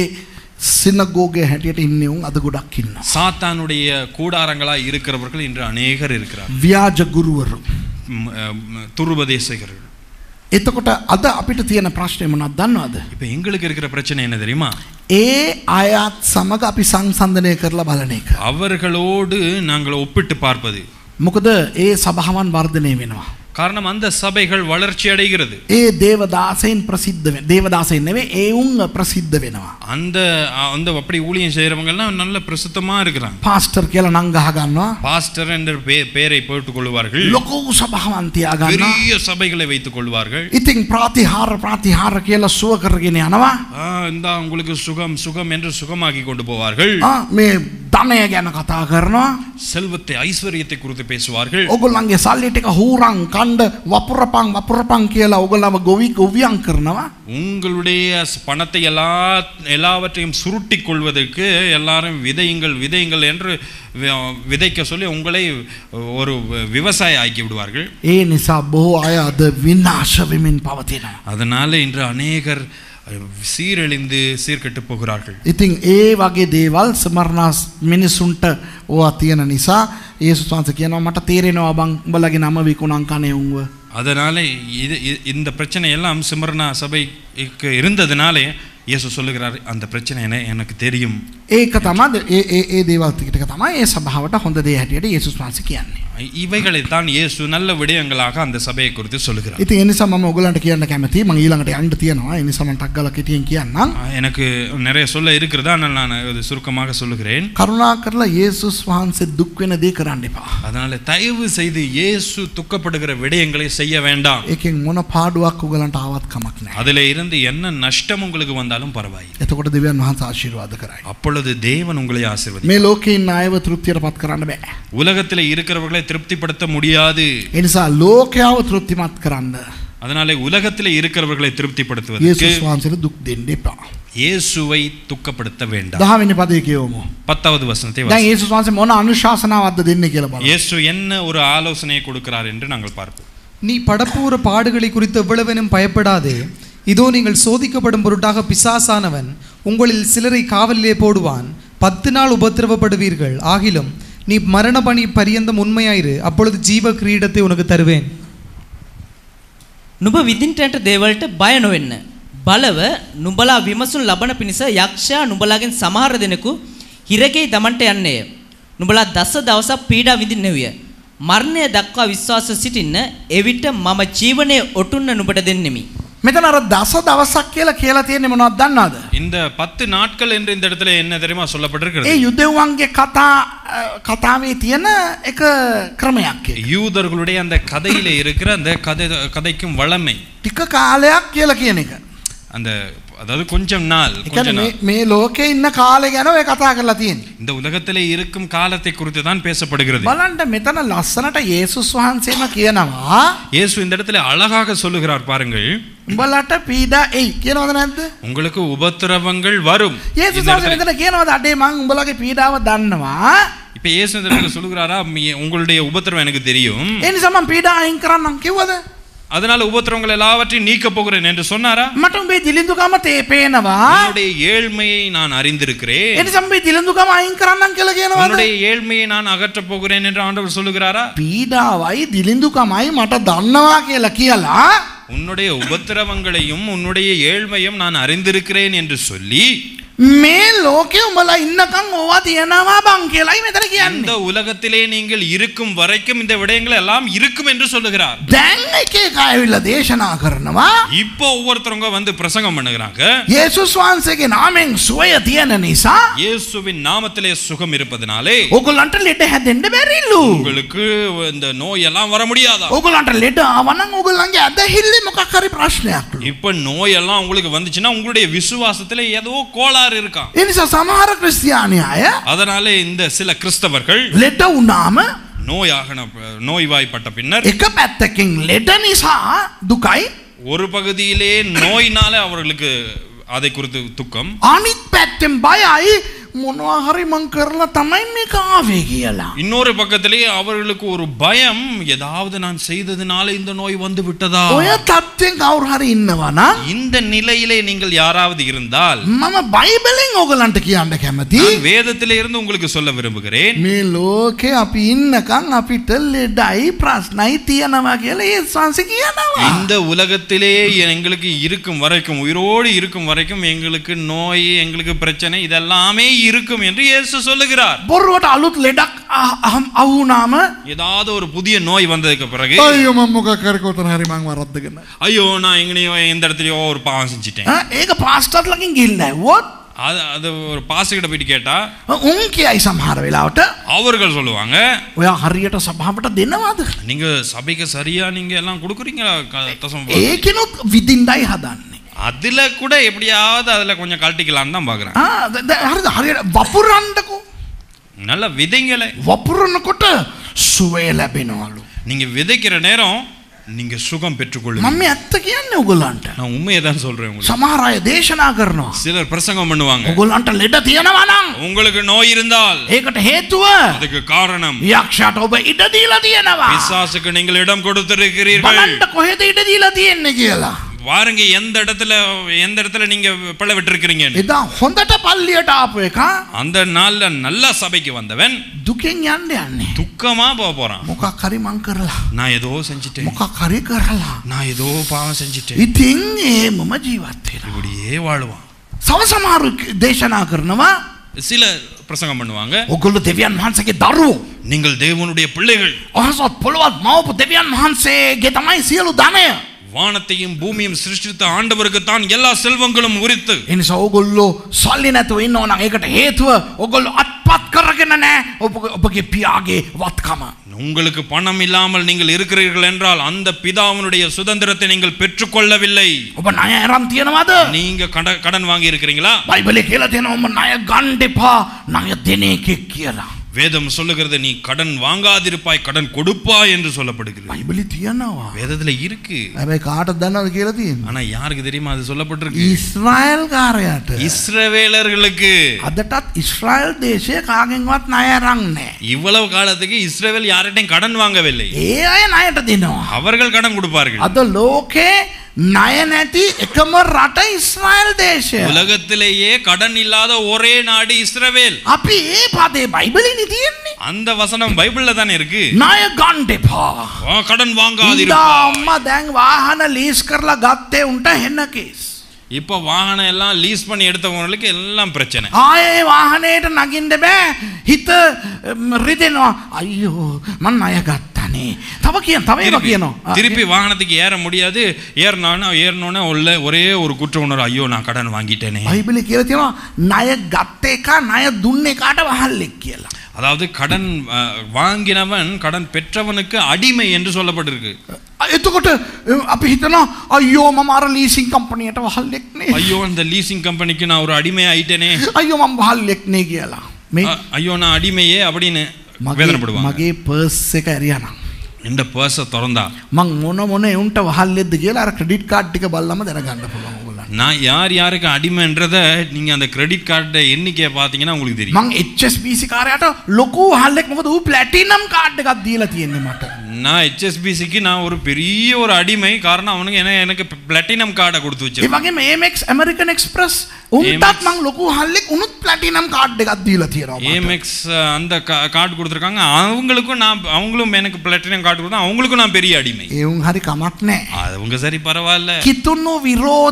සිනගෝගය හැටියට ඉන්නවුන් අද ගොඩක් ඉන්න. சாத்தானுடைய கூடாரங்களாய் இருக்கிறவர்கள் இன்று அநேகர் இருக்கிறார் ව්‍යාජ ගුරුවරු. ம், அஹ், ம், துருபதேசகர்கள் එතකොට අද අපිට තියෙන ප්‍රශ්නය මොනත් දන්නවාද. இப்ப எங்களுக்கு இருக்கிற பிரச்சனை என்ன தெரியுமா ඒ අයත් සමඟ අපි සංසන්ධනය කරලා බලන එක. அவர்களோடு நாங்கள் ஒப்பிட்டு பார்ப்பது මොකද ඒ සභහවන් වර්ධනය වෙනවා. காரணம் அந்த சபைகள் வளர்ச்சி அடைகிறது ඒ දේවදාසයෙන් ප්‍රසිද්ධ වෙන දේවදාසයෙන් නෙවේ ඒ උන් ප්‍රසිද්ධ වෙනවා. அந்த அந்த அப்படி ஊழியம் செய்யறவங்க எல்லாம் நல்ல பிரசுத்தமா இருக்கிறாங்க පාස්ටර් කියල නංගහගන්නවා. பாஸ்டர் என்ற பே- பெயரை போட்டுக் கொள்வார்கள் ලොකෝ සභහන්තියාගන්න. பெரிய சபைகளை வைத்துக் கொள்வார்கள் ඉතිං ප්‍රාතිහාර ප්‍රාතිහාර කියලා සුව කරගෙන යනවා. ஆ, இந்தா உங்களுக்கு சுகம் சுகம் என்று சுகமாக்கி கொண்டு போவார்கள் ආ, මේ ධනය ගැන කතා කරනවා. செல்வத்தை ஐஸ்வர்யத்தை குறித்து பேசுவார்கள் ඔගොල්ලන්ගේ සල්ලිටික හූරං කණ්ඩ වපුරපං වපුරපං කියලා ඔගොල්ලම ගොවි ගොවියන් කරනවා. உங்களுடைய ஸ்- பணத்தை எல்லா எல்லாவற்றையும் சுருட்டிக் கொள்வதற்கு எல்லாரும் விதையுங்கள் விதையுங்கள் என்று வி- விதைக்க சொல்லி உங்களை ஒரு விவசாயி ஆக்கி விடுவார்கள் ඒ නිසා බොහෝ අය අද විනාශ වෙමින් පවතිනවා. அதனால இன்று அநேகர் அஹ், சீரழிந்து சீர்கெட்டு போகிறார்கள் ඉතිං ඒ වගේ දේවල් සමරණස් මිනිස්සුන්ට ඕවා තියෙන නිසා ඒසුස් වහන්ස කියනවා මට තේරෙනවා බං උඹලගේ නම විකුණං කනේ උන්ව. அதனால இது இ- இந்த பிரச்சனை எல்லாம் சிமர்னா சபைக்கு இருந்ததுனாலே இயேசு சொல்லுகிறார் அந்த பிரச்சனை என எனக்கு தெரியும் ඒක තමද ඒ ඒ ඒ දේවල් ටික තමයි ඒ සභාවට හොඳ දේ හැටියට ඒසුස් වහන්ස කියන්නේ. இவைகளை தான் இயேசு நல்ல விடயங்களாக அந்த சபையை குறித்து சொல்லுகிறார் ඉතින් ඒ නිසා මම ඔයගලන්ට කියන්න කැමතියි මම ඊළඟට යන්න තියෙනවා ඒ නිසා මම ටක් ගාලා කෙටියෙන් කියන්නම්. ஆஹ், எனக்கு நிறைய சொல்ல இருக்கிறது ஆனால் நான் அது சுருக்கமாக சொல்லுகிறேன் කරුණා කරලා යේසුස් වහන්සේ දුක් වෙන දේ කරන්න එපා. அதனால தயவு செய்து இயேசு துக்கப்படுகிற விடயங்களை செய்ய வேண்டாம் ඒකෙන් මොන පාඩුවක් උගලන්ට ආවත් කමක් නැහැ. அதிலே இருந்து என்ன நஷ்டம் உங்களுக்கு வந்தாலும் பரவாயில்லை එතකොට දෙවියන් වහන්සේ ආශිර්වාද කරයි. அப்பொழுது தேவன் உங்களை ஆசீர்வதி මේ ලෝකේ ඉන්න අයව තෘප්තියට පත් කරන්න බෑ. உலகத்தில் இருக்கிறவர்களை திருப்திப்படுத்த முடியாது ඒ නිසා ලෝකයාව තෘප්තිමත් කරන්න அதனாலே உலகத்தில் இருக்கிறவர்களை திருப்திப்படுத்துவதற்கு යේසුස් වහන්සේට දුක් දෙන්න එපා. இயேசுவை துக்கப்படுத்த வேண்டாம் දහවෙනි පදේ කියවමු. பத்தாவது வசனத்தை දැන් வாசி. යේසුස් වහන්සේ මොන අනුශාසනාවක්ද දෙන්නේ කියලා බලමු. இயேசு என்ன ஒரு ஆலோசனையை கொடுக்கிறார் என்று நாங்கள் பார்ப்போம் நீ படப்போற பாடுகளை குறித்து எவ்வளவெனும் பயப்படாதே இதோ நீங்கள் சோதிக்கப்படும் பொருட்டாக பிசாசானவன் உங்களில் சிலரை காவலிலே போடுவான் பத்து நாள் உபத்திரவப்படுவீர்கள் ஆகிலும் நீ மரண பணி பரியந்தம் உண்மையாயிரு அப்பொழுது ஜீவ கிரீடத்தை உனக்கு தருவேன் නුඹ විදින්ටට දේවල්ට බය නොවෙන්න. බලව නුඹලා විමසුන් ලබන පිණිස යක්ෂයා නුඹලාගෙන් සමහර දෙනෙකු හිරකෙහි දමන්ට යන්නේය. නුඹලා දස දවසක් පීඩා විඳින්නවිය. මරණය දක්වා විශ්වාස සිටින්න එවිට මම ජීවනය ඔටුන්න නුඹට දෙන්නෙමි. මෙතන අර දස දවසක් කියලා කියලා තියෙන්නේ මොනවද දන්නවද? இந்த பத்து நாட்கள் என்று இந்த இடத்துல என்ன தெரியுமா ඒ சொல்லப்பட்டிருக்கிறது යුදෙව්වන්ගේ කතා අ, කතාවේ තියෙන එක ක්‍රමයක් ඒක. யூதர்களுடைய அந்த கதையில இருக்கிற அந்த கதை கதைக்கும் வளமை ටික කාලයක් කියලා කියන එක. அந்த அதாவது கொஞ்சம் நாள் ඒ கொஞ்ச කියන්නේ நாள் මේ- මේ ලෝකේ ඉන්න කාලය ගැන ඔය කතා කරලා තියෙන්නේ. இந்த உலகத்திலே இருக்கும் காலத்தை குறித்து தான் பேசப்படுகிறது බලන්න මෙතන ලස්සනට යේසුස් වහන්සේම කියනවා இயேசு இந்த இடத்துல அழகாக சொல்லுகிறார் பாருங்கள் උඹලට පීඩා එයි කියනවද නැද්ද? உங்களுக்கு உபத்திரவங்கள் வரும் යේසුස් இந்த වහන්සේ இடத்துல- මෙතන කියනවද අඩේ මං උඹලගේ පීඩාව දන්නවා. இப்ப இயேசு இந்த இடத்துல சொல்லுகிறாரா "மீ- உங்களுடைய உபத்திரவம் எனக்கு தெரியும் ඒ නිසා මං පීඩා අයින් කරන්නම් කිව්වද? அதனால உபத்திரவங்கள் எல்லாவற்றையும் நீக்க போகிறேன் என்று சொன்னாரா මට උඹේ දිලිඳුකම තේ පේනවා. உன்னுடைய ஏழ்மையை நான் அறிந்திருக்கிறேன் ඒ නිසා උඹේ දිලිඳුකම අයින් කරන්නම් කියලා කියනවද? உன்னுடைய ஏழ்மையை நான் அகற்றப் போகிறேன் என்று ஆண்டவர் சொல்லுகிறாரா පීඩාවයි දිලිඳුකමයි මට දන්නවා කියලා කියලා உன்னுடைய உபத்திரவங்களையும் உன்னுடைய ஏழ்மையும் நான் அறிந்திருக்கிறேன் என்று சொல்லி මේ ලෝකෙ උඹලා ඉන්නකම් ඕවා තියෙනවා බං කියලායි මෙතන இந்த කියන්නේ. உலகத்திலே நீங்கள் இருக்கும் வரைக்கும் இந்த விடயங்கள் எல்லாம் இருக்கும் என்று சொல்லுகிறார் දැන් එක එක ඇවිල්ලා දේශනා කරනවා. இப்போ ஒவ்வொருத்தவங்க வந்து பிரசங்கம் பண்ணுகிறாங்க යේසුස් වහන්සේගේ නාමෙන් සුවය තියෙන නිසා இயேசுவின் நாமத்திலே சுகம் இருப்பதனாலே ඔගොල්ලන්ට ලෙඩ හැදෙන්න බැරිල්ලු. உங்களுக்கு இந்த நோய் எல்லாம் வர முடியாதா ඔගොල්ලන්ට ලෙඩ ආවනම් ඔගොල්ලන්ගේ ඇදහිල්ලේ මොකක් හරි ප්‍රශ්නයක්. இப்ப நோய் எல்லாம் உங்களுக்கு வந்துச்சுன்னா உங்களுடைய விசுவாசத்துல ஏதோ கோளாறு இருக்காம் ඒ නිසා සමහර ක්‍රිස්තියානි අය அதனால இந்த சில கிறிஸ்தவர்கள் ලෙඩ වුණාම நோயாகன நோய்வாய்ப்பட்ட பின்னர் එක පැත්තකින් ලෙඩ නිසා දුකයි ஒரு பகுதியிலே நோயினால அவர்களுக்கு அதை குறித்து துக்கம் අනිත් පැත්තෙන් බයයි මොනවා හරි මං කරලා තමයි මේක ආවේ කියලා. இன்னொரு பக்கத்திலே அவர்களுக்கு ஒரு பயம் ஏதாவது நான் செய்ததுனால இந்த நோய் வந்து விட்டதா ඔය තත්ත්වෙන් කවුරු හරි ඉන්නවා නම් இந்த நிலையிலே நீங்கள் யாராவது இருந்தால் මම බයිබලෙන් ඕගලන්ට කියන්න කැමති நான் வேதத்திலே இருந்து உங்களுக்கு சொல்ல விரும்புகிறேன் මේ ලෝකේ අපි ඉන්නකම් අපිට ලෙඩයි ප්‍රශ්නයි තියෙනවා කියලා ඒ සංසි කියනවා. இந்த உலகத்திலே எங்களுக்கு இருக்கும் வரைக்கும் உயிரோடு இருக்கும் வரைக்கும் எங்களுக்கு நோய் எங்களுக்கு பிரச்சனை இதெல்லாமே இருக்கும் என்று இயேசு சொல்லுகிறார் බොරුවට අලුත් ලෙඩක් අහ- අහම් අහුනාම ஏதாவது ஒரு புதிய நோய் வந்ததுக்கு பிறகு අයියෝ මම මොකක් හරි කොතන හරි මං වරද්දගෙන. ஐயோ நான் எங்கனையோ எந்த இடத்துலயோ ஒரு பாவம் செஞ்சிட்டேன் ආ, ඒක පාස්ටර්් ලකින් ගිල්ල වොත් அது அது ஒரு பாசுகிட்ட போயிட்டு கேட்டா උන් කියයි සමහර වෙලාවට அவர்கள் சொல்லுவாங்க ඔයා හරියට සභාවට දෙනවාද. நீங்க சபைக்கு சரியா நீங்க எல்லாம் கொடுக்குறீங்களா க- தசம பாகம்? ඒකෙනුත් විදින්ඩයි හදන්නේ. அதுல கூட எப்படியாவது அதுல கொஞ்சம் கழட்டிக்கலாம்னு தான் பாக்குறேன் ආ, ද- ද- හරිද හරියට වපුරන්ඩකෝ நல்ல விதைங்களை වපුරනකොට සුවය ලැබෙනවලු. நீங்க விதைக்கிற நேரம் நீங்க சுகம் பெற்றுக்கொள்ளுங்க මම ඇත්ත කියන්න උගලන්ට. நான் உண்மையை தான் சொல்றேன் உங்களுக்கு සමහර අය දේශනා කරනවා. சிலர் பிரசங்கம் பண்ணுவாங்க ඔගොල්ලන්ට ලෙඩ තියෙනවනම්. உங்களுக்கு நோய் இருந்தால் ඒකට හේතුව அதுக்கு காரணம் යක්ෂට ඔබ ඉඩ දීලා තියෙනවා. பிசாசுக்கு நீங்கள் இடம் கொடுத்திருக்கிறீர்கள் බලන්ට කොහෙද ඉඩ දීලා තියෙන්නේ කියලා. பாருங்க எந்த இடத்துல எந்த இடத்துல நீங்க பிள்ளை விட்டுருக்கிறீங்க එදා හොඳට පල්ලියට ආපු එක அந்த நாள்ல நல்ல சபைக்கு வந்தவன் දුකෙන් යන්න යන්නේ. துக்கமா போக போறான் මොකක් හරි මං කරලා. நான் ஏதோ செஞ்சுட்டேன் මොකක් හරි කරලා. நான் ஏதோ பாவம் செஞ்சுட்டேன் ඉතින් ඒ මම ජීවත්වෙන. இப்படியே வாழுவான் සව සමාරු දේශනා කරනවා சில பிரசங்கம் பண்ணுவாங்க ඔගොල්ල දෙවියන් වහන්සගේ දරුවෝ. நீங்கள் தேவனுடைய பிள்ளைகள் ඔහසත් පොළොවත් මවපු දෙවියන් වහන්සේගේ තමයි සියලු ධනය. வானத்தையும் பூமியும் சிருஷ்டித்த ஆண்டவருக்கு தான் எல்லா செல்வங்களும் உரித்து එනිසා ඔගොල්ලෝ සල්ලි නැතුව ඉන්න ඕන ඒකට හේතුව ඔගොල්ලො අත්පත් කරගෙන නෑ ඔබ- ඔබගේ පියාගේ වත්කම. உங்களுக்கு பணம் இல்லாமல் நீங்கள் இருக்கிறீர்கள் என்றால் அந்த பிதாவினுடைய சுதந்திரத்தை நீங்கள் பெற்றுக்கொள்ளவில்லை ඔබ නය ඇරම් තියෙනවද நீங்க கட- கடன் வாங்கி இருக்கிறீங்களா බයිබලි කියලා තියෙන ඔම නය ගණ්ඩෙපා නය දෙන එකෙක් කියලා. வேதம் சொல்லுகிறது நீ கடன் வாங்காதிருப்பாய் கடன் கொடுப்பாய் என்று சொல்லப்படுகிறது බයිබලි තියෙනවා. வேதத்துல இருக்கு ඇබයි කාට දන්නද කියලා තියෙන. ஆனா யாருக்கு தெரியுமா அது சொல்லப்பட்டிருக்கு ඉස්රයිල් කාරයට. இஸ்ரவேலர்களுக்கு අදටත් ඉස්්‍රයිල් දේශය කාගෙන්වත් නයරන්නේ. இவ்வளவு காலத்துக்கு இஸ்ரவேல் யார்கிட்டையும் கடன் வாங்கவில்லை ඒ අය නයට දෙනවා. அவர்கள் கடன் கொடுப்பார்கள் අද ලෝකේ නය නැති එකම රට ඉස්්‍රයිල් දේශය. உலகத்திலேயே கடன் இல்லாத ஒரே நாடு இஸ்ரவேல் අපි ඒ පදේ බයිබලි නිතියෙන්නේ. அந்த வசனம் பைபிள்ல தானே இருக்கு නය ගණ්ඩෙපා. ஆ, கடன் வாங்காதிருப்பாய் ඉදාම්ම දැන් වාහන ලීස් කරලා ගත්තේ උන්ට හෙන්න කේස්. இப்ப வாகனம் எல்லாம் லீஸ் பண்ணி எடுத்தவங்களுக்கு எல்லாம் பிரச்சனை ආයේ වාහනයට නගින්ඩ බෑ හිත ම්, රිදෙනවා අයියෝ මන් අය ගත්තනේ තව කියන් තව ඒවා திருப்பி- කියනවා திருப்பி வாகனத்துக்கு ஏற முடியாது ஏறினானா ஏறினோன்னே உள்ள ஒரே ஒரு குற்ற உணர்வு ஐயோ நான் கடன் வாங்கிட்டேனே බයිබලි කියල තියෙනවා ණය ගත්ත එක ණය දුන්නේ කාට වහල්ලෙක් කියලා. அதாவது கடன் அஹ், வாங்கினவன் கடன் பெற்றவனுக்கு அடிமை என்று சொல்லப்பட்டிருக்கு එතකොට අ, අපි හිතනවා අයෝ මමාර ලීසින් කම්පනයට වහල්ලෙක්නේ ஐயோ இந்த லீசிங் கம்பெனிக்கு நான் ஒரு அடிமை ஆயிட்டேனே අයෝ මම් වහල්ලෙක්නේ කියලා මේ அ- ஐயோ நான் அடிமையே அப்படின்னு මගේ வேதனைப்படுவாங்க මගේ පර්ස් එක ඇරියනම්. இந்த பர்ஸை திறந்தா මං මොන මොන එවුන්ට වහල්ලෙද කියලා අර ක්‍රඩිට් කාඩ්ටික බල්ලම දැනගන්න පුළුවන් ඔයගොල්ලන්ට. நான் யார் யாருக்கு அடிமைன்றத நீங்க அந்த கிரெடிட் கார்டு எண்ணிக்கையை பார்த்தீங்கன்னா உங்களுக்கு தெரியும் මං HSBC කාරයට ලොකු හල්ලෙක් මොකද ඌ ප්ලැටිනම් කාඩ් එකක් දීලා තියෙන්නේ මට. நான் HSBCக்கு நான் ஒரு பெரிய ஒரு அடிமை காரணம் அவனுக்கு என்ன எனக்கு பிளாட்டினம் கார்டை கொடுத்து ඒ வச்சிருக்கான் වගේම Amex American Express උන්ටත් Amex. මං ලොකු හල්ලෙක් උනුත් ප්ලැටිනම් කාඩ් එකක් දීලා තියෙනවා. මට. ஏமெக்ஸ் அந்த கார்டு கொடுத்துருக்காங்க அவங்களுக்கும் நான் அவங்களும் எனக்கு பிளாட்டினம் கார்டு கொடுத்தா அவங்களுக்கும் நான் பெரிய அடிமை ඒ උන් හරி කමක් නෑ. அவங்க சரி பரவாயில்ல කිතුුණු විරෝධී බැංකුව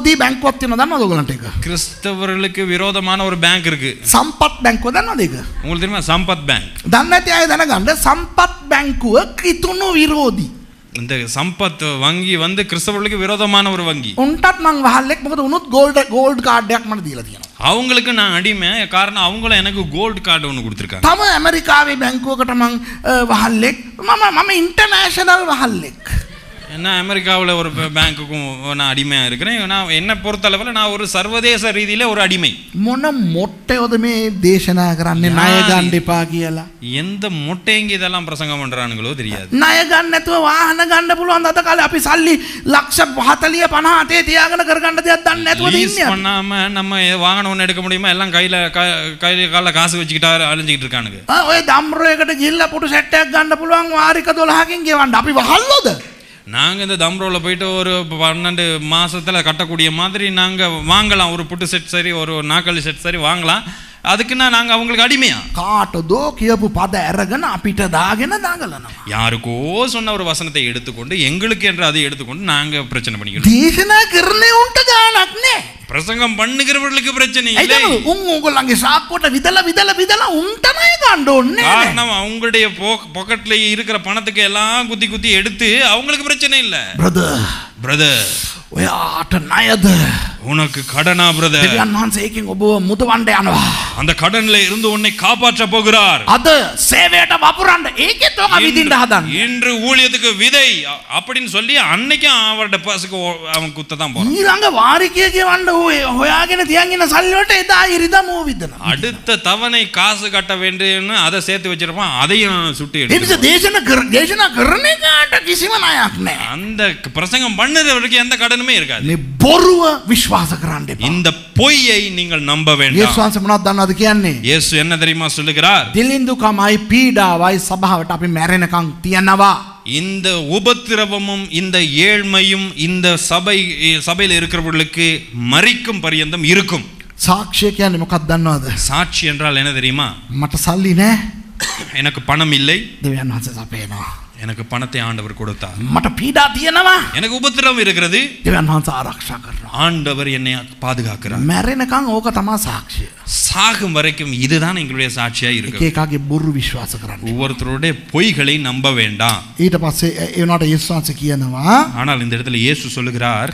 බැංකුවක් තියෙනවා දන්නවද ඔයගලන්ට ඒක? கிறிஸ்தவர்களுக்கு விரோதமான ஒரு பேங்க் இருக்கு සම්පත් බැංකුව දන්නවද ඒක? உங்களுக்கு தெரியுமா சம்பத் பேங்க் දන්නේ නැති අය දැනගන්න සම්පත් බැංකුව කිතුණු විරෝධී. இந்த சம்பத் வங்கி வந்து கிறிஸ்தவர்களுக்கு விரோதமான ஒரு வங்கி උන්ටත් මං වහල්ලෙක් මොකද උනුත් ගෝල්ඩ් ගෝල්ඩ් කාඩ් එකක් මට දීලා තියෙනවා. அவங்களுக்கு நான் அடிமை காரணம் அவங்களும் எனக்கு கோல்டு கார்டு ஒன்று கொடுத்துருக்காங்க තම ඇමරිකාවේ බැංකුවකට මං අ, වහල්ලෙක් මම මම ඉන්ටර්නෑෂනල් වහල්ලෙක්. நான் அமெரிக்காவில் ஒரு பே- பேங்க்குக்கும் நான் அடிமையாக இருக்கிறேன் நான் என்னை பொறுத்தளவில் நான் ஒரு சர்வதேச ரீதியில் ஒரு அடிமை මොන මොට්ටයොද මේ දේශනා කරන්නේ ණය ගන්න එපා කියලා. எந்த மொட்டைங்க இதெல்லாம் பிரசங்கம் பண்ணுறானுங்களோ தெரியாது ණය ගන්න නැතුව වාහන ගන්න පුළුවන් අද කාලේ අපි සල්ලි ලක්ෂ 40 50 අතේ තියාගෙන කරගන්න දෙයක් දන්නේ නැතුව லீஸ் ඉන්නේ. பண்ணாம நம்ம வாகனம் ஒன்று எடுக்க முடியுமா எல்லாம் கையில க- கையில காலில் காசு வச்சுக்கிட்டா அழிஞ்சிக்கிட்டு இருக்கானுங்க ආ, ඔය දම්රයකට ගිහිල්ලා පුටු සෙට් එකක් ගන්න පුළුවන් වාරික 12කින් ගෙවන්න. අපි වහල්ලෝද? நாங்க இந்த தம்ரோல போயிட்டு ஒரு பன்னெண்டு மாசத்துல கட்டக்கூடிய மாதிரி நாங்க வாங்கலாம் ஒரு புட்டு செட் சரி ஒரு நாக்களி செட் சரி வாங்கலாம் அதுக்குன்னா நாங்க அவங்களுக்கு அடிமையா කාටදෝ කියපු පද ඇරගෙන අපිට දාගෙන දඟලනවා. யாருக்கோ சொன்ன ஒரு வசனத்தை எடுத்துக்கொண்டு எங்களுக்கு என்று அதை எடுத்துக்கொண்டு நாங்க பிரச்சனை பண்ணிக்கிறோம் දේශනා කරන්නේ උන්ට ගානක් නෑ. பிரசங்கம் பண்ணுகிறவர்களுக்கு பிரச்சனை ඇයිද இல்லை උන් උගොල්ලන්ගේ සාක්කුවට විදලා විදලා විදලා උන්ට ණය ගන්න ඕනේ නෑ. காரணம் அவங்களுடைய பாக்கெட்ல இருக்கிற பணத்துக்கு எல்லாம் குத்தி குத்தி எடுத்து அவங்களுக்கு பிரச்சனை இல்ல බ්‍රදර් பிரதர் ඔයාට ණයද? உனக்கு கடனா பிரதர் දෙවියන් වහන්සේ ඒකෙන් ඔබව මුදවන්න යනවා. அந்த கடன்ல இருந்து உன்னை காப்பாற்ற போகிறார் අද සේවයට වපුරන්න ඒකෙත් ඔක විදින්න හදන්න. இன்று ஊழியத்துக்கு விதை அ- அப்படின்னு சொல்லி அன்னைக்கும் அவரோட பசுக்கு ஓ- அவன் குத்த தான் போறான் ඊළඟ වාරිකය කියවන්න ඔය හොයාගෙන තියන් ඉන්න සල්ලි වලට එදා ඉරිදා මූ විදනවා. அடுத்த தவணை காசு கட்ட வேண்டும்னு அதை சேர்த்து வச்சிருப்பான் அதையும் சுட்டு ඒ නිසා எடுத்து දේශන කර දේශනා කරන එකාට කිසිම ණයක් නෑ. அந்த பிரசங்கம் பண்ணுறவருக்கு எந்த கடனுமே இருக்காது මේ බොරුව විශ්වාස කරන්න එපා. இந்த பொய்யை நீங்கள் நம்ப යේසුස් வேண்டாம் වහන්සේ මොනවද දන්නවද කියන්නේ? இயேசு என்ன தெரியுமா சொல்லுகிறார் දිලින්දුකමයි පීඩාවයි සභාවට අපි මැරෙනකම් තියනවා. இந்த உபத்திரவமும் இந்த ஏழ்மையும் இந்த சபை சபையில் இருக்கிறவர்களுக்கு மறிக்கும் பரியந்தம் இருக்கும் සාක්ෂය කියන්නේ මොකක්ද දන්නවද? சாட்சி என்றால் என்ன தெரியுமா මට සල්ලි නෑ. எனக்கு பணம் இல்லை දෙවියන් වහන්සේ සපයනවා. எனக்கு பணத்தை ஆண்டவர் கொடுத்தார் මට පීඩා තියෙනවා. எனக்கு உபத்திரவம் இருக்கிறது දෙවියන් වහන්සේ ආරක්ෂා කරනවා. ஆண்டவர் என்னை பாதுகாக்கிறார் මැරෙනකම් ඕක තමා සාක්ෂිය. சாகும் வரைக்கும் இதுதான் எங்களுடைய சாட்சியா එක இருக்கு එකාගේ බොරු විශ්වාස කරන්න. ஒவ்வொருத்தருடைய பொய்களை நம்ப வேண்டாம் ඊට පස්සේ ඒ වුණාට යේසුස් වහන්සේ කියනවා ஆனால் இந்த இடத்துல இயேசு சொல்லுகிறார்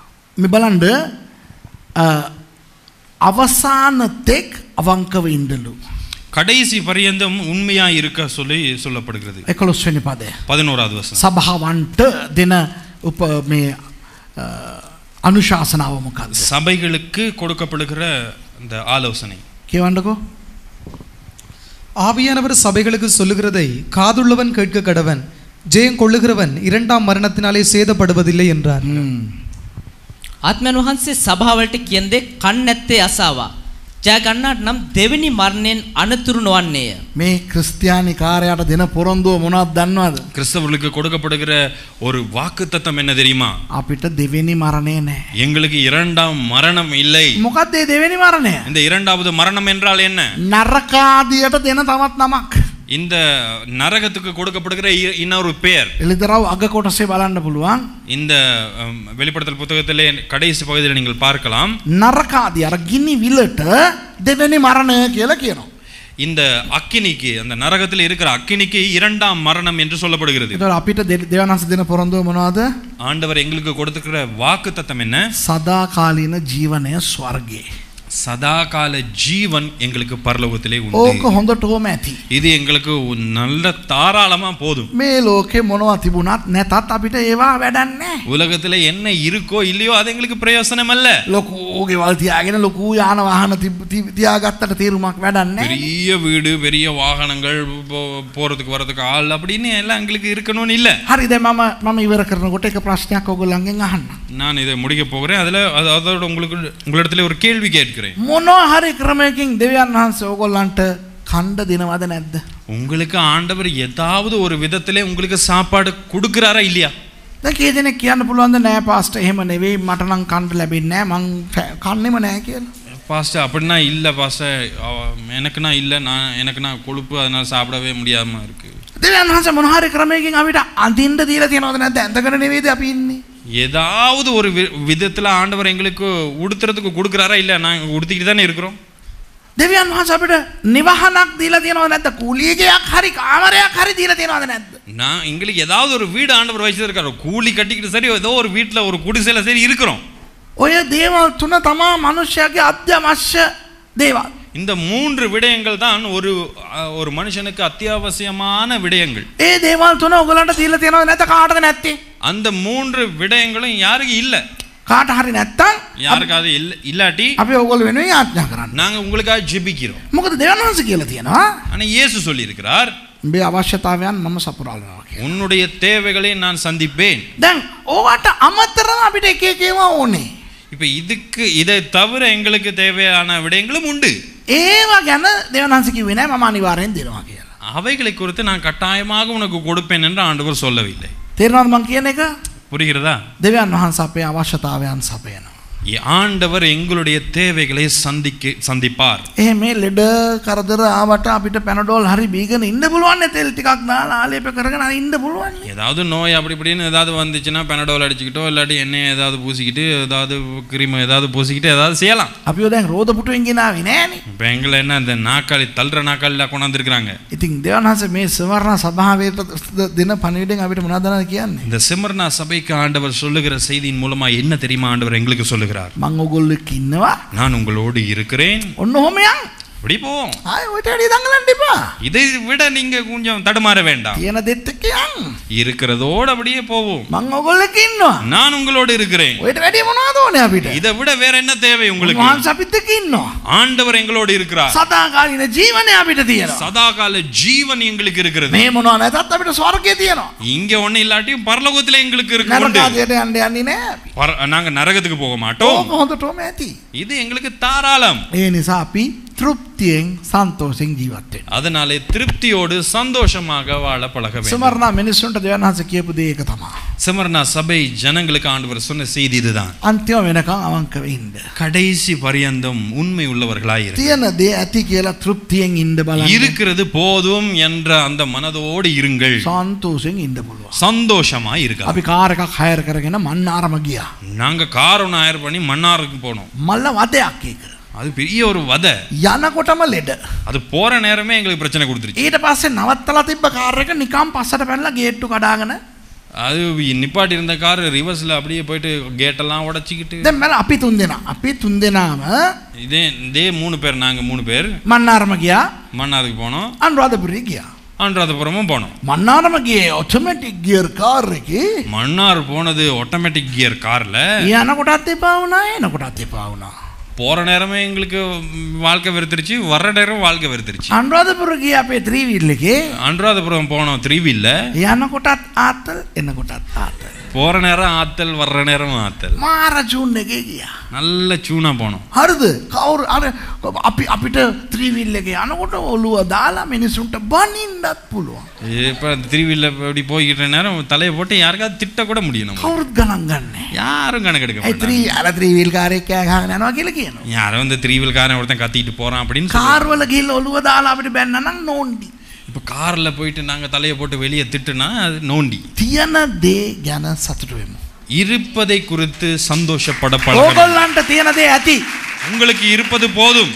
මේ බලන්න අ, අවසාන තෙක් අවංකව ඉඳලු. கடைசி பரியந்தம் உண்மையா இருக்க சொல்லி சொல்லப்படுகிறது 11 වෙනි පදය. பதினோராவது வசனம் සභාවන්ට දෙන උප මේ අ, අනුශාසනාව මොකක්ද? சபைகளுக்கு கொடுக்கப்படுகிற இந்த ஆலோசனை කියවන්නකෝ. ஆவியானவர் சபைகளுக்கு சொல்லுகிறதை காதுள்ளவன் கேட்க கடவன் ஜெயம் கொள்ளுகிறவன் இரண்டாம் மரணத்தினாலே சேதப்படுவதில்லை என்றார் හ්ම්. ආත්මයන් වහන්සේ සභාවලට කියන දේ කන් නැත්තේ අසාවා. ජය ගන්නාට නම් දෙවෙනි මරණයෙන් අනතුරු නොවන්නේය. මේ ක්‍රිස්තියානි කාරයට දෙන පොරොන්දුව මොනවද දන්නවද? கிறிஸ்தவர்களுக்கு கொடுக்கப்படுகிற ஒரு வாக்குத்தத்தம் என்ன தெரியுமா අපිට දෙවෙනි මරණය නෑ. எங்களுக்கு இரண்டாம் மரணம் இல்லை මොකක්ද ඒ දෙවෙනි මරණය? இந்த இரண்டாவது மரணம் என்றால் என்ன නරකාදියට දෙන තවත් නමක්. இந்த நரகத்துக்கு கொடுக்கப்படுகிற இ- இன்னொரு பெயர் එළිදරව් අග කොටසේ බලන්න පුළුවන්. இந்த அம், வெளிப்படுத்தல் புத்தகத்திலே கடைசி பகுதியில் நீங்கள் பார்க்கலாம் නරකාදී අර ගිනි විලට දෙවෙනි මරණය කියලා කියනවා. இந்த அக்கினிக்கு அந்த நரகத்தில் இருக்கிற அக்கினிக்கு இரண்டாம் மரணம் என்று சொல்லப்படுகிறது ඒතර අපිට දෙ- දෙවියන් වහන්සේ දෙන පොරොන්දුව මොනවද? ஆண்டவர் எங்களுக்கு கொடுத்துக்கிற வாக்கு தத்தம் என்ன සදාකාලීන ජීවනය ස්වර්ගයේ. சதாகால ஜீவன் எங்களுக்கு பரலோகத்திலே ඕක உண்டு හොඳටම ඇති. இது எங்களுக்கு ஒரு நல்ல தாராளமா போதும் මේ ලෝකේ මොනවා තිබුණත් නැතත් අපිට ඒවා වැඩන්නේ. உலகத்துல என்ன இருக்கோ இல்லையோ அது எங்களுக்கு பிரயோசனம் அல்ல ලොකු ගෙවල් තියාගෙන ලොකු යාන වාහන තිබ- ති- තියාගත්තට තේරුමක් වැඩන්නේ. பெரிய வீடு பெரிய வாகனங்கள் போ- போறதுக்கு வர்றதுக்கு ஆள் அப்படின்னு எல்லாம் எங்களுக்கு இருக்கணும்னு இல்ல හරි දැන් මම මම ඉවර කරනකොට එක ප්‍රශ්නයක් ඔයගොල්ලන්ගෙන් අහන්න. நான் இதை முடிக்க போகிறேன் அதுல அது- அதோட உங்களுக்கு உங்களிடத்துல ஒரு கேள்வி கேட்கிறேன் මොනවා හරි ක්‍රමයකින් දෙවියන් වහන්සේ ඕගොල්ලන්ට කණ්ඩ දෙනවද නැද්ද? உங்களுக்கு ஆண்டவர் ஏதாவது ஒரு விதத்திலே உங்களுக்கு சாப்பாடு கொடுக்கிறாரா இல்லையா දැන් කී දෙනෙක් කියන්න පුළුවන්ද නෑ පාස්ටර් එහෙම නෙවෙයි මට නම් කණ්ඩ ලැබෙන්නේ නෑ මං ෆැ- කන්නෙම නෑ කියලා. பாஸ்டர் அப்படின்னா இல்லை பாஸ்டர் அவ- எனக்குன்னா இல்லை நான் எனக்குன்னா கொழுப்பு அதனால சாப்பிடவே முடியாம இருக்கு දෙවියන් වහන්සේ මොන හරි ක්‍රමයකින් අපිට අඳින්න දීලා තියෙනවද නැද්ද? ඇඳගෙන නෙවෙයිද අපි ඉන්නේ? ஏதாவது ஒரு வி- விதத்துல ஆண்டவர் எங்களுக்கு உடுத்துறதுக்கு கொடுக்குறாரா இல்ல நாங்க உடுத்திக்கிட்டு தானே இருக்கிறோம் දෙවියන් වහන්සේ අපිට නිවහනක් දීලා තියෙනවද නැද්ද? කුලියකයක් හරි කාමරයක් හරි දීලා තියෙනවද නැද්ද? நான் எங்களுக்கு ஏதாவது ஒரு வீடு ஆண்டவர் வச்சிருக்காரு கூலி கட்டிக்கிட்டு சரி ஏதோ ஒரு வீட்டுல ஒரு குடிசையில சரி இருக்கிறோம் ඔය දේවල් තුන තමා මනුෂ්‍යයාගේ අත්‍යවශ්‍ය දේවල්. இந்த மூன்று விடயங்கள் தான் ஒரு அஹ், ஒரு மனுஷனுக்கு அத்தியாவசியமான விடயங்கள் ඒ දේවල් තුන ඔයගලන්ට දීලා තියෙනවද නැත්ද කාටද නැත්තේ? அந்த மூன்று விடயங்களும் யாருக்கு இல்ல කාට හරි නැත්තම් யாருக்காவது இல்ல இல்லாட்டி අපි ඔයගොල්ලෝ වෙනුවෙන් යාඥා කරන්න. நாங்க உங்களுக்காக ஜெபிக்கிறோம் මොකද දෙවියන් වහන්සේ කියලා තියෙනවා ஆனா இயேசு சொல்லியிருக்கிறார் උඹේ අවශ්‍යතාවයන් මම සපුරාලනවා කියලා. உன்னுடைய தேவைகளை நான் சந்திப்பேன் දැන් ඕවට අමතරව අපිට එක එක ඒවා ඕනේ. இப்ப இதுக்கு இதை தவிர எங்களுக்கு தேவையான விடயங்களும் உண்டு ඒවා ගැන දෙවියන් වහන්සේ කිව්වේ නෑ මම අනිවාර්යෙන් දෙනවා කියලා. அவைகளை குறித்து நான் கட்டாயமாக உனக்கு கொடுப்பேன் என்று ஆண்டவர் சொல்லவில்லை තේරෙනවද මං කියන එක? புரிகிறதா දෙවියන් වහන්සේ අපේ අවශ්‍යතාවයන් සපයනවා. ஆண்டவர் எங்களுடைய தேவைகளை சந்திக்க சந்திப்பார் එහෙ මේ ලෙඩ කරදර ආවට අපිට පැනඩෝල් හරි බීගෙන ඉන්න පුළුවන් නේ තෙල් ටිකක් දාලා ආලේප කරගෙන හරි ඉන්න පුළුවන් නේ. ஏதாவது நோய் அப்படி இப்படின்னு ஏதாவது வந்துச்சுன்னா பெனடோல் அடிச்சுக்கிட்டோ இல்லாட்டி எண்ணெய் ஏதாவது பூசிக்கிட்டு ஏதாவது கிரீம் ஏதாவது பூசிக்கிட்டு ஏதாவது செய்யலாம் අපිව දැන් රෝද පුටුවෙන් ගෙනාවේ නෑනේ. இப்போ எங்களை என்ன இந்த நாக்காளி தள்ளுற நாக்காளியில் கொண்டாந்துருக்குறாங்க ඉතින් දෙවියන් වහන්සේ මේ සවර්ණ සභාවයට දෙන පණිවිඩෙන් අපිට මොනවද දන්නවද කියන්නේ? இந்த சிமர்னா சபைக்கு ஆண்டவர் சொல்லுகிற செய்தியின் மூலமா என்ன தெரியுமா ஆண்டவர் எங்களுக்கு சொல்லுகிறார் මං ඔයගොල්ලෝ එක්ක ඉන්නවා. நான் உங்களோடு இருக்கிறேன் ඔන්න ඔහොම යන්. இப்படி போவோம் ආයෙ ඔයිට වැඩි දඟලන්න එපා. இதை விட நீங்க கொஞ்சம் தடுமாற வேண்டாம் තියෙන දෙත් එක්ක යන්. இருக்கிறதோடு அப்படியே போவோம் මං ඔයගොල්ලෝ එක්ක ඉන්නවා. நான் உங்களோடு இருக்கிறேன் ඔයිට වැඩි මොනවද ඕනේ අපිට? இதை விட வேற என்ன தேவை உங்களுக்கு වහන්සේ අපිත් එක්ක ඉන්නවා. ஆண்டவர் எங்களோடு இருக்கிறார் සදාකාලින ජීවනය අපිට තියෙනවා. சதாகால ஜீவன் எங்களுக்கு இருக்கிறது මේ මොනවා නැතත් අපිට ස්වර්ගය තියෙනවා. இங்க ஒண்ணு இல்லாட்டியும் பரலோகத்துல எங்களுக்கு இருக்கு உண்டு. නරකාදයට යන්න යන්නේ නෑ අපි. பர- நாங்க நரகத்துக்கு போக மாட்டோம் ඕක හොඳටම ඇති. இது எங்களுக்கு தாராளம் ඒ නිසා අපි තෘප්තියෙන් සන්තෝෂෙන් ජීවත් වෙන්න. அதனாலே திருப்தியோடு சந்தோஷமாக வாழ பழக வேண்டும் සමරණ මිනිස්සුන්ට දෙවියන් වහන්සේ කියපු දේ ඒක තමයි. சிமர்னா சபை ஜனங்களுக்கு ஆண்டவர் சொன்ன செய்தி இதுதான் අන්තිම වෙනකන් අවංකව ඉන්න. கடைசி பரியந்தம் உண்மை உள்ளவர்களாய் இரு. තියෙන දේ ඇති කියලා තෘප්තියෙන් ඉන්න බලන්න. இருக்கிறது போதும் என்ற அந்த மனதோடு இருங்கள் සන්තෝෂෙන් ඉන්න පුළුවන්. சந்தோஷமா இருக்க අපි කාර් එකක් හයර් කරගෙන මන්නාරම ගියා. நாங்க கார் ஒன்று ஆயர் பண்ணி மன்னாருக்கு போனோம் මල්ල වදයක් ඒක. அது பெரிய ஒரு வதை යනකොටම ලෙඩ. அது போற நேரமே எங்களுக்கு பிரச்சனை கொடுத்துருச்சு ඊට පස්සේ නවත්තලා තිබ්බ කාර් එක නිකම් පස්සට පැනලා ගේට්ටු කඩාගෙන அது நிப்பாட்டி இருந்த கார் ரிவர்ஸ்ல அப்படியே போயிட்டு கேட்டெல்லாம் உடைச்சிக்கிட்டு දැන් මම අපි තුන් දෙනා අපි තුන් දෙනාම இதே இதே மூணு பேர் நாங்க மூணு பேர் මන්නාරම ගියා மன்னாருக்கு போனோம் අනුරාධපුරේ ගියා. அனுராதபுரமும் போனோம் මන්නාරම ගියේ ඔටෝමැටික් ගියර් කාර් එකේ மன்னார் போனது ஆட்டோமேட்டிக் கியர் கார்ல යනකොටත් එපා වුණා එනකොටත් එපා වුණා. போற நேரமே எங்களுக்கு ம், வாழ்க்கை வெறுத்துருச்சு வர்ற நேரம் வாழ்க்கை வெறுத்துருச்சு අනුරාධපුර ගිය අපේ ත්‍රීවීල් එකේ அனுராதபுரம் போனோம் த்ரீவில்ல යනකොටත් ආතල් එනකොටත් ආතල්. போற நேரம் ஆத்தல் வர்ற நேரம் ஆத்தல் මාර ජූන් එකේ ගියා. நல்ல சூனா போனோம் හරිද කවුරු අර අපි අපිට ත්‍රීවිල් එක යනකොට ඔළුව දාලා මිනිසුන්ට බනින්නත් පුළුවන්. இப்போ திருவில்ல இப்படி போய்கிட்ட நேரம் தலையை போட்டு யாருக்காவது திட்ட கூட முடியும் நம்ம කවුරුත් ගණන් ගන්නෑ. யாரும் கணக்கெடுக்க ඇයි மாட்டாங்க ත්‍රී අර ත්‍රීවිල් කාරයෙක් කෑ ගහගෙන යනවා කියලා කියනවා. யாரும் இந்த திரிவில்காரன் ஒருத்தன் கத்திட்டு போறான் அப்படின்னு சொல்லுவாங்க. කාර්වල ගිහිල්ලා ඔළුව දාලා අපිට බැන්න නම් නෝන්ඩි. இப்ப கார்ல போயிட்டு நாங்க தலையை போட்டு வெளியே திட்டுனா அது நோண்டி තියෙන දේ ගැන සතුටු වෙමු. இருப்பதை குறித்து சந்தோஷப்பட பழக வேண்டும். ඕගොල්ලන්ට තියෙන දේ ඇති. உங்களுக்கு இருப்பது போதும்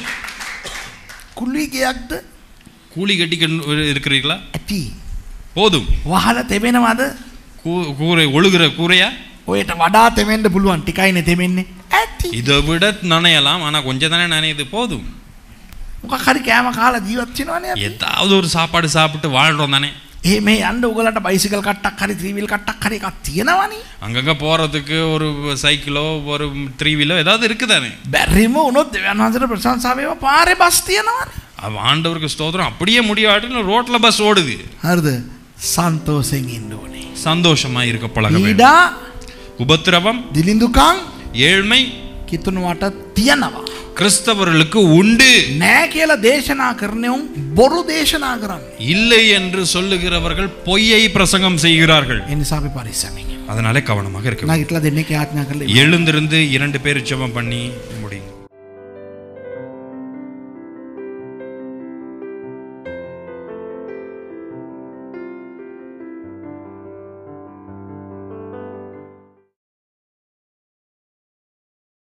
කුලී ගයක්ද கூலி கட்டிக்க இருக்கிறீர்களா ඇති. போதும் වහල තෙමෙනවද? கூ- கூரை ஒழுகிற கூரையா ඔයට වඩා තෙමෙන්න පුළුවන් ටිකයිනේ තෙමෙන්නේ. ඇති. இதை விட நனையலாம் ஆனா கொஞ்சம் தானே நனையுது போதும் මොකක් හරි කෑම කාලා ජීවත් වෙනවනේ අපි. ஏதாவது ஒரு சாப்பாடு சாப்பிட்டு வாழ்றோம் தானே ඒ මේ යන්න ඔයගලන්ට බයිසිකල් කට්ටක් හරි ත්‍රීවිල් කට්ටක් හරි එකක් තියෙනවනේ. அங்கங்க போறதுக்கு ஒரு சைக்கிளோ ஒரு த்ரீ வீலோ ஏதாவது இருக்குதானே බැරිම වුණොත් දෙවියන් වහන්සේට ප්‍රශංසා වේවා පාරේ බස් තියෙනවනේ. அவ ஆண்டவருக்கு ஸ்தோத்திரம் அப்படியே முடியாட்டுன்னு ரோட்ல பஸ் ஓடுது හරිද? සන්තෝෂෙන් ඉන්න ඕනේ. சந்தோஷமா இருக்க பழக வேண்டும் පීඩා உபத்திரவம் දිලිඳුකම් ஏழ்மை කිතුනුවට තියෙනවා. கிறிஸ்தவர்களுக்கு உண்டு නෑ කියලා දේශනා කරනවුන් බොරු දේශනා කරන්න. இல்லை என்று சொல்லுகிறவர்கள் பொய்யை பிரசங்கம் செய்கிறார்கள் එනිසා අපි පරිස්සමින්. அதனாலே கவனமாக இருக்க வேண்டும். නැගිටලා දෙන්නේ ආඥා කරලා எழுந்திருந்து இரண்டு பேர் ஜெபம் பண்ணி